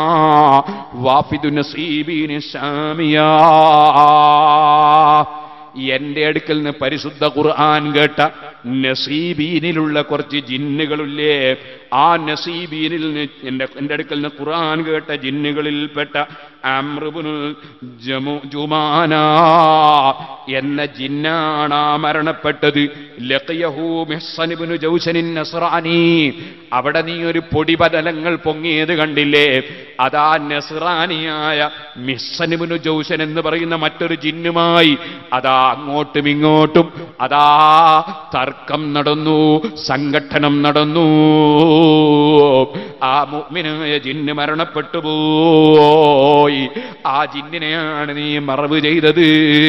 വാഫിദു നസീബിൻ ശാമിയാ എന്റെ അടുക്കൽ നിന്ന് പരിശുദ്ധ ഖുർആൻ കേട്ട നസീബീനിലുള്ള കുറച്ച് ജിന്നുകളില്ലേ ആ നസീബീനിൽ നിന്ന് എന്റെ എന്റെ അടുക്കൽ നിന്ന് ഖുർആൻ കേട്ട ജിന്നുകളിൽപ്പെട്ട അമ്രുബുനുൽ ജമു ജുമാന എന്ന ജിന്നാണ് ആ മരണപ്പെട്ടത് ലഖിയഹു മിഹ്സൻ ഇബ്നു ജൗശനിൻ നസ്റാനി അവിടെ നീ ഒരു പൊടിപതലങ്ങൾ പൊങ്ങിയത് കണ്ടില്ലേ അതാ നസ്റാനിയായ മിഹ്സൻ ഇബ്നു ജൗശൻ എന്ന് പറയുന്ന മറ്റൊരു ജിന്നുമായി അതാ അങ്ങോട്ടും ഇങ്ങോട്ടും അതാ തർക്കം നടന്നു സംഘട്ടനം നടന്നു ആ മുഅ്മിനായ ജിന്ന് മരണപ്പെട്ടു പോയി ആ ജിന്നിനെയാണ് നീ മറവ് ചെയ്തത്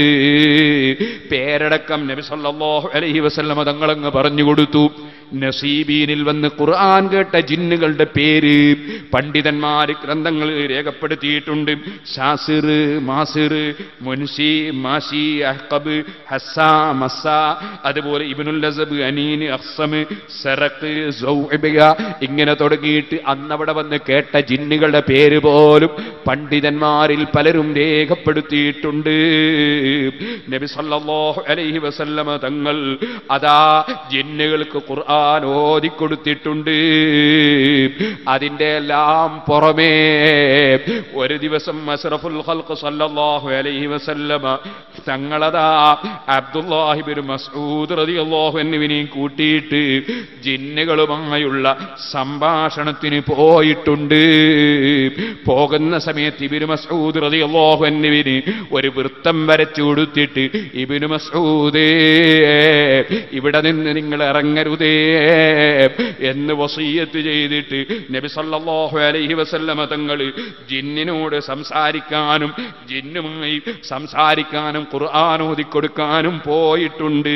പേരടക്കം നബി സല്ലല്ലാഹു അലൈഹി വസല്ലമ തങ്ങളങ്ങ് പറഞ്ഞു കൊടുത്തു നസീബീനിൽ വന്ന് ഖുർആൻ കേട്ട ജിന്നുകളുടെ പേര് പണ്ഡിതന്മാർ ഗ്രന്ഥങ്ങൾ രേഖപ്പെടുത്തിയിട്ടുണ്ട് ഷാസിർ മാസിർ മുൻഷി മാഷി അഹ്കബ് ഹസ്സ മസ്സ അതുപോലെ ഇബ്നുൽ അസബ് അനീൻ അഹ്സം സറഖ് സൗഇബിക ഇങ്ങനെ തുടങ്ങിയിട്ട് അന്നവിടെ വന്ന് കേട്ട ജിന്നുകളുടെ പേര് പോലും പണ്ഡിതന്മാരിൽ പലരും രേഖപ്പെടുത്തിയിട്ടുണ്ട് നബി സല്ലല്ലാഹു അലൈഹി വസല്ലമ തങ്ങൾ അതാ ജിന്നുകൾക്ക് ഖുർആൻ ഓതിക്കൊടുത്തിട്ടുണ്ട് അതിന്റെ എല്ലാം പുറമേ ഒരു ദിവസം അസ്റഫുൽ ഖൽഖ് സല്ലല്ലാഹു അലൈഹി വസല്ലമ തങ്ങളതാ അബ്ദുല്ലാഹിബിൻ മസ്ഊദ് റളിയല്ലാഹു അൻഹുവിനെയും കൂട്ടിയിട്ട് ജിന്നുകളുമായുള്ള സംഭാഷണത്തിന് പോയിട്ടുണ്ട് പോകുന്ന സമയത്ത് ഇബിന് മസ്ഊദ് റളിയല്ലാഹു അൻഹുവിന് ഒരു വൃത്തം വരച്ചു കൊടുത്തിട്ട് ഇബിന് മസ്ഊദേ ഇവിടെ നിന്ന് നിങ്ങൾ ഇറങ്ങരുതേ എന്ന് വസീയത്ത് ചെയ്തിട്ട് നബി സല്ലല്ലാഹു അലൈഹി വസല്ലമ തങ്ങൾ ജിന്നിനോട് സംസാരിക്കാനും ജിന്നുമായി സംസാരിക്കാനും ഖുർആൻ ഓതിക്കൊടുക്കാനും പോയിട്ടുണ്ട്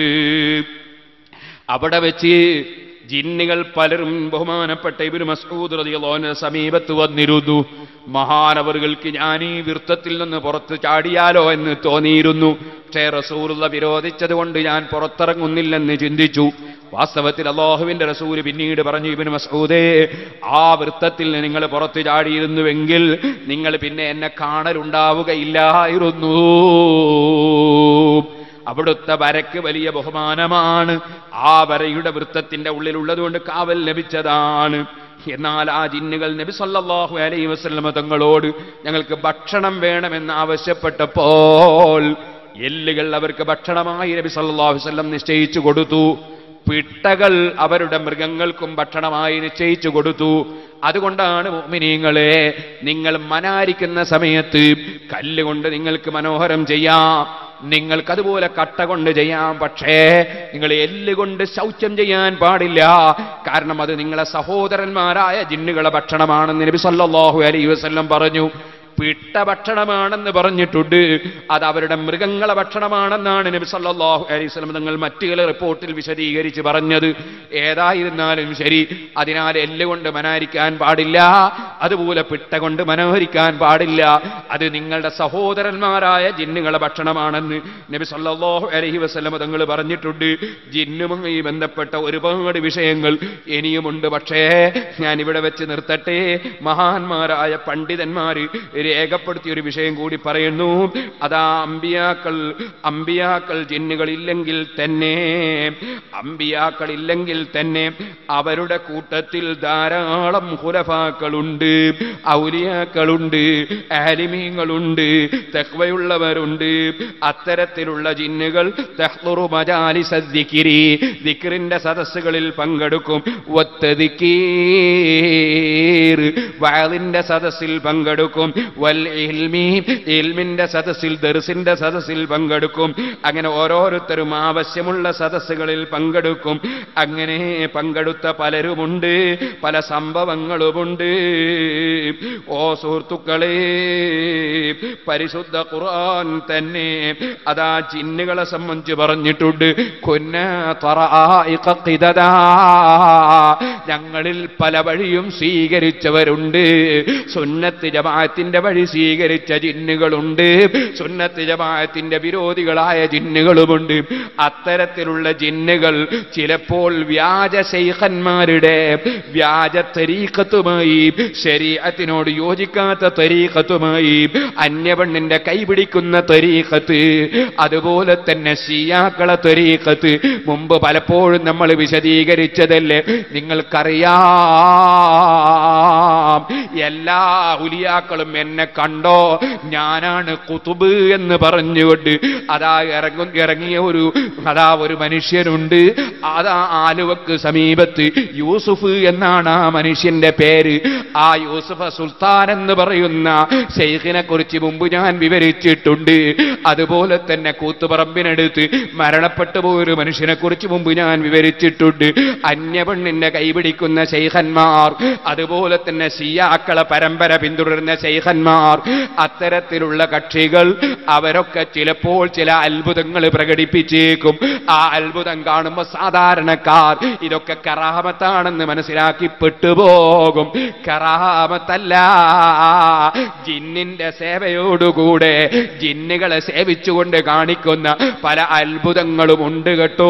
അവിടെ വെച്ച് ജിന്നുകൾ പലരും ബഹുമാനപ്പെട്ട ഇബിന് മസ്ഊദ് റളിയല്ലാഹുവിന്റെ സമീപത്ത് വന്നിരുന്നു മഹാനവറുകൾക്ക് ഞാൻ ഈ വൃത്തത്തിൽ നിന്ന് പുറത്ത് ചാടിയാലോ എന്ന് തോന്നിയിരുന്നു പക്ഷേ റസൂറുള്ള വിരോധിച്ചത് കൊണ്ട് ഞാൻ പുറത്തിറങ്ങുന്നില്ലെന്ന് ചിന്തിച്ചു വാസ്തവത്തിൽ അള്ളാഹുവിന്റെ റസൂല് പിന്നീട് പറഞ്ഞു ഇബിന് മസൂദേ ആ വൃത്തത്തിൽ നിങ്ങൾ പുറത്ത് ചാടിയിരുന്നുവെങ്കിൽ നിങ്ങൾ പിന്നെ എന്നെ കാണലുണ്ടാവുകയില്ലായിരുന്നു അവിടുത്തെ വരക്ക് വലിയ ബഹുമാനമാണ് ആ വരയുടെ വൃത്തത്തിന്റെ ഉള്ളിലുള്ളതുകൊണ്ട് കാവൽ ലഭിച്ചതാണ് എന്നാൽ ആ ജിന്നുകൾ നബി സല്ലല്ലാഹു അലൈഹി വസല്ലമ തങ്ങളോട് ഞങ്ങൾക്ക് ഭക്ഷണം വേണമെന്ന് ആവശ്യപ്പെട്ടപ്പോൾ എല്ലുകൾ അവർക്ക് ഭക്ഷണമായി നബി സല്ലല്ലാഹു അലൈഹി വസല്ലം നിശ്ചയിച്ചു കൊടുത്തു പിട്ടകൾ അവരുടെ മൃഗങ്ങൾക്കും ഭക്ഷണമായി നിശ്ചയിച്ചു കൊടുത്തു അതുകൊണ്ടാണ് മോമിനീങ്ങളെ നിങ്ങൾ മനാരിക്കുന്ന സമയത്ത് കല്ലുകൊണ്ട് നിങ്ങൾക്ക് മനോഹരം ചെയ്യാം നിങ്ങൾക്കതുപോലെ കട്ട കൊണ്ട് ചെയ്യാം പക്ഷേ നിങ്ങൾ എല്ലുകൊണ്ട് ശൗചം ചെയ്യാൻ പാടില്ല കാരണം അത് നിങ്ങളെ സഹോദരന്മാരായ ജിന്നുകളെ ഭക്ഷണമാണെന്ന് നബി സല്ലല്ലാഹു അലൈഹി വസല്ലം പറഞ്ഞു പിട്ട ഭക്ഷണമാണെന്ന് പറഞ്ഞിട്ടുണ്ട് അത് അവരുടെ മൃഗങ്ങളെ ഭക്ഷണമാണെന്നാണ് നബി സല്ലല്ലാഹു അലൈഹി വസല്ലം തങ്ങൾ മറ്റു ചില റിപ്പോർട്ടിൽ വിശദീകരിച്ച് പറഞ്ഞത് ഏതായിരുന്നാലും ശരി അതിനാൽ എല്ലുകൊണ്ട് മനാരിക്കാൻ പാടില്ല അതുപോലെ പിട്ട കൊണ്ട് മനോഹരിക്കാൻ പാടില്ല അത് നിങ്ങളുടെ സഹോദരന്മാരായ ജിന്നുകളെ ഭക്ഷണമാണെന്ന് നബി സല്ലല്ലാഹു അലൈഹി വസല്ലം തങ്ങൾ പറഞ്ഞിട്ടുണ്ട് ജിന്നുമായി ബന്ധപ്പെട്ട ഒരുപാട് വിഷയങ്ങൾ ഇനിയുമുണ്ട് പക്ഷേ ഞാൻ ഇവിടെ വെച്ച് നിർത്തട്ടെ മഹാന്മാരായ പണ്ഡിതന്മാർ രേഖപ്പെടുത്തിയ ഒരു വിഷയം കൂടി പറയുന്നു അതാ അമ്പിയാക്കൾ അമ്പിയാക്കൾ ജിന്നുകളില്ലെങ്കിൽ തന്നെ അമ്പിയാക്കൾ ഇല്ലെങ്കിൽ തന്നെ അവരുടെ കൂട്ടത്തിൽ ധാരാളം ഹുലഫാക്കളുണ്ട് ഔലിയാക്കളുണ്ട് ആലിമീങ്ങളുണ്ട് തെഹ്വയുള്ളവരുണ്ട് അത്തരത്തിലുള്ള ജിന്നുകൾ തെഹ്ലുറു മജാലിസ ദിക്രി ദിക്റിന്റെ സദസ്സുകളിൽ പങ്കെടുക്കും ഒത്തതിക്കീർ വയലിന്റെ സദസ്സിൽ പങ്കെടുക്കും വൽ ഇൽമി ഇൽമിന്റെ സദസ്സിൽ ദർസിന്റെ സദസ്സിൽ പങ്കെടുക്കും അങ്ങനെ ഓരോരുത്തരും ആവശ്യമുള്ള സദസ്സുകളിൽ പങ്കെടുക്കും അങ്ങനെ പങ്കെടുത്ത പലരുമുണ്ട് പല സംഭവങ്ങളുമുണ്ട് ഓ സുഹൃത്തുക്കളെ പരിശുദ്ധ ഖുർആൻ തന്നെ അതാ ജിന്നുകളെ സംബന്ധിച്ച് പറഞ്ഞിട്ടുണ്ട് കുന്ന ത്വറായിഖ ഖിദദാ. ഞങ്ങളിൽ പല വഴിയും സ്വീകരിച്ചവരുണ്ട് സുന്നത്ത് ജമാഅത്തിന്റെ വഴി സ്വീകരിച്ച ജിന്നുകളുണ്ട് സുന്നത്ത് ജമാഅത്തിന്റെ വിരോധികളായ ജിന്നുകളുമുണ്ട് അത്തരത്തിലുള്ള ജിന്നുകൾ ചിലപ്പോൾ വ്യാജ ശൈഖന്മാരുടെ വ്യാജ തരീഖത്തുമായി ശരീഅത്തിനോട് യോജിക്കാത്ത തരീഖത്തുമായി അന്യപെണ്ണിന്റെ കൈപിടിക്കുന്ന തരീഖത്ത് അതുപോലെ തന്നെ ഷിയാക്കളെ തരീഖത്ത് മുമ്പ് പലപ്പോഴും നമ്മൾ വിശദീകരിച്ചതല്ലേ നിങ്ങൾക്കറിയാം എല്ലാ ഉലിയാക്കളും എന്നെ കണ്ടോ ഞാനാണ് കുതുബ് എന്ന് പറഞ്ഞുകൊണ്ട് അതാ ഇറങ്ങും ഇറങ്ങിയ ഒരു അതാ ഒരു മനുഷ്യനുണ്ട് അതാ ആലുവക്ക് സമീപത്ത് യൂസുഫ് എന്നാണ് ആ മനുഷ്യന്റെ പേര് ആ യൂസുഫ് സുൽത്താൻ എന്ന് പറയുന്ന ഷെയ്ഖിനെ കുറിച്ച് മുമ്പ് ഞാൻ വിവരിച്ചിട്ടുണ്ട് അതുപോലെ തന്നെ കൂത്തുപറമ്പിനടുത്ത് മരണപ്പെട്ടു പോയ ഒരു മനുഷ്യനെ കുറിച്ച് മുമ്പ് ഞാൻ വിവരിച്ചിട്ടുണ്ട് അന്യപെണ്ണിന്റെ കൈപിടിക്കുന്ന ശൈഖന്മാർ അതുപോലെ തന്നെ ഷിയാക്കളെ പരമ്പര പിന്തുടരുന്ന ശൈഖന്മാർ അത്തരത്തിലുള്ള കക്ഷികൾ അവരൊക്കെ ചിലപ്പോൾ ചില അത്ഭുതങ്ങൾ പ്രകടിപ്പിച്ചേക്കും ആ അത്ഭുതം കാണുമ്പോൾ സാധാരണക്കാർ ഇതൊക്കെ കറാമത്താണെന്ന് മനസ്സിലാക്കി പെട്ടുപോകും കറാമത്തല്ല ജിന്നിന്റെ സേവയോടുകൂടെ ജിന്നുകളെ സേവിച്ചുകൊണ്ട് കാണിക്കുന്ന പല അത്ഭുതങ്ങളും ഉണ്ട് കേട്ടോ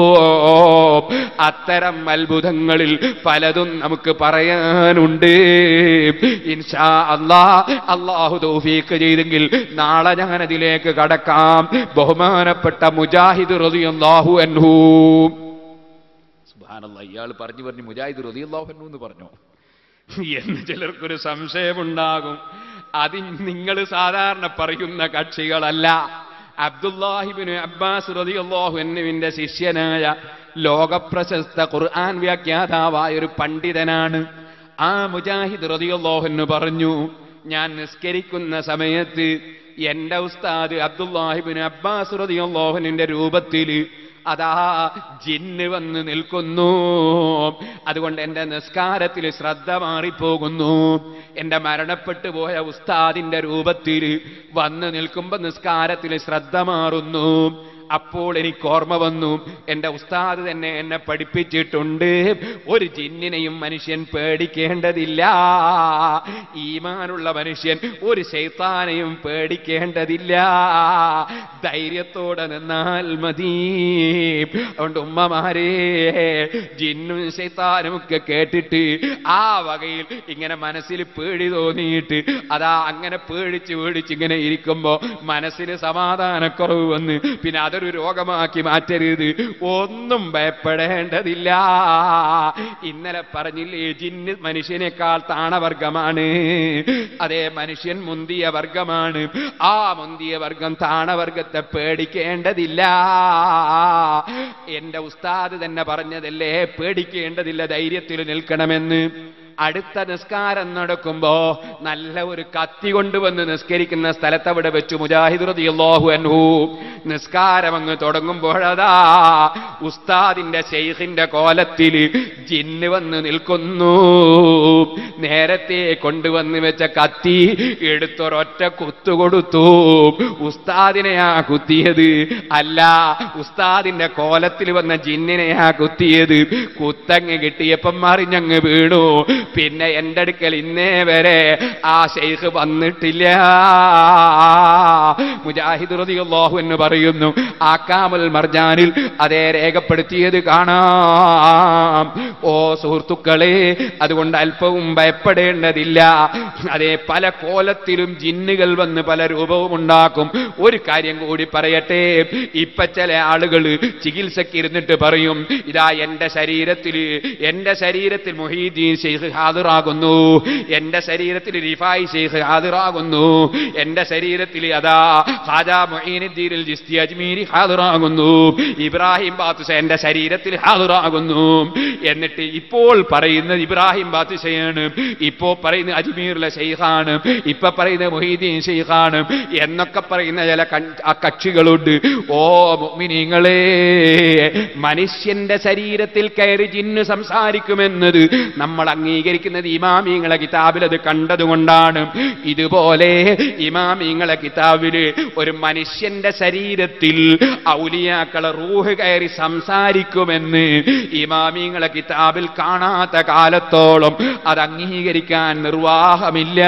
അത്തരം അത്ഭുതങ്ങളിൽ പലതും നമുക്ക് പറയാനുണ്ട് ഇൻഷാ അല്ലാ അള്ളാഹു തൗഫീഖ് ചെയ്തെങ്കിൽ നാളെ ഞാൻ അതിലേക്ക് കടക്കാം ബഹുമാനപ്പെട്ട മുജാഹിദ് റളിയല്ലാഹു അൻഹു സുബ്ഹാനല്ലാഹ് ഇയാൾ പറഞ്ഞു പറഞ്ഞു മുജാഹിദ് റളിയല്ലാഹു അൻഹു എന്ന് പറഞ്ഞു എന്ന് ചിലർക്കൊരു സംശയമുണ്ടാകും അത് നിങ്ങൾ സാധാരണ പറയുന്ന കക്ഷികളല്ല അബ്ദുല്ലാഹിബിന് അബ്ബാസ് റളിയല്ലാഹു അൻഹുവിന്റെ ശിഷ്യനായ ലോകപ്രശസ്ത ഖുർആൻ വ്യാഖ്യാതാവായ ഒരു പണ്ഡിതനാണ് ആ മുജാഹിദ് റളിയല്ലാഹു പറഞ്ഞു ഞാൻ നിസ്കരിക്കുന്ന സമയത്ത് എന്റെ ഉസ്താദ് അബ്ദുല്ലാഹിബിന് അബ്ബാസ് റളിയല്ലാഹുവിന്റെ രൂപത്തിൽ അതാ ജിന്ന് വന്ന് നിൽക്കുന്നു അതുകൊണ്ട് എന്റെ നിസ്കാരത്തിൽ ശ്രദ്ധ മാറിപ്പോകുന്നു എന്റെ മരണപ്പെട്ടു പോയ ഉസ്താദിന്റെ രൂപത്തിൽ വന്ന് നിൽക്കുമ്പോ നിസ്കാരത്തിൽ ശ്രദ്ധ മാറുന്നു അപ്പോൾ എനിക്ക് ഓർമ്മ വന്നു എന്റെ ഉസ്താദ് തന്നെ എന്നെ പഠിപ്പിച്ചിട്ടുണ്ട് ഒരു ജിന്നിനെയും മനുഷ്യൻ പേടിക്കേണ്ടതില്ല ഈമാനുള്ള മനുഷ്യൻ ഒരു ശൈത്താനെയും പേടിക്കേണ്ടതില്ല ധൈര്യത്തോടെ നിന്നാൽ മതി അതുകൊണ്ട് ഉമ്മമാരെ ജിന്നും ശൈത്താനും ഒക്കെ കേട്ടിട്ട് ആ വകയിൽ ഇങ്ങനെ മനസ്സിൽ പേടി തോന്നിയിട്ട് അതാ അങ്ങനെ പേടിച്ച് പേടിച്ച് ഇങ്ങനെ ഇരിക്കുമ്പോ മനസ്സിന് സമാധാനക്കുറവ് വന്ന് പിന്നെ അതൊരു രോഗമാക്കി മാറ്റരുത് ഒന്നും ഭയപ്പെടേണ്ടതില്ല ഇന്നലെ പറഞ്ഞില്ലേ ജിന്ന് മനുഷ്യനേക്കാൾ താണവർഗമാണ് അതേ മനുഷ്യൻ മുന്തിയ വർഗമാണ് ആ മുന്തിയ വർഗം താണവർഗത്തെ പേടിക്കേണ്ടതില്ല എന്റെ ഉസ്താദ് തന്നെ പറഞ്ഞതല്ലേ പേടിക്കേണ്ടതില്ല ധൈര്യത്തിൽ നിൽക്കണമെന്ന് അടുത്ത നിസ്കാരം നടക്കുമ്പോ നല്ല ഒരു കത്തി കൊണ്ടുവന്ന് നിസ്കരിക്കുന്ന സ്ഥലത്ത് അവിടെ വെച്ചു മുജാഹിദ് റളിയല്ലാഹു അൻഹു നിസ്കാരം അങ്ങ് തുടങ്ങുമ്പോഴതാ ഉസ്താദിന്റെ ഷെയ്ഖിന്റെ കോലത്തിൽ ജിന്ന് വന്ന് നിൽക്കുന്നു നേരത്തെ കൊണ്ടുവന്ന് വെച്ച കത്തി എടുത്തൊരൊറ്റ കുത്തു കൊടുത്തു ഉസ്താദിനെയാ കുത്തിയത് അല്ല ഉസ്താദിന്റെ കോലത്തിൽ വന്ന ജിന്നിനെയാ കുത്തിയത് കുത്തങ്ങ് കിട്ടിയപ്പം മറിഞ്ഞങ്ങ് വീണു പിന്നെ എന്റെ അടുക്കൽ ഇന്നേ വരെ ആ ഷെയ്ഖ് വന്നിട്ടില്ല മുജാഹിദ് റളിയല്ലാഹു എന്ന് പറയുന്നു ആക്കാമുൽ മർജാനിൽ അതേ രേഖപ്പെടുത്തിയത് കാണാം ഓ സുഹൃത്തുക്കളെ അതുകൊണ്ട് അല്പവും ഭയപ്പെടേണ്ടതില്ല അതേ പല കോലത്തിലും ജിന്നുകൾ വന്ന് പല രൂപവും ഉണ്ടാക്കും ഒരു കാര്യം കൂടി പറയട്ടെ ഇപ്പൊ ചില ആളുകൾ ചികിത്സയ്ക്ക് ഇരുന്നിട്ട് പറയും ഇതാ എന്റെ ശരീരത്തിൽ എന്റെ ശരീരത്തിൽ മൊഹീദ്ദീൻ ഷെയ്ഖ് ഹാദിറാകുന്നു എന്റെ ശരീരത്തിൽ റിഫായി ഷെയ്ഖ് ഹാദിറാകുന്നു എന്റെ ശരീരത്തിൽ അതാ ഖാജാ മൊഹീനുദ്ദീനിൽ ജിസ്തി അജ്മീരി ഹാദിറാകുന്നു ഇബ്രാഹിം ബാത്തുഷ എന്റെ ശരീരത്തിൽ ഹാദിറാകുന്നു എന്നിട്ട് ഇപ്പോൾ പറയുന്നത് ഇബ്രാഹിം ബാത്തുഷയാണ് ഇപ്പോ പറയുന്ന അജ്മീറിലെ ഷെയ്ഖാണ് ഇപ്പൊ പറയുന്ന മൊഹീദ്ദീൻ ഷെയ്ഖാണ് എന്നൊക്കെ പറയുന്ന ചില കൺ- ആ കക്ഷികളുണ്ട് ഓ മുഅ്മിനീങ്ങളെ മനുഷ്യന്റെ ശരീരത്തിൽ കയറി ജിന്ന് സംസാരിക്കുമെന്നത് നമ്മൾ അംഗീകരിക്കും അംഗീകരിക്കുന്നത് ഇമാമിങ്ങളെ കിതാബിൽ അത് കണ്ടതുകൊണ്ടാണ് ഇതുപോലെ ഇമാമിങ്ങളെ കിതാബില് ഒരു മനുഷ്യന്റെ ശരീരത്തിൽ ഔലിയാക്കളെ റൂഹ് കയറി സംസാരിക്കുമെന്ന് ഇമാമിങ്ങളെ കിതാബിൽ കാണാത്ത കാലത്തോളം അത് അംഗീകരിക്കാൻ നിർവാഹമില്ല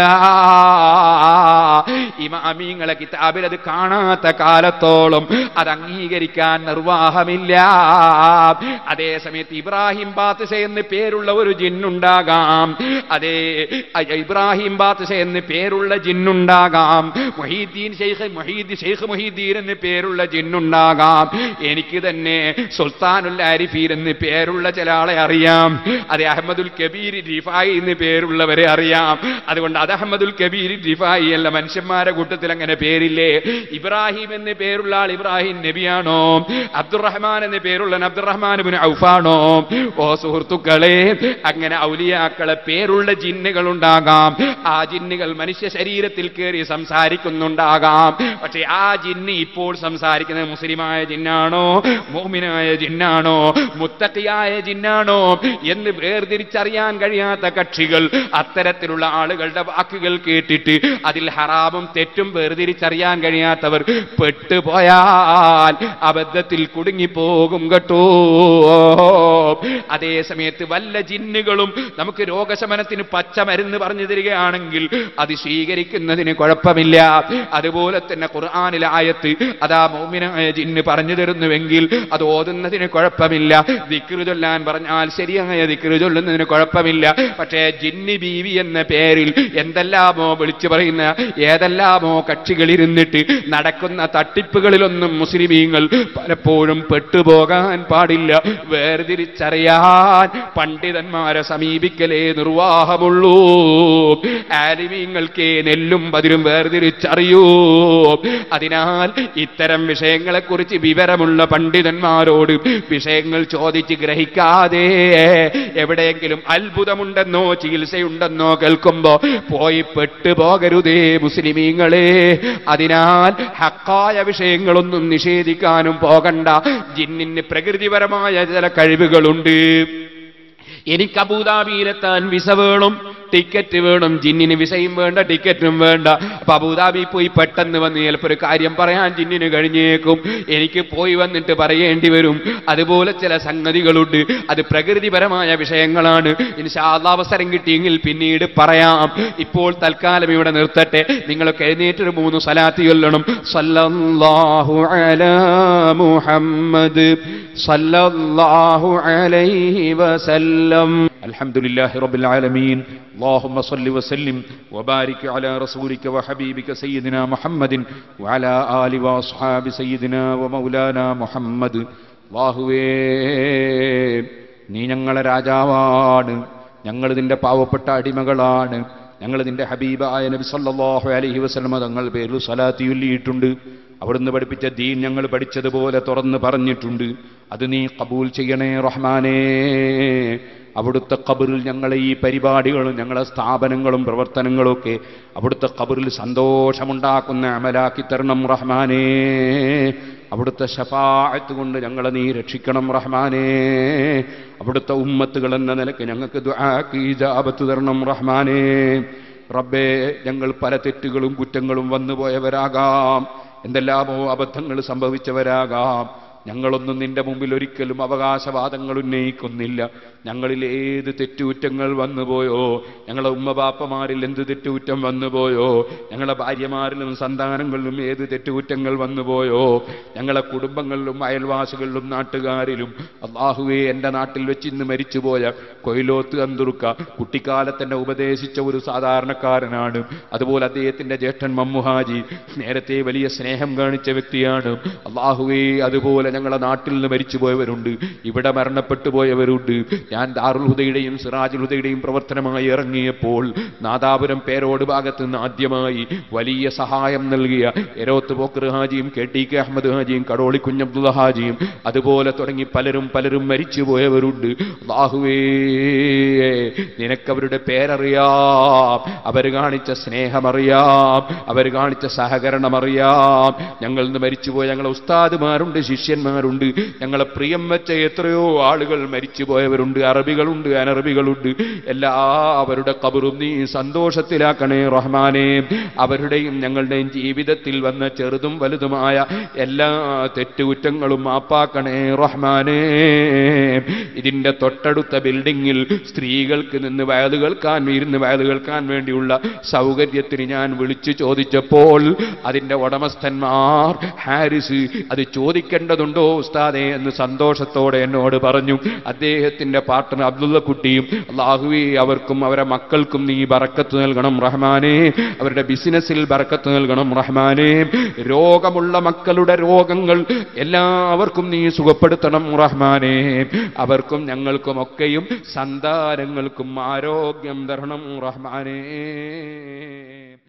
ഇമാമിങ്ങളെ കിതാബിൽ അത് കാണാത്ത കാലത്തോളം അത് അംഗീകരിക്കാൻ നിർവാഹമില്ല അതേ സമയത്ത് ഇബ്രാഹിം ബാത്തിസ എന്ന് പേരുള്ള ഒരു ജിന്നുണ്ടാകാം അതേ അ- ഇബ്രാഹിം ബാത്തിസ എന്ന് പേരുള്ള ജിന്നുണ്ടാകാം മൊഹീദ്ദീൻ ഷെയ്ഖ് മൊഹീദ് ഷെയ്ഖ് മൊഹീദ്ദീൻ എന്ന് പേരുള്ള ജിന്നുണ്ടാകാം എനിക്ക് തന്നെ സുൽത്താനുൽ ആരിഫീൻ എന്ന് പേരുള്ള ചില ആളെ അറിയാം അതെ അഹമ്മദുൽ കബീർ റിഫായി എന്ന് പേരുള്ളവരെ അറിയാം അതുകൊണ്ട് അത് അഹമ്മദുൽ കബീർ റിഫായി അല്ല മനുഷ്യന്മാരെ കൂട്ടത്തിൽ അങ്ങനെ പേരില്ലേ ഇബ്രാഹിം എന്ന് പേരുള്ള ആൾ ഇബ്രാഹിം നബിയാണോ അബ്ദുറഹ്മാൻ എന്ന് പേരുള്ള അബ്ദുറഹ്മാൻ ബിൻ ഔഫാണോ ഓ സുഹൃത്തുക്കളെ അങ്ങനെ ഔലിയാക്കളെ പേരുള്ള ജിന്നുകൾ ഉണ്ടാകാം ആ ജിന്നുകൾ മനുഷ്യ ശരീരത്തിൽ കയറി സംസാരിക്കുന്നുണ്ടാകാം പക്ഷെ ആ ജിന്ന് ഇപ്പോൾ സംസാരിക്കുന്നത് മുസ്ലിമായ ജിന്നാണോ മോമിനായ ജിന്നാണോ മുത്തക്കിയായ ജിന്നാണോ എന്ന് വേർതിരിച്ചറിയാൻ കഴിയാത്ത കക്ഷികൾ അത്തരത്തിലുള്ള ആളുകളുടെ വാക്കുകൾ കേട്ടിട്ട് അതിൽ ഹറാമും തെറ്റും വേർതിരിച്ചറിയാൻ കഴിയാത്തവർ പെട്ടുപോയാൽ അബദ്ധത്തിൽ കുടുങ്ങിപ്പോകും കേട്ടോ അതേ സമയത്ത് വല്ല ജിന്നുകളും നമുക്ക് രോഗശമനത്തിന് പച്ച മരുന്ന് പറഞ്ഞു തരികയാണെങ്കിൽ അത് സ്വീകരിക്കുന്നതിന് കുഴപ്പമില്ല അതുപോലെ തന്നെ ഖുർആാനിലെ ആയത്ത് അതാ മൗമിനായ ജിന്ന് പറഞ്ഞു തരുന്നുവെങ്കിൽ അത് ഓതുന്നതിന് കുഴപ്പമില്ല ദിക്റ് ചൊല്ലാൻ പറഞ്ഞാൽ ശരിയായ ദിക്റ് ചൊല്ലുന്നതിന് കുഴപ്പമില്ല പക്ഷേ ജിന്നി ബീവി എന്ന പേരിൽ എന്തെല്ലാമോ വിളിച്ചു പറയുന്ന ഏതെല്ലാമോ കക്ഷികൾ ഇരുന്നിട്ട് നടക്കുന്ന തട്ടിപ്പുകളിലൊന്നും മുസ്ലിമീങ്ങൾ പലപ്പോഴും പെട്ടുപോകാൻ പാടില്ല വേർതിരിച്ചറിയാൻ പണ്ഡിതന്മാരെ സമീപിക്കലേ നിർവാഹമുള്ളൂ ആലിമീങ്ങൾക്ക് നെല്ലും പതിരും വേർതിരിച്ചറിയൂ അതിനാൽ ഇത്തരം വിഷയങ്ങളെക്കുറിച്ച് വിവരമുള്ള പണ്ഡിതന്മാരോട് വിഷയങ്ങൾ ചോദിച്ച് ഗ്രഹിക്കാതെ എവിടെയെങ്കിലും അത്ഭുതമുണ്ടെന്നോ ചികിത്സയുണ്ടെന്നോ കേൾക്കുമ്പോ പോയി പെട്ടുപോകരുതേ മുസ്ലിമീങ്ങളെ അതിനാൽ ഹക്കായ വിഷയങ്ങളൊന്നും നിഷേധിക്കാനും പോകണ്ട ജിന്നിന് പ്രകൃതിപരമായ ചില കഴിവുകളുണ്ട് എനിക്ക് അബുദാബിയിലെത്താൻ വിസ വേണം ടിക്കറ്റ് വേണം ജിന്നിന് വിസയും വേണ്ട ടിക്കറ്റും വേണ്ട അപ്പൊ അബുദാബി പോയി പെട്ടെന്ന് വന്ന് ചിലപ്പോൾ ഒരു കാര്യം പറയാൻ ജിന്നിന് കഴിഞ്ഞേക്കും എനിക്ക് പോയി വന്നിട്ട് പറയേണ്ടി വരും അതുപോലെ ചില സംഗതികളുണ്ട് അത് പ്രകൃതിപരമായ വിഷയങ്ങളാണ് ഇൻഷാല്ലാ അവസരം കിട്ടിയെങ്കിൽ പിന്നീട് പറയാം ഇപ്പോൾ തൽക്കാലം ഇവിടെ നിർത്തട്ടെ നിങ്ങളൊക്കെ എഴുന്നേറ്റൊരു മൂന്ന് സലാത്തി ചൊല്ലണം സല്ലല്ലാഹു അലാ മുഹമ്മദ് സല്ലല്ലാഹു അലൈഹി വസല്ലം അൽഹംദുലില്ലാഹി റബ്ബിൽ ആലമീൻ اللهم صل وسلم وبارك على رسولك وحبيبك سيدنا محمد وعلى آل وأصحاب سيدنا ومولانا محمد അള്ളാഹുവേ നീ ഞങ്ങളെ രാജാവാണ് ഞങ്ങൾ നിന്റെ പാവപ്പെട്ട അടിമകളാണ് ഞങ്ങൾ നിന്റെ ഹബീബായ നബി സല്ലല്ലാഹു അലൈഹി വസല്ലമ തങ്ങൾ പേരിൽ സലാത്തി ചൊല്ലിയിട്ടുണ്ട് അവിടുന്ന് പഠിപ്പിച്ച ദീൻ ഞങ്ങൾ പഠിച്ചതുപോലെ തുറന്ന് പറഞ്ഞിട്ടുണ്ട് അത് നീ കബൂൽ ചെയ്യണേ റഹ്മാനേ അവിടുത്തെ കബറിൽ ഞങ്ങളെ ഈ പരിപാടികളും ഞങ്ങളെ സ്ഥാപനങ്ങളും പ്രവർത്തനങ്ങളും ഒക്കെ അവിടുത്തെ കബറിൽ സന്തോഷമുണ്ടാക്കുന്ന അമലാക്കി തരണം റഹ്മാനേ അവിടുത്തെ ഷഫാഅത്ത് കൊണ്ട് ഞങ്ങളെ നീ രക്ഷിക്കണം റഹ്മാനേ അവിടുത്തെ ഉമ്മത്തുകൾ എന്ന നിലയ്ക്ക് ഞങ്ങൾക്ക് ദുആക്ക് ഇജാബത്ത് തരണം റഹ്മാനേ റബ്ബേ ഞങ്ങൾ പല തെറ്റുകളും കുറ്റങ്ങളും വന്നുപോയവരാകാം എന്തെല്ലാമോ അബദ്ധങ്ങൾ സംഭവിച്ചവരാകാം ഞങ്ങളൊന്നും നിന്റെ മുമ്പിൽ ഒരിക്കലും അവകാശവാദങ്ങൾ ഉന്നയിക്കുന്നില്ല ഞങ്ങളിൽ ഏത് തെറ്റുകുറ്റങ്ങൾ വന്നുപോയോ ഞങ്ങളെ ഉമ്മബാപ്പമാരിൽ എന്ത് തെറ്റുകുറ്റം വന്നുപോയോ ഞങ്ങളെ ഭാര്യമാരിലും സന്താനങ്ങളിലും ഏത് തെറ്റുകുറ്റങ്ങൾ വന്നുപോയോ ഞങ്ങളെ കുടുംബങ്ങളിലും അയൽവാസികളിലും നാട്ടുകാരിലും അള്ളാഹുവെ എൻ്റെ നാട്ടിൽ വെച്ച് ഇന്ന് മരിച്ചുപോയ കൊയിലോത്ത് അന്തുറുക്ക കുട്ടിക്കാലത്തന്നെ ഉപദേശിച്ച ഒരു സാധാരണക്കാരനാണ് അതുപോലെ അദ്ദേഹത്തിൻ്റെ ജ്യേഷ്ഠൻ മമ്മുഹാജി നേരത്തെ വലിയ സ്നേഹം കാണിച്ച വ്യക്തിയാണ് അള്ളാഹുവേ അതുപോലെ ഞങ്ങളെ നാട്ടിൽ നിന്ന് മരിച്ചുപോയവരുണ്ട് ഇവിടെ മരണപ്പെട്ടു പോയവരുണ്ട് ഞാൻ ദാറുൽ ഹുദയുടെയും സിറാജുൽ ഹുദയുടെയും പ്രവർത്തനമായി ഇറങ്ങിയപ്പോൾ നാദാപുരം പേരോട് ഭാഗത്ത് നിന്ന് ആദ്യമായി വലിയ സഹായം നൽകിയ എരോത്ത് പോക്കർ ഹാജിയും കെ ടി കെ അഹമ്മദ് ഹാജിയും കടോളി കുഞ്ഞബ്ദുള്ള ഹാജിയും അതുപോലെ തുടങ്ങി പലരും പലരും മരിച്ചുപോയവരുണ്ട് അള്ളാഹുവേ നിനക്കവരുടെ പേരറിയാം അവർ കാണിച്ച സ്നേഹമറിയാം അവർ കാണിച്ച സഹകരണം അറിയാം ഞങ്ങൾ ഇന്ന് മരിച്ചുപോയ ഞങ്ങളെ ഉസ്താദുമാരുണ്ട് ശിഷ്യന്മാർ പ്രവാസിമാരുണ്ട് ഞങ്ങളെ പ്രിയം വെച്ച എത്രയോ ആളുകൾ മരിച്ചു പോയവരുണ്ട് അറബികളുണ്ട് അനറബികളുണ്ട് എല്ലാവരുടെ കബറും നീ സന്തോഷത്തിലാക്കണേ റഹ്മാനെ അവരുടെയും ഞങ്ങളുടെയും ജീവിതത്തിൽ വന്ന ചെറുതും വലുതുമായ എല്ലാ തെറ്റുകുറ്റങ്ങളും മാപ്പാക്കണേ റഹ്മാനെ ഇതിന്റെ തൊട്ടടുത്ത ബിൽഡിങ്ങിൽ സ്ത്രീകൾക്ക് നിന്ന് വയത് കേൾക്കാൻ ഇരുന്ന് വയത് കേൾക്കാൻ വേണ്ടിയുള്ള സൗകര്യത്തിന് ഞാൻ വിളിച്ചു ചോദിച്ചപ്പോൾ അതിന്റെ ഉടമസ്ഥന്മാർ ഹാരിസ് അത് ചോദിക്കേണ്ടതുണ്ടോ ഉസ്താദെ എന്ന് സന്തോഷത്തോടെ എന്നോട് പറഞ്ഞു അദ്ദേഹത്തിന്റെ പാർട്ട്ണർ അബ്ദുള്ള കുട്ടിയും അള്ളാഹുവി അവർക്കും അവരെ മക്കൾക്കും നീ ബറക്കത്ത് നൽകണം റഹ്മാനെ അവരുടെ ബിസിനസ്സിൽ ബറക്കത്ത് നൽകണം റഹ്മാനെ രോഗമുള്ള മക്കളുടെ രോഗങ്ങൾ എല്ലാവർക്കും നീ സുഖപ്പെടുത്തണം റഹ്മാനെ അവർക്കും ഞങ്ങൾക്കും ഒക്കെയും സന്താനങ്ങൾക്കും ആരോഗ്യം തരണം റഹ്മാനേ